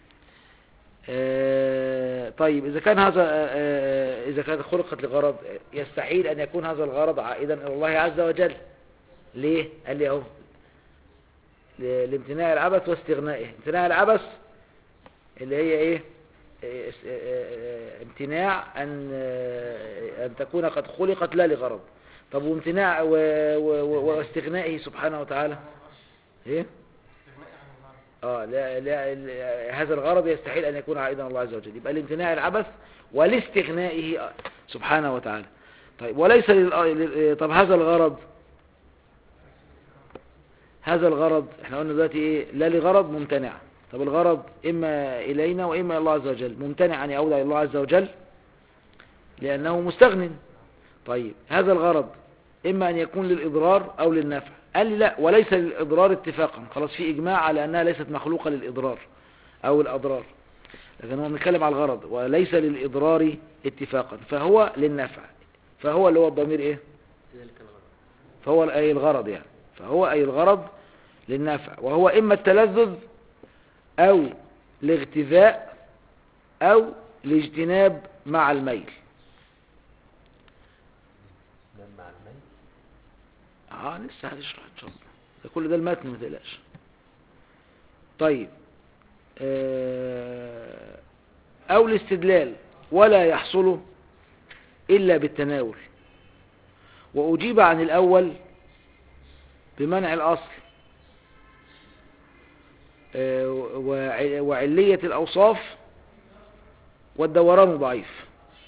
آه، طيب إذا كان هذا آه، آه، إذا كانت خلقت لغرض يستحيل أن يكون هذا الغرض عائدا إلى الله عز وجل ليه؟ قال لي أهو ل- لامتناع العبث واستغنائه امتناع العبث اللي هي إيه؟ آه، آه، آه، امتناع أن آه، أن تكون قد خلقت لا لغرض طب وامتناع و- و- و- واستغنائه سبحانه وتعالى إيه؟ اه لا لا لا- هذا الغرض يستحيل ان يكون عائدا على الله عز وجل يبقى لامتناع العبث ولاستغنائه سبحانه وتعالى طيب وليس لل... لل- طب هذا الغرض هذا الغرض احنا قلنا دلوقتي ايه لا لغرض ممتنع طب الغرض اما الينا واما الى الله عز وجل ممتنع ان يعود الى الله عز وجل لانه مستغن طيب هذا الغرض اما ان يكون للاضرار او للنفع قال لي لا وليس للاضرار اتفاقا خلاص في اجماع على انها ليست مخلوقه للاضرار او الاضرار لكن هو بنتكلم على الغرض وليس للاضرار اتفاقا فهو للنفع فهو اللي هو الضمير ايه ذلك الغرض فهو أي الغرض يعني فهو أي الغرض للنفع وهو إما التلذذ أو الاغتذاء أو الاجتناب مع الميل ده مع الميت اه لسه هنشرح ان شاء الله ده كل ده المتن ما تقلقش طيب آه، او الاستدلال ولا يحصل الا بالتناول واجيب عن الاول بمنع الاصل آه، وع- وعلية الاوصاف والدوران ضعيف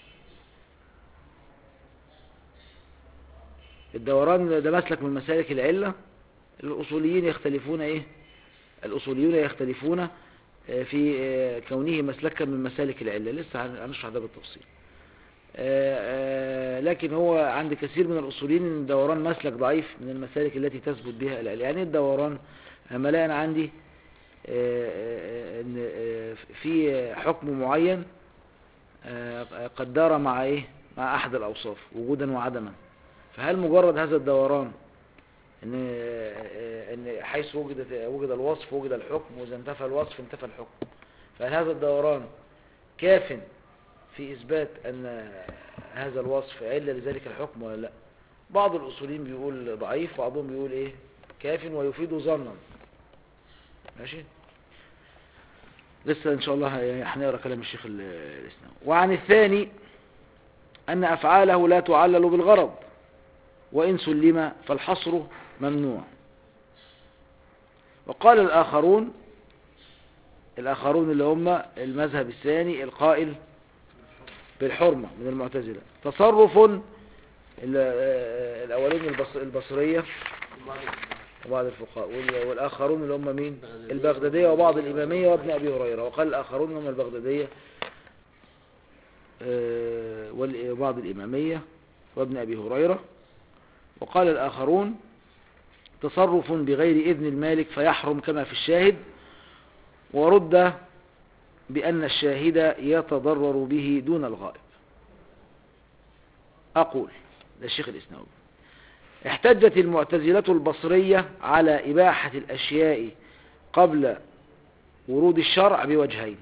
الدوران ده مسلك من مسالك العلة الأصوليين يختلفون إيه الأصوليون يختلفون آه، في آه، كونه مسلكا من مسالك العلة لسه هن- هنشرح ده بالتفصيل آه، آه، لكن هو عند كثير من الأصوليين إن الدوران مسلك ضعيف من المسالك التي تثبت بها العلة يعني إيه الدوران لما لا أنا عندي آه، آه، إن آه، في حكم معين آه، قد دار مع إيه مع أحد الأوصاف وجودا وعدما فهل مجرد هذا الدوران ان ان حيث وجدت وجد الوصف وجد الحكم واذا انتفى الوصف انتفى الحكم فهل هذا الدوران كاف في اثبات ان هذا الوصف عله لذلك الحكم ولا لا بعض الاصوليين بيقول ضعيف بعضهم بيقول ايه كاف ويفيد ظنا ماشي لسه ان شاء الله ه- هنقرا كلام الشيخ ال- الاسلام وعن الثاني ان افعاله لا تعلل بالغرض وإن سلم فالحصر ممنوع وقال الآخرون الآخرون اللي هم المذهب الثاني القائل بالحرمة من المعتزلة تصرف ال- آه، الأولين البص- البصرية وبعض الفقهاء وال- والآخرون اللي هم مين البغدادية وبعض الإمامية وابن أبي هريرة وقال الآخرون هم البغدادية آه، وال- وبعض الإمامية وابن أبي هريرة وقال الآخرون تصرف بغير إذن المالك فيحرم كما في الشاهد ورد بأن الشاهد يتضرر به دون الغائب أقول ده الشيخ الإسناوي احتجت المعتزلة البصرية على إباحة الأشياء قبل ورود الشرع بوجهين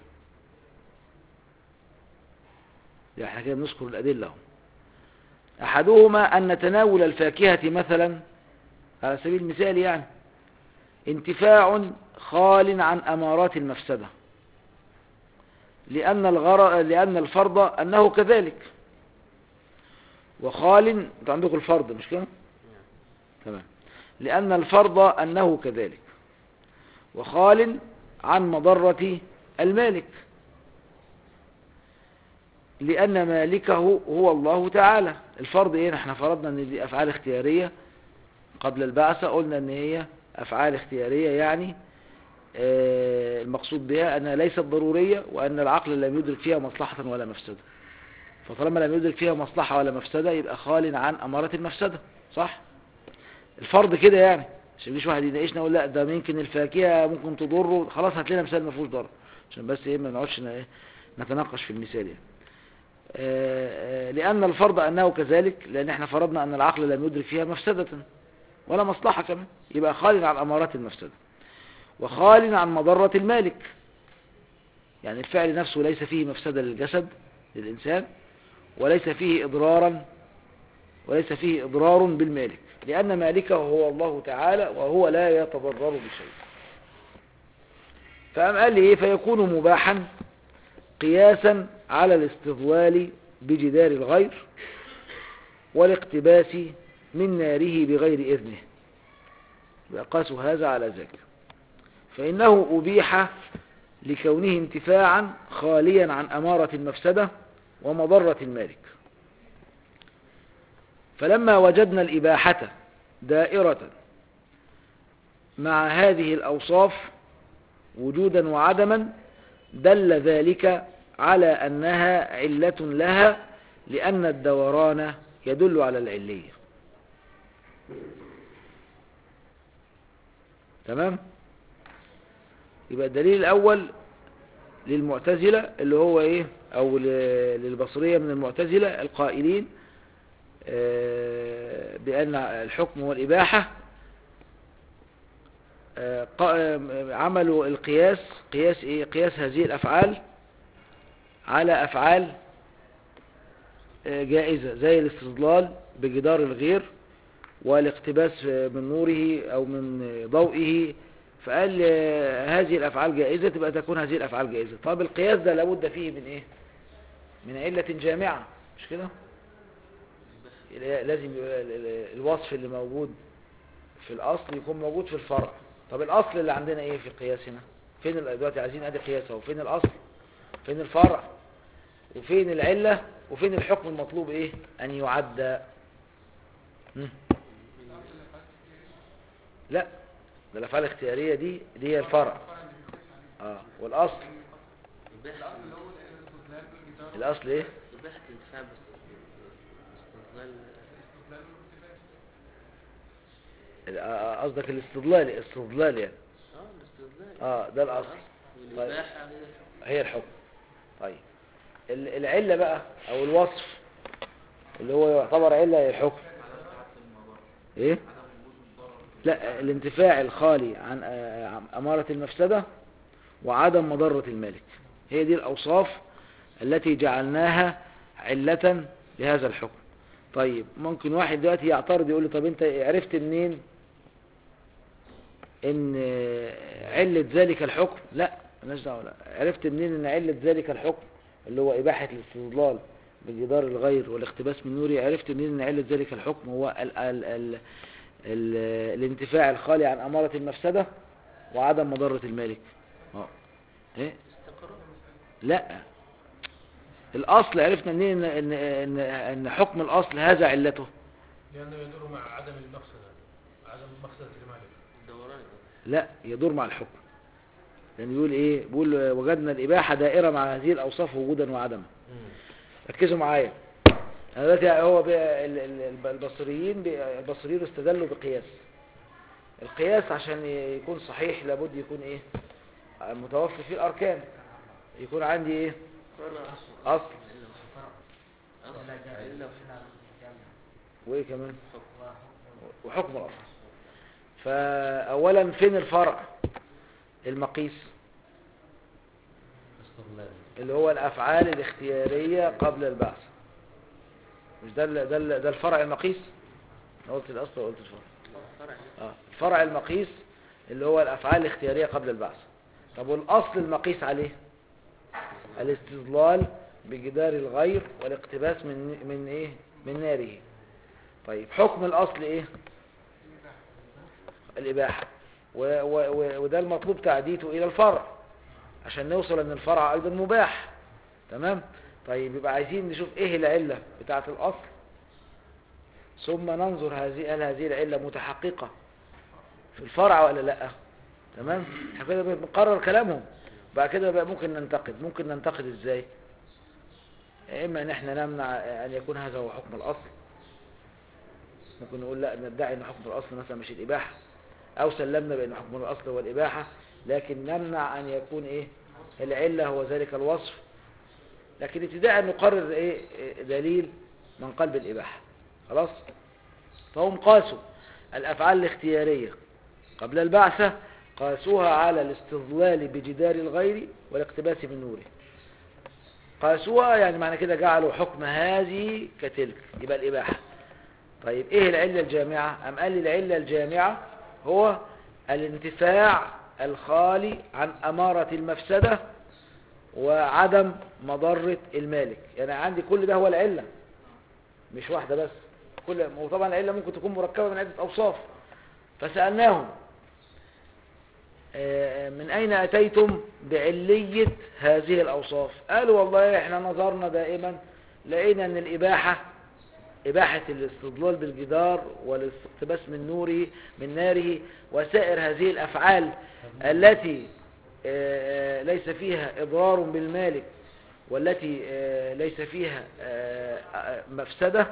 ده احنا كده بنذكر الأدلة اهو أحدهما أن تناول الفاكهة مثلا على سبيل المثال يعني انتفاع خال عن أمارات المفسدة لأن, الغر... لأن الفرض أنه كذلك وخال انتوا عندكم الفرض مش كده تمام لأن الفرض أنه كذلك وخال عن مضرة المالك لأن مالكه هو الله تعالى الفرض ايه احنا فرضنا ان دي افعال اختيارية قبل البعثة قلنا ان هي أفعال اختيارية يعني آه، المقصود بها أنها ليست ضرورية وأن العقل لم يدرك فيها مصلحة ولا مفسدة فطالما لم يدرك فيها مصلحة ولا مفسدة يبقى خال عن أمارة المفسدة صح الفرض كده يعني عشان مفيش واحد يناقشنا يقول لا ده ممكن الفاكهة ممكن تضره خلاص هات لنا مثال ما فيهوش ضرر عشان بس ايه ما نقعدش ن- إيه، نتناقش في المثال يعني آه، آه، لأن الفرض أنه كذلك لأن احنا فرضنا أن العقل لم يدرك فيها مفسدة ولا مصلحة كمان يبقى خال عن أمارات المفسدة وخال عن مضرة المالك يعني الفعل نفسه ليس فيه مفسدة للجسد للإنسان وليس فيه إضرارا وليس فيه إضرار بالمالك لأن مالكه هو الله تعالى وهو لا يتضرر بشيء فأم قال لي إيه فيكون مباحا قياسا على الاستظلال بجدار الغير والاقتباس من ناره بغير إذنه ويقاس هذا على ذاك فإنه أبيح لكونه انتفاعا خاليا عن أمارة المفسدة ومضرة المالك فلما وجدنا الإباحة دائرة مع هذه الأوصاف وجودا وعدما دل ذلك على أنها علة لها لأن الدوران يدل على العلية تمام يبقى الدليل الأول للمعتزلة اللي هو إيه أو ل- للبصرية من المعتزلة القائلين آه، بأن الحكم والإباحة آه، قا- آه، عملوا القياس قياس إيه قياس هذه الأفعال على أفعال آه، جائزة زي الاستظلال بجدار الغير والاقتباس آه، من نوره أو من آه، ضوئه فقال آه، هذه الأفعال جائزة تبقى تكون هذه الأفعال جائزة طب القياس ده لابد فيه من إيه من علة جامعة مش كده لازم يبقى ال- ال- الوصف اللي موجود في الأصل يكون موجود في الفرع طب الأصل اللي عندنا إيه في القياس هنا فين ال- دلوقتي عايزين أدي قياس اهو فين الأصل فين الفرع وفين العلة وفين الحكم المطلوب إيه أن يعدى مم. لا ده الأفعال الاختيارية دي دي هي الفرع اه والأصل إباحة الأصل إيه إباحة الانتفاع بس استظلال ال- آه، قصدك الاستضلال الاستضلال يعني اه الاستظلال اه ده الأصل والإباحة هي الحكم هي الحكم طيب ال- العلة بقى او الوصف اللي هو يعتبر علة هي الحكم ايه لا الانتفاع الخالي عن آه، عن أمارة المفسدة وعدم مضرة المالك هي دي الأوصاف التي جعلناها علة لهذا الحكم طيب ممكن واحد دلوقتي يعترض يقول لي طب انت عرفت منين ان آه، علة ذلك الحكم لا مالناش دعوه لا عرفت منين ان علة ذلك الحكم اللي هو إباحة الاستظلال بجدار الغير والاقتباس من نوري عرفت منين ان علة ذلك الحكم هو ال ال ال ال الانتفاع الخالي عن أمارة المفسدة وعدم مضرة المالك اه ايه استقرار لا الأصل عرفنا منين ان, إن, إن, إن حكم الأصل هذا علته لأنه يدور مع عدم المفسدة عدم مفسدة المالك الدوران لا يدور مع الحكم يعني بيقول ايه بيقول وجدنا الإباحة دائرة مع هذه الأوصاف وجودا وعدما ركزوا معايا أنا دلوقتي هو بي- ال- ال- البصريين بي- البصريين استدلوا بقياس القياس عشان ي- يكون صحيح لابد يكون ايه متوفر فيه الأركان يكون عندي ايه أصل أصل لا جامع إلا إلا جامع وايه كمان وحكم وحكم الأصل فأولا فين الفرع المقيس استغلال اللي هو الأفعال الاختيارية قبل البعث مش ده ال- ده ال- ده الفرع المقيس أنا قلت الأصل وقلت الفرع فرع آه. الفرع المقيس اللي هو الأفعال الاختيارية قبل البعث طب والأصل المقيس عليه الاستظلال بجدار الغير والاقتباس من من ايه من ناره طيب حكم الأصل ايه الإباحة و و و وده المطلوب تعديته إلى الفرع عشان نوصل ان الفرع ايضا مباح تمام طيب يبقى عايزين نشوف ايه العلة بتاعة الاصل ثم ننظر هذه هل هذه العلة متحققة في الفرع ولا لا تمام احنا كده بنقرر كلامهم بعد كده بقى ممكن ننتقد ممكن ننتقد ازاي اما ان احنا نمنع ان يكون هذا هو حكم الاصل ممكن نقول لا ندعي ان حكم الاصل مثلا مش الاباحه او سلمنا بان حكم الاصل هو الاباحه لكن نمنع ان يكون ايه العله هو ذلك الوصف لكن ابتداء نقرر ايه إيه دليل من قلب الاباحه خلاص فهم قاسوا الافعال الاختياريه قبل البعثه قاسوها على الاستظلال بجدار الغير والاقتباس من نوره قاسوها يعني معنى كده جعلوا حكم هذه كتلك يبقى الإباحة طيب ايه العلة الجامعة أم قال لي العلة الجامعة هو الانتفاع الخالي عن أمارة المفسدة وعدم مضرة المالك يعني عندي كل ده هو العلة مش واحدة بس كل وطبعا العلة ممكن تكون مركبة من عدة أوصاف فسألناهم آه، من أين أتيتم بعلية هذه الأوصاف قالوا والله احنا نظرنا دائما لقينا أن الإباحة إباحة الاستضلال بالجدار والاستقتباس من نوره من ناره وسائر هذه الأفعال التي آه، ليس فيها إضرار بالمالك والتي آه، ليس فيها آه، آه، مفسدة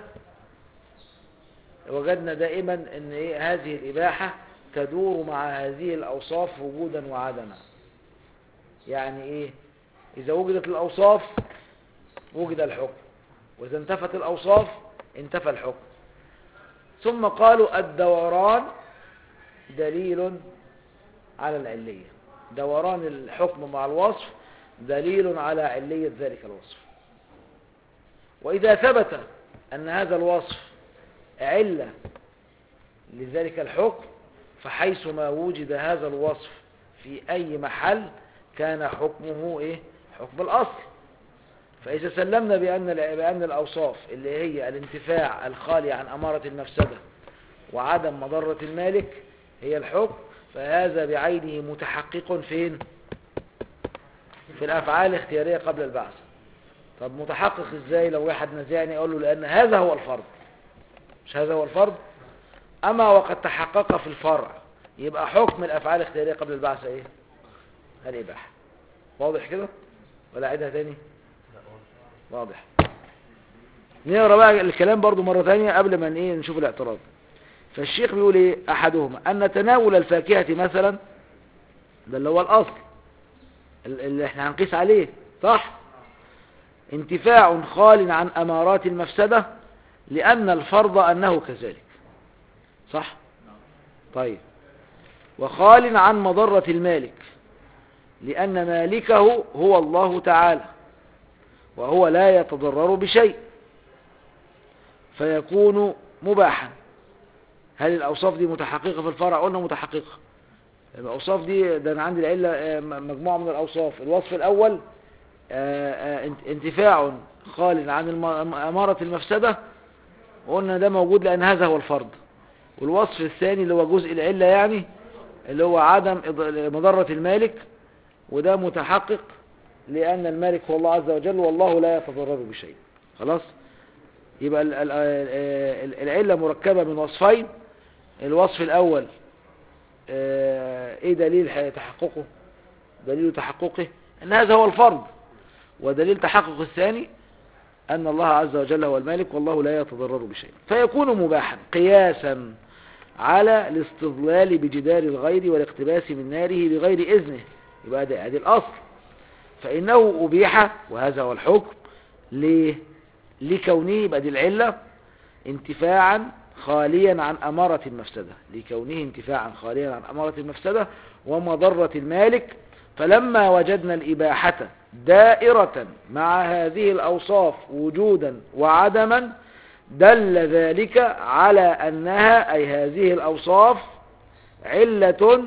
وجدنا دائما أن إيه هذه الإباحة تدور مع هذه الأوصاف وجودا وعدما يعني إيه إذا وجدت الأوصاف وجد الحكم وإذا انتفت الأوصاف انتفى الحكم ثم قالوا الدوران دليل على العلية دوران الحكم مع الوصف دليل على علية ذلك الوصف وإذا ثبت أن هذا الوصف علة لذلك الحكم فحيثما وجد هذا الوصف في أي محل كان حكمه إيه؟ حكم الأصل فإذا سلمنا بأن بأن الأوصاف اللي هي الانتفاع الخالي عن أمارة المفسدة وعدم مضرة المالك هي الحكم فهذا بعينه متحقق فين في الأفعال الاختيارية قبل البعث طب متحقق ازاي لو واحد نزعني اقول له لأن هذا هو الفرض مش هذا هو الفرض أما وقد تحقق في الفرع يبقى حكم الأفعال الاختيارية قبل البعث ايه الإباحة واضح كده ولا أعيدها تاني واضح نقرا بقى الكلام برضو مرة تانية قبل ما ايه نشوف الاعتراض فالشيخ بيقول ايه احدهما ان تناول الفاكهة مثلا ده اللي هو الاصل اللي احنا هنقيس عليه صح انتفاع خال عن امارات المفسدة لان الفرض انه كذلك صح طيب وخال عن مضرة المالك لان مالكه هو الله تعالى وهو لا يتضرر بشيء فيكون مباحا هل الأوصاف دي متحققة في الفرع قلنا متحققة الأوصاف دي ده أنا عندي العلة آه، مجموعة من الأوصاف الوصف الأول آه، آه، انت- انتفاع خال عن الم- أمارة المفسدة وقلنا ده موجود لأن هذا هو الفرض والوصف الثاني اللي هو جزء العلة يعني اللي هو عدم إض- مضرة المالك وده متحقق لأن المالك هو الله عز وجل والله لا يتضرر بشيء خلاص يبقى ال- ال- ال- العلة مركبة من وصفين الوصف الأول آه، ايه دليل ح- تحققه دليل تحققه ان هذا هو الفرض ودليل تحقق الثاني ان الله عز وجل هو المالك والله لا يتضرر بشيء فيكون مباحا قياسا على الاستظلال بجدار الغير والاقتباس من ناره بغير اذنه يبقى ده ادي الاصل فانه ابيح وهذا هو الحكم ليه لكونه يبقى دي العله انتفاعا خاليا عن أمارة المفسدة لكونه انتفاعا خاليا عن أمارة المفسدة ومضرة المالك فلما وجدنا الإباحة دائرة مع هذه الأوصاف وجودا وعدما دل ذلك على أنها أي هذه الأوصاف علة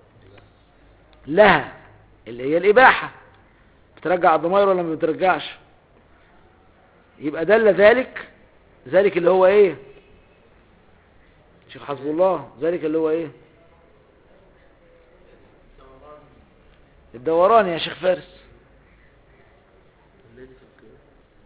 لها اللي هي الإباحة بترجع الضمائر ولا ما بترجعش يبقى دل ذلك ذلك اللي هو ايه شيخ حسب الله ذلك اللي هو ايه الدوران يا شيخ فارس الذي في القيام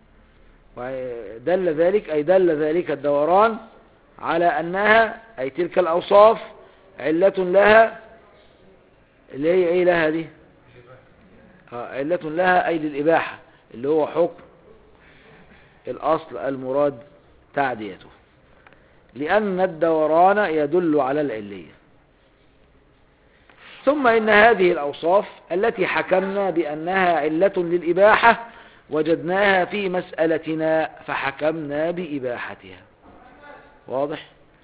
دل ذلك أي دل ذلك الدوران على أنها أي تلك الأوصاف علة لها اللي هي ايه لها دي آه، علة لها أي للإباحة اللي هو حكم الأصل المراد تعديته لأن الدوران يدل على العلية ثم إن هذه الأوصاف التي حكمنا بأنها علة للإباحة وجدناها في مسألتنا فحكمنا بإباحتها واضح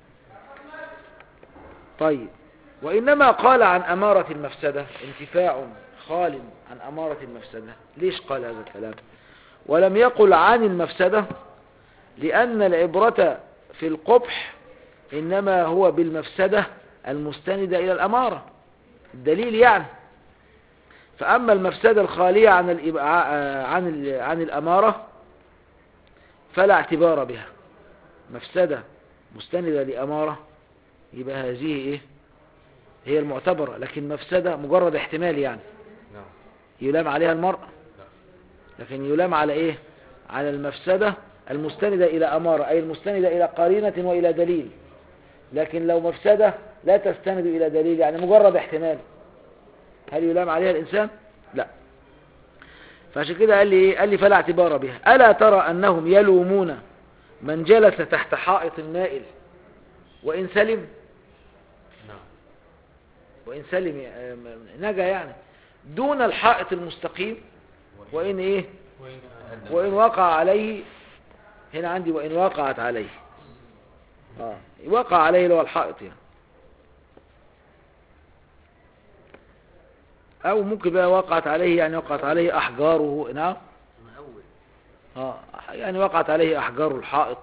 طيب وإنما قال عن أمارة المفسدة انتفاع خال عن أمارة المفسدة ليش قال هذا الكلام ولم يقل عن المفسدة لأن العبرة في القبح إنما هو بالمفسدة المستندة إلى الأمارة الدليل يعني فأما المفسدة الخالية عن الإب... عن ال... عن الأمارة فلا اعتبار بها مفسدة مستندة لأمارة يبقى هذه إيه هي المعتبرة لكن مفسدة مجرد احتمال يعني نعم يلام عليها المرء لكن يلام على ايه على المفسدة المستندة الى امارة اي المستندة الى قرينة والى دليل لكن لو مفسدة لا تستند الى دليل يعني مجرد احتمال هل يلام عليها الانسان لا فعشان كده قال لي ايه قال لي فلا اعتبار بها الا ترى انهم يلومون من جلس تحت حائط مائل وان سلم نعم وان سلم آه، نجا يعني دون الحائط المستقيم وان ايه وين وإن وقع عليه هنا عندي وإن وقعت عليه آه. وقع عليه اللي هو الحائط يعني أو ممكن بقى وقعت عليه يعني وقعت عليه أحجاره نعم مأول آه. يعني وقعت عليه أحجار الحائط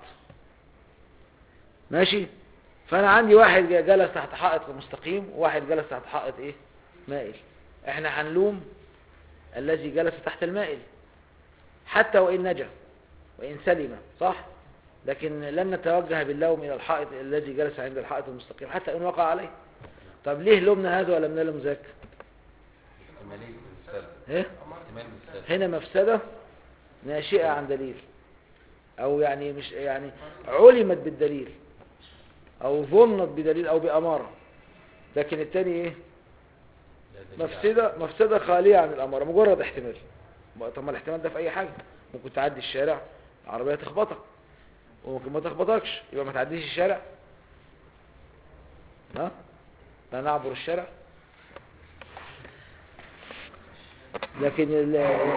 ماشي فأنا عندي واحد جلس تحت حائط مستقيم وواحد جلس تحت حائط إيه مائل إحنا هنلوم الذي جلس تحت المائل حتى وإن نجا وإن سلم صح لكن لن نتوجه باللوم إلى الحائط الذي جلس عند الحائط المستقيم حتى إن وقع عليه طب ليه لومنا هذا ولم نلم ذاك احتمالية السلب إيه؟ احتمال السلب هنا مفسدة ناشئة عن دليل أو يعني مش يعني علمت بالدليل أو ظنت بدليل أو بأمارة لكن التاني إيه لا دليل مفسدة مفسدة خالية عن الأمارة مجرد احتمال ما- طب ما الاحتمال ده في أي حاجة ممكن تعدي الشارع عربية تخبطك وممكن ما تخبطكش يبقى ما تعديش الشارع ها لا نعبر الشارع لكن ال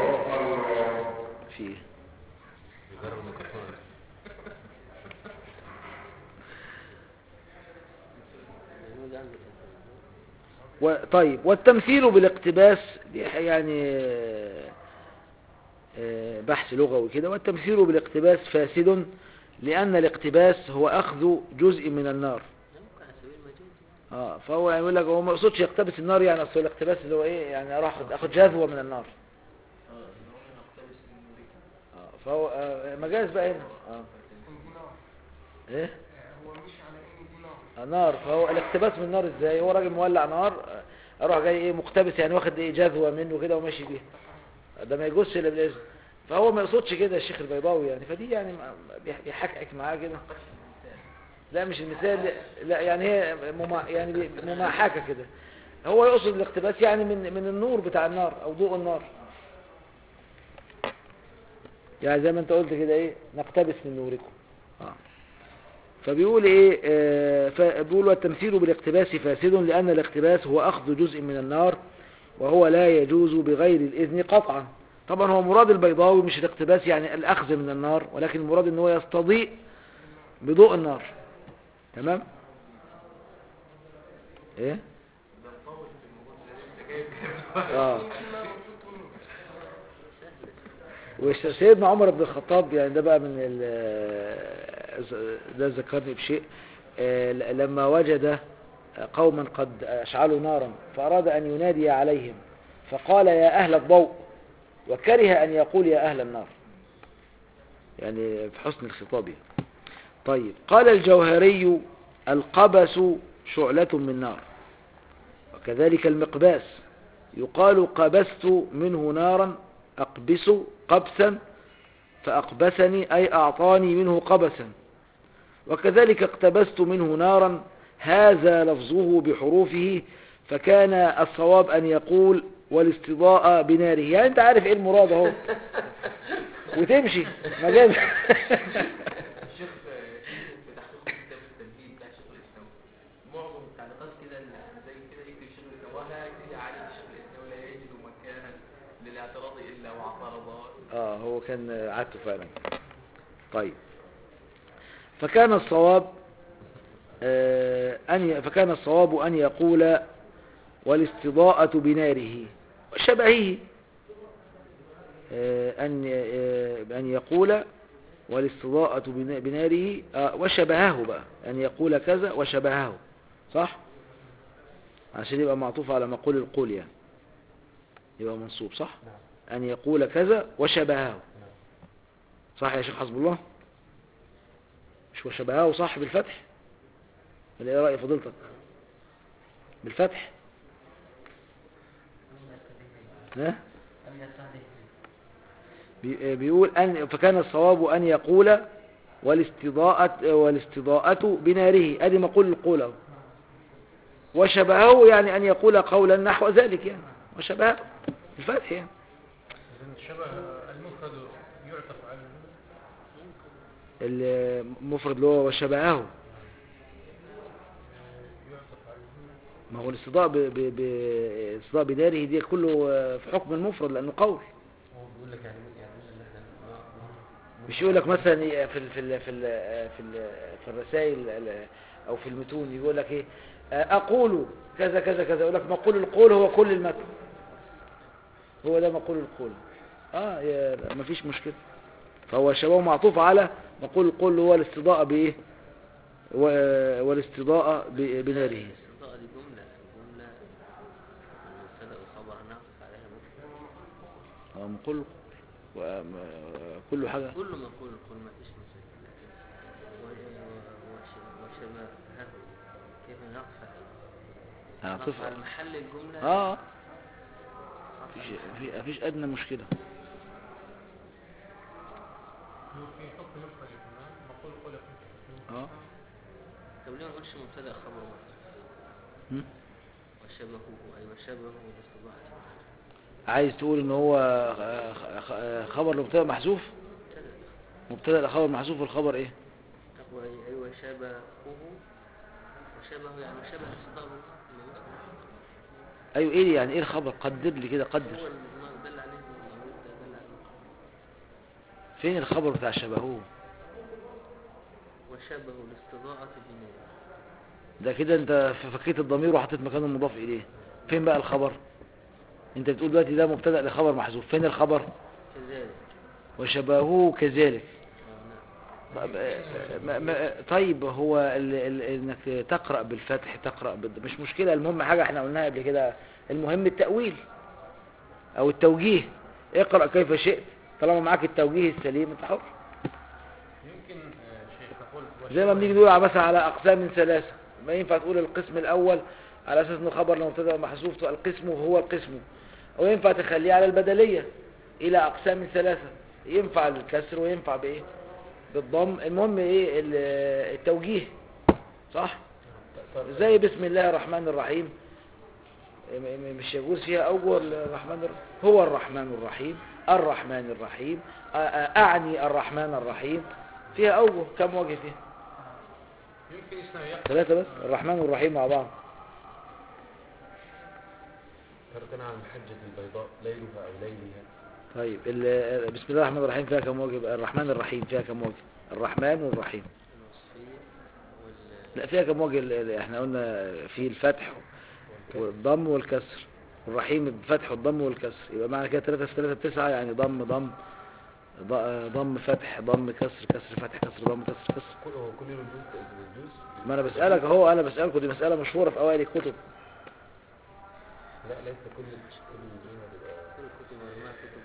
في بيجرب الميكروفون يعني ده عنده و... طيب والتمثيل بالاقتباس دي يعني آه، آه، بحث لغوي كده والتمثيل بالاقتباس فاسد لأن الاقتباس هو أخذ جزء من النار ده ممكن على سبيل المجاز يعني. اه فهو يقول لك هو ما يقصدش يقتبس النار يعني اصل الاقتباس اللي هو ايه يعني اروح اخد اخد جذوه من النار اه فهو آه مجاز بقى هنا اه ايه هو مش على ان دي نار آه نار فهو الاقتباس من النار ازاي هو راجل مولع نار آه، اروح جاي ايه مقتبس يعني واخد ايه جذوه منه كده وماشي بيها ده ما يجوزش الا بالاذن فهو ما يقصدش كده الشيخ البيضاوي يعني فدي يعني ما- بيح- بيحكعك معاه كده لا مش المثال لا يعني هي مما يعني بي- مماحكه كده هو يقصد الاقتباس يعني من من النور بتاع النار او ضوء النار يعني زي ما انت قلت كده ايه نقتبس من نوركم اه فبيقول ايه آه فبيقول والتمثيل بالاقتباس فاسد لان الاقتباس هو اخذ جزء من النار وهو لا يجوز بغير الاذن قطعا طبعا هو مراد البيضاوي مش الاقتباس يعني الاخذ من النار ولكن المراد ان هو يستضيء بضوء النار تمام ايه اه وسيدنا عمر بن الخطاب يعني ده بقى من ال- ده ذكرني بشيء آه، لما وجد قوما قد أشعلوا نارا فأراد أن ينادي عليهم فقال يا أهل الضوء وكره أن يقول يا أهل النار يعني في حسن الخطاب يعني. طيب قال الجوهري القبس شعلة من نار وكذلك المقباس يقال قبست منه نارا أقبس قبسا فأقبسني أي أعطاني منه قبسا وكذلك اقتبست منه نارا هذا لفظه بحروفه فكان الصواب أن يقول والاستضاءة بناره يعني أنت عارف إيه المراد أهو وتمشي ما جاب الشيخ آه، في تحقيق كتاب التمهيد بتاع الشيخ الاسلام معظم التعليقات كده اللي زي كده يكتب الشيخ الاسلام وهكذا عليه الشيخ الاسلام لا يجد مكانا للاعتراض الا واعترض اه هو كان عادته فعلا طيب فكان الصواب آه، أن ي- فكان الصواب أن يقول والاستضاءة بناره وشبهه آه، أن آه، أن يقول والاستضاءة بنا- بناره آه، وشبهه بقى أن يقول كذا وشبهه صح عشان يبقى معطوف على مقول القول يعني يبقى منصوب صح أن يقول كذا وشبهه صح يا شيخ حسب الله مش وشبهه صح بالفتح ولا ايه رأي فضيلتك بالفتح ها لم يستهدف بي- بيقول أن فكان الصواب أن يقول والاستضاءة والاستضاءة بناره ادي مقول القول أهو. وشبهه يعني أن يقول قولا نحو ذلك يعني وشبهه بالفتح يعني إذن شبه المفرد يعطف على المفرد اللي هو وشبهه يعطف على ما هو الاستضاء ب... ب... ب... الاستضاء بداره دي كله آه، في حكم المفرد لأنه قول هو بيقول لك يعني يعني ان احنا ما- ما- مش يقول لك مثلا إيه في ال... في ال... في ال... في, ال... في الرسائل ال- او في المتون يقول لك ايه آه، اقول كذا كذا كذا يقول لك مقول القول هو كل المتن هو ده مقول القول اه يا ما فيش مشكله فهو شبابه معطوف على مقول القول هو الاستضاءة بايه و- والاستضاءة ب- بناره الاستضاءة دي جملة جملة المبتدأ والخبر نعطف عليها مفرد هو مقول القول وم- كل حاجة كل ما يقول القول ما فيش مشاكل لكن و- و- وش- وشبهه كيف نعطف عليه هنعطف نعطف على محل الجملة اه عطف مفيش على في- مفيش ادنى مشكلة هو في حكم مفرد هنا مقول قول في اه طب ليه ما نقولش مبتدأ خبر محذوف هم؟ وشبهه أي وشبهه الاستضاءة عايز تقول ان هو خ- خ- خبر لمبتدا محذوف مبتدأ مبتدا لخبر محذوف والخبر ايه طب وأي- أيوة شبهه وشبهه يعني شبه الاستضاءة بالظبط اللي هو ايوه ايه يعني ايه الخبر قدر لي كده هو قدر اللي دل عليه الموجود ده دل عليه فين الخبر بتاع شبهه وشبه الاستضاءة بنور ده كده انت فكيت الضمير وحطيت مكانه مضاف اليه فين بقى الخبر انت بتقول دلوقتي ده مبتدا لخبر محذوف فين الخبر كذلك وشبهه كذلك آه، نعم طب, آه، ما- ما- طيب هو ال ال انك تقرا بالفتح تقرا بال مش مشكله المهم حاجه احنا قلناها قبل كده المهم التاويل او التوجيه اقرا كيف شئت طالما معاك التوجيه السليم انت حر يمكن آه، شيخ نقول زي ما بنيجي نقول على- مثلا على اقسام ثلاثه ما ينفع تقول القسم الاول على اساس انه خبر لو مبتدا محذوف تبقى القسم هو القسم او ينفع تخليه على البدليه الى اقسام ثلاثه ينفع الكسر وينفع بايه بالضم المهم ايه ال- التوجيه صح زي بسم الله الرحمن الرحيم م- م- مش يجوز فيها اوجه الرحمن الرحيم هو الرحمن الرحيم الرحمن الرحيم أ- أ- اعني الرحمن الرحيم فيها اوجه كم وجه فيها يمكن اسمه يقصد ثلاثة بس الرحمن والرحيم مع بعض تركنا عن الحجة البيضاء ليلها أو ليلها طيب ال- بسم الله الرحمن الرحيم فيها كم وجه بقى؟ الرحمن الرحيم فيها كم وجه الرحمن والرحيم الوصفية وال لا فيها كم وجه ال- ال- احنا قلنا في الفتح والضم والكسر الرحيم بالفتح والضم والكسر يبقى معنى كده 3 في 3 9 يعني ضم ضم ض- ضم فتح ضم كسر كسر فتح كسر ضم كسر كسر كل هو كل الجزء الجزء ما انا بسألك اهو انا بسألكم دي مسألة مشهورة في اوائل الكتب لا ليس كل كل الجزء هتبقى كل الكتب ما كتب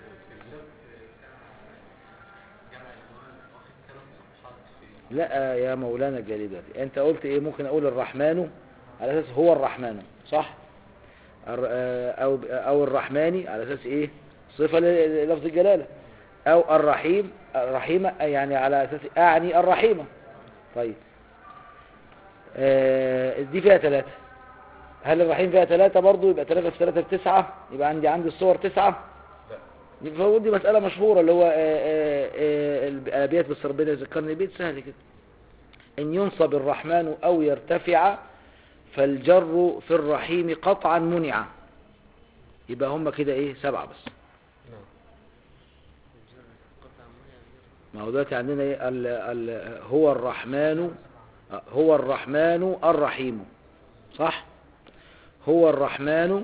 لا يا مولانا الجليل دلوقتي انت قلت ايه ممكن اقول الرحمن على اساس هو الرحمن صح الر- آه، او او الرحماني على اساس ايه صفه ل- للفظ الجلاله او الرحيم الرحيمه يعني على اساس اعني الرحيمه طيب آه، دي فيها ثلاثة هل الرحيم فيها ثلاثة برضو يبقى ثلاثة في ثلاثة بتسعة يبقى عندي عندي الصور تسعة لا دي فهو دي مسألة مشهورة اللي هو آه، آه، آه، الأبيات بس ربنا يذكرني بيت سهل كده إن ينصب الرحمن أو يرتفع فالجر في الرحيم قطعا منع يبقى هم كده إيه سبعة بس نعم الجر قطع منع ما هو دلوقتي عندنا إيه ال ال هو الرحمن آه، هو الرحمن الرحيم صح هو الرحمن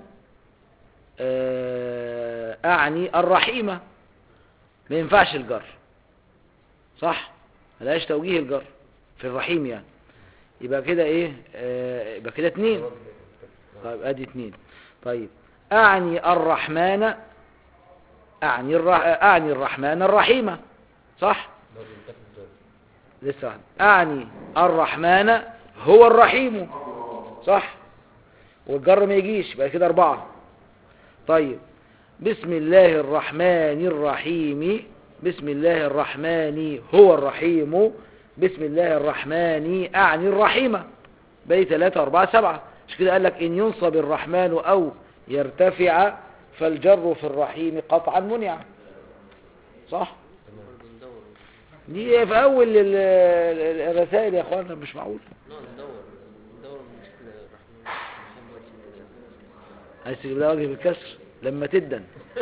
آه، أعني الرحيمة ما ينفعش الجر صح ملهاش توجيه الجر في الرحيم يعني يبقى كده ايه آه، يبقى كده اتنين طيب ادي اتنين طيب اعني الرحمن اعني الرح... اعني الرحمن الرحيمة صح لو بينتفع لسه واحد اعني الرحمن هو الرحيم صح والجر ما يجيش يبقى كده اربعة طيب بسم الله الرحمن الرحيم بسم الله الرحمن هو الرحيم بسم الله الرحمن اعني الرحيمة بقي ثلاثة أربعة سبعة مش كده قال لك إن ينصب الرحمن أو يرتفع فالجر في الرحيم قطعا منع صح برضه ندور دي في أول ال- ال- الرسائل يا أخوانا مش معقول لا ندور ندور نشوف الرحمن الرحيم وجه كده عايز تجيب لها وجه بالكسر لما تدن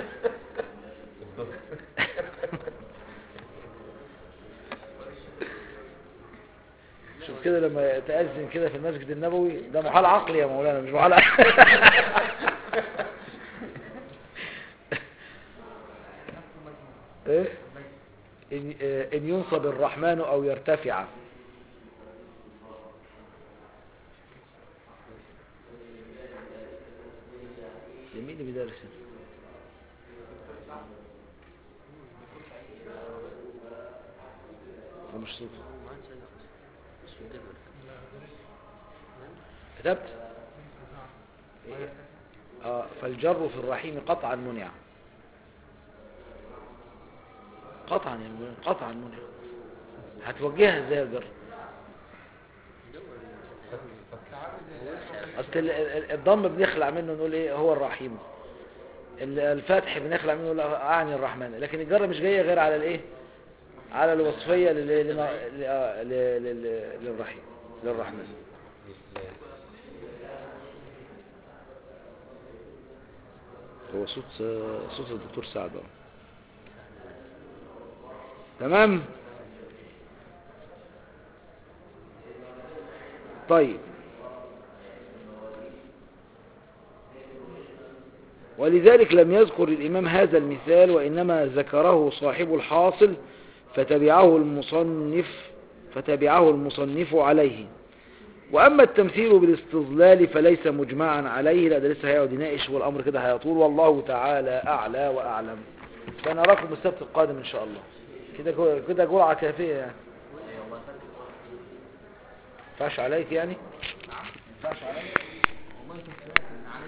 شوف كده لما تأذن كده في المسجد النبوي ده محال عقلي يا مولانا مش محال ايه إن, آه، إن ينصب الرحمن أو يرتفع لمين اللي بيدرس هنا؟ ده مش صوت ما عادش هذا مش في الجدول كتبت اه فالجر في الرحيم قطعا منع قطعا يا مولانا قطعا منع هتوجهها ازاي الجر اصل ال- ال- الضم بنخلع منه نقول ايه هو الرحيم ال- الفتح بنخلع منه نقول اعني الرحمن لكن الجر مش جايه غير على الايه على الوصفيه لل- لما- ل- آه، ل- لل- للرحيم للرحمن هو صوت صوت الدكتور سعد أهو. تمام طيب ولذلك لم يذكر الإمام هذا المثال وإنما ذكره صاحب الحاصل فتبعه المصنف فتبعه المصنف عليه وأما التمثيل بالاستظلال فليس مجمعا عليه لا ده لسه هيقعد يناقش والأمر كده هيطول والله تعالى أعلى وأعلم فنراكم السبت القادم إن شاء الله كده كده جرعة كافية يعني فاش عليك يعني فاش عليك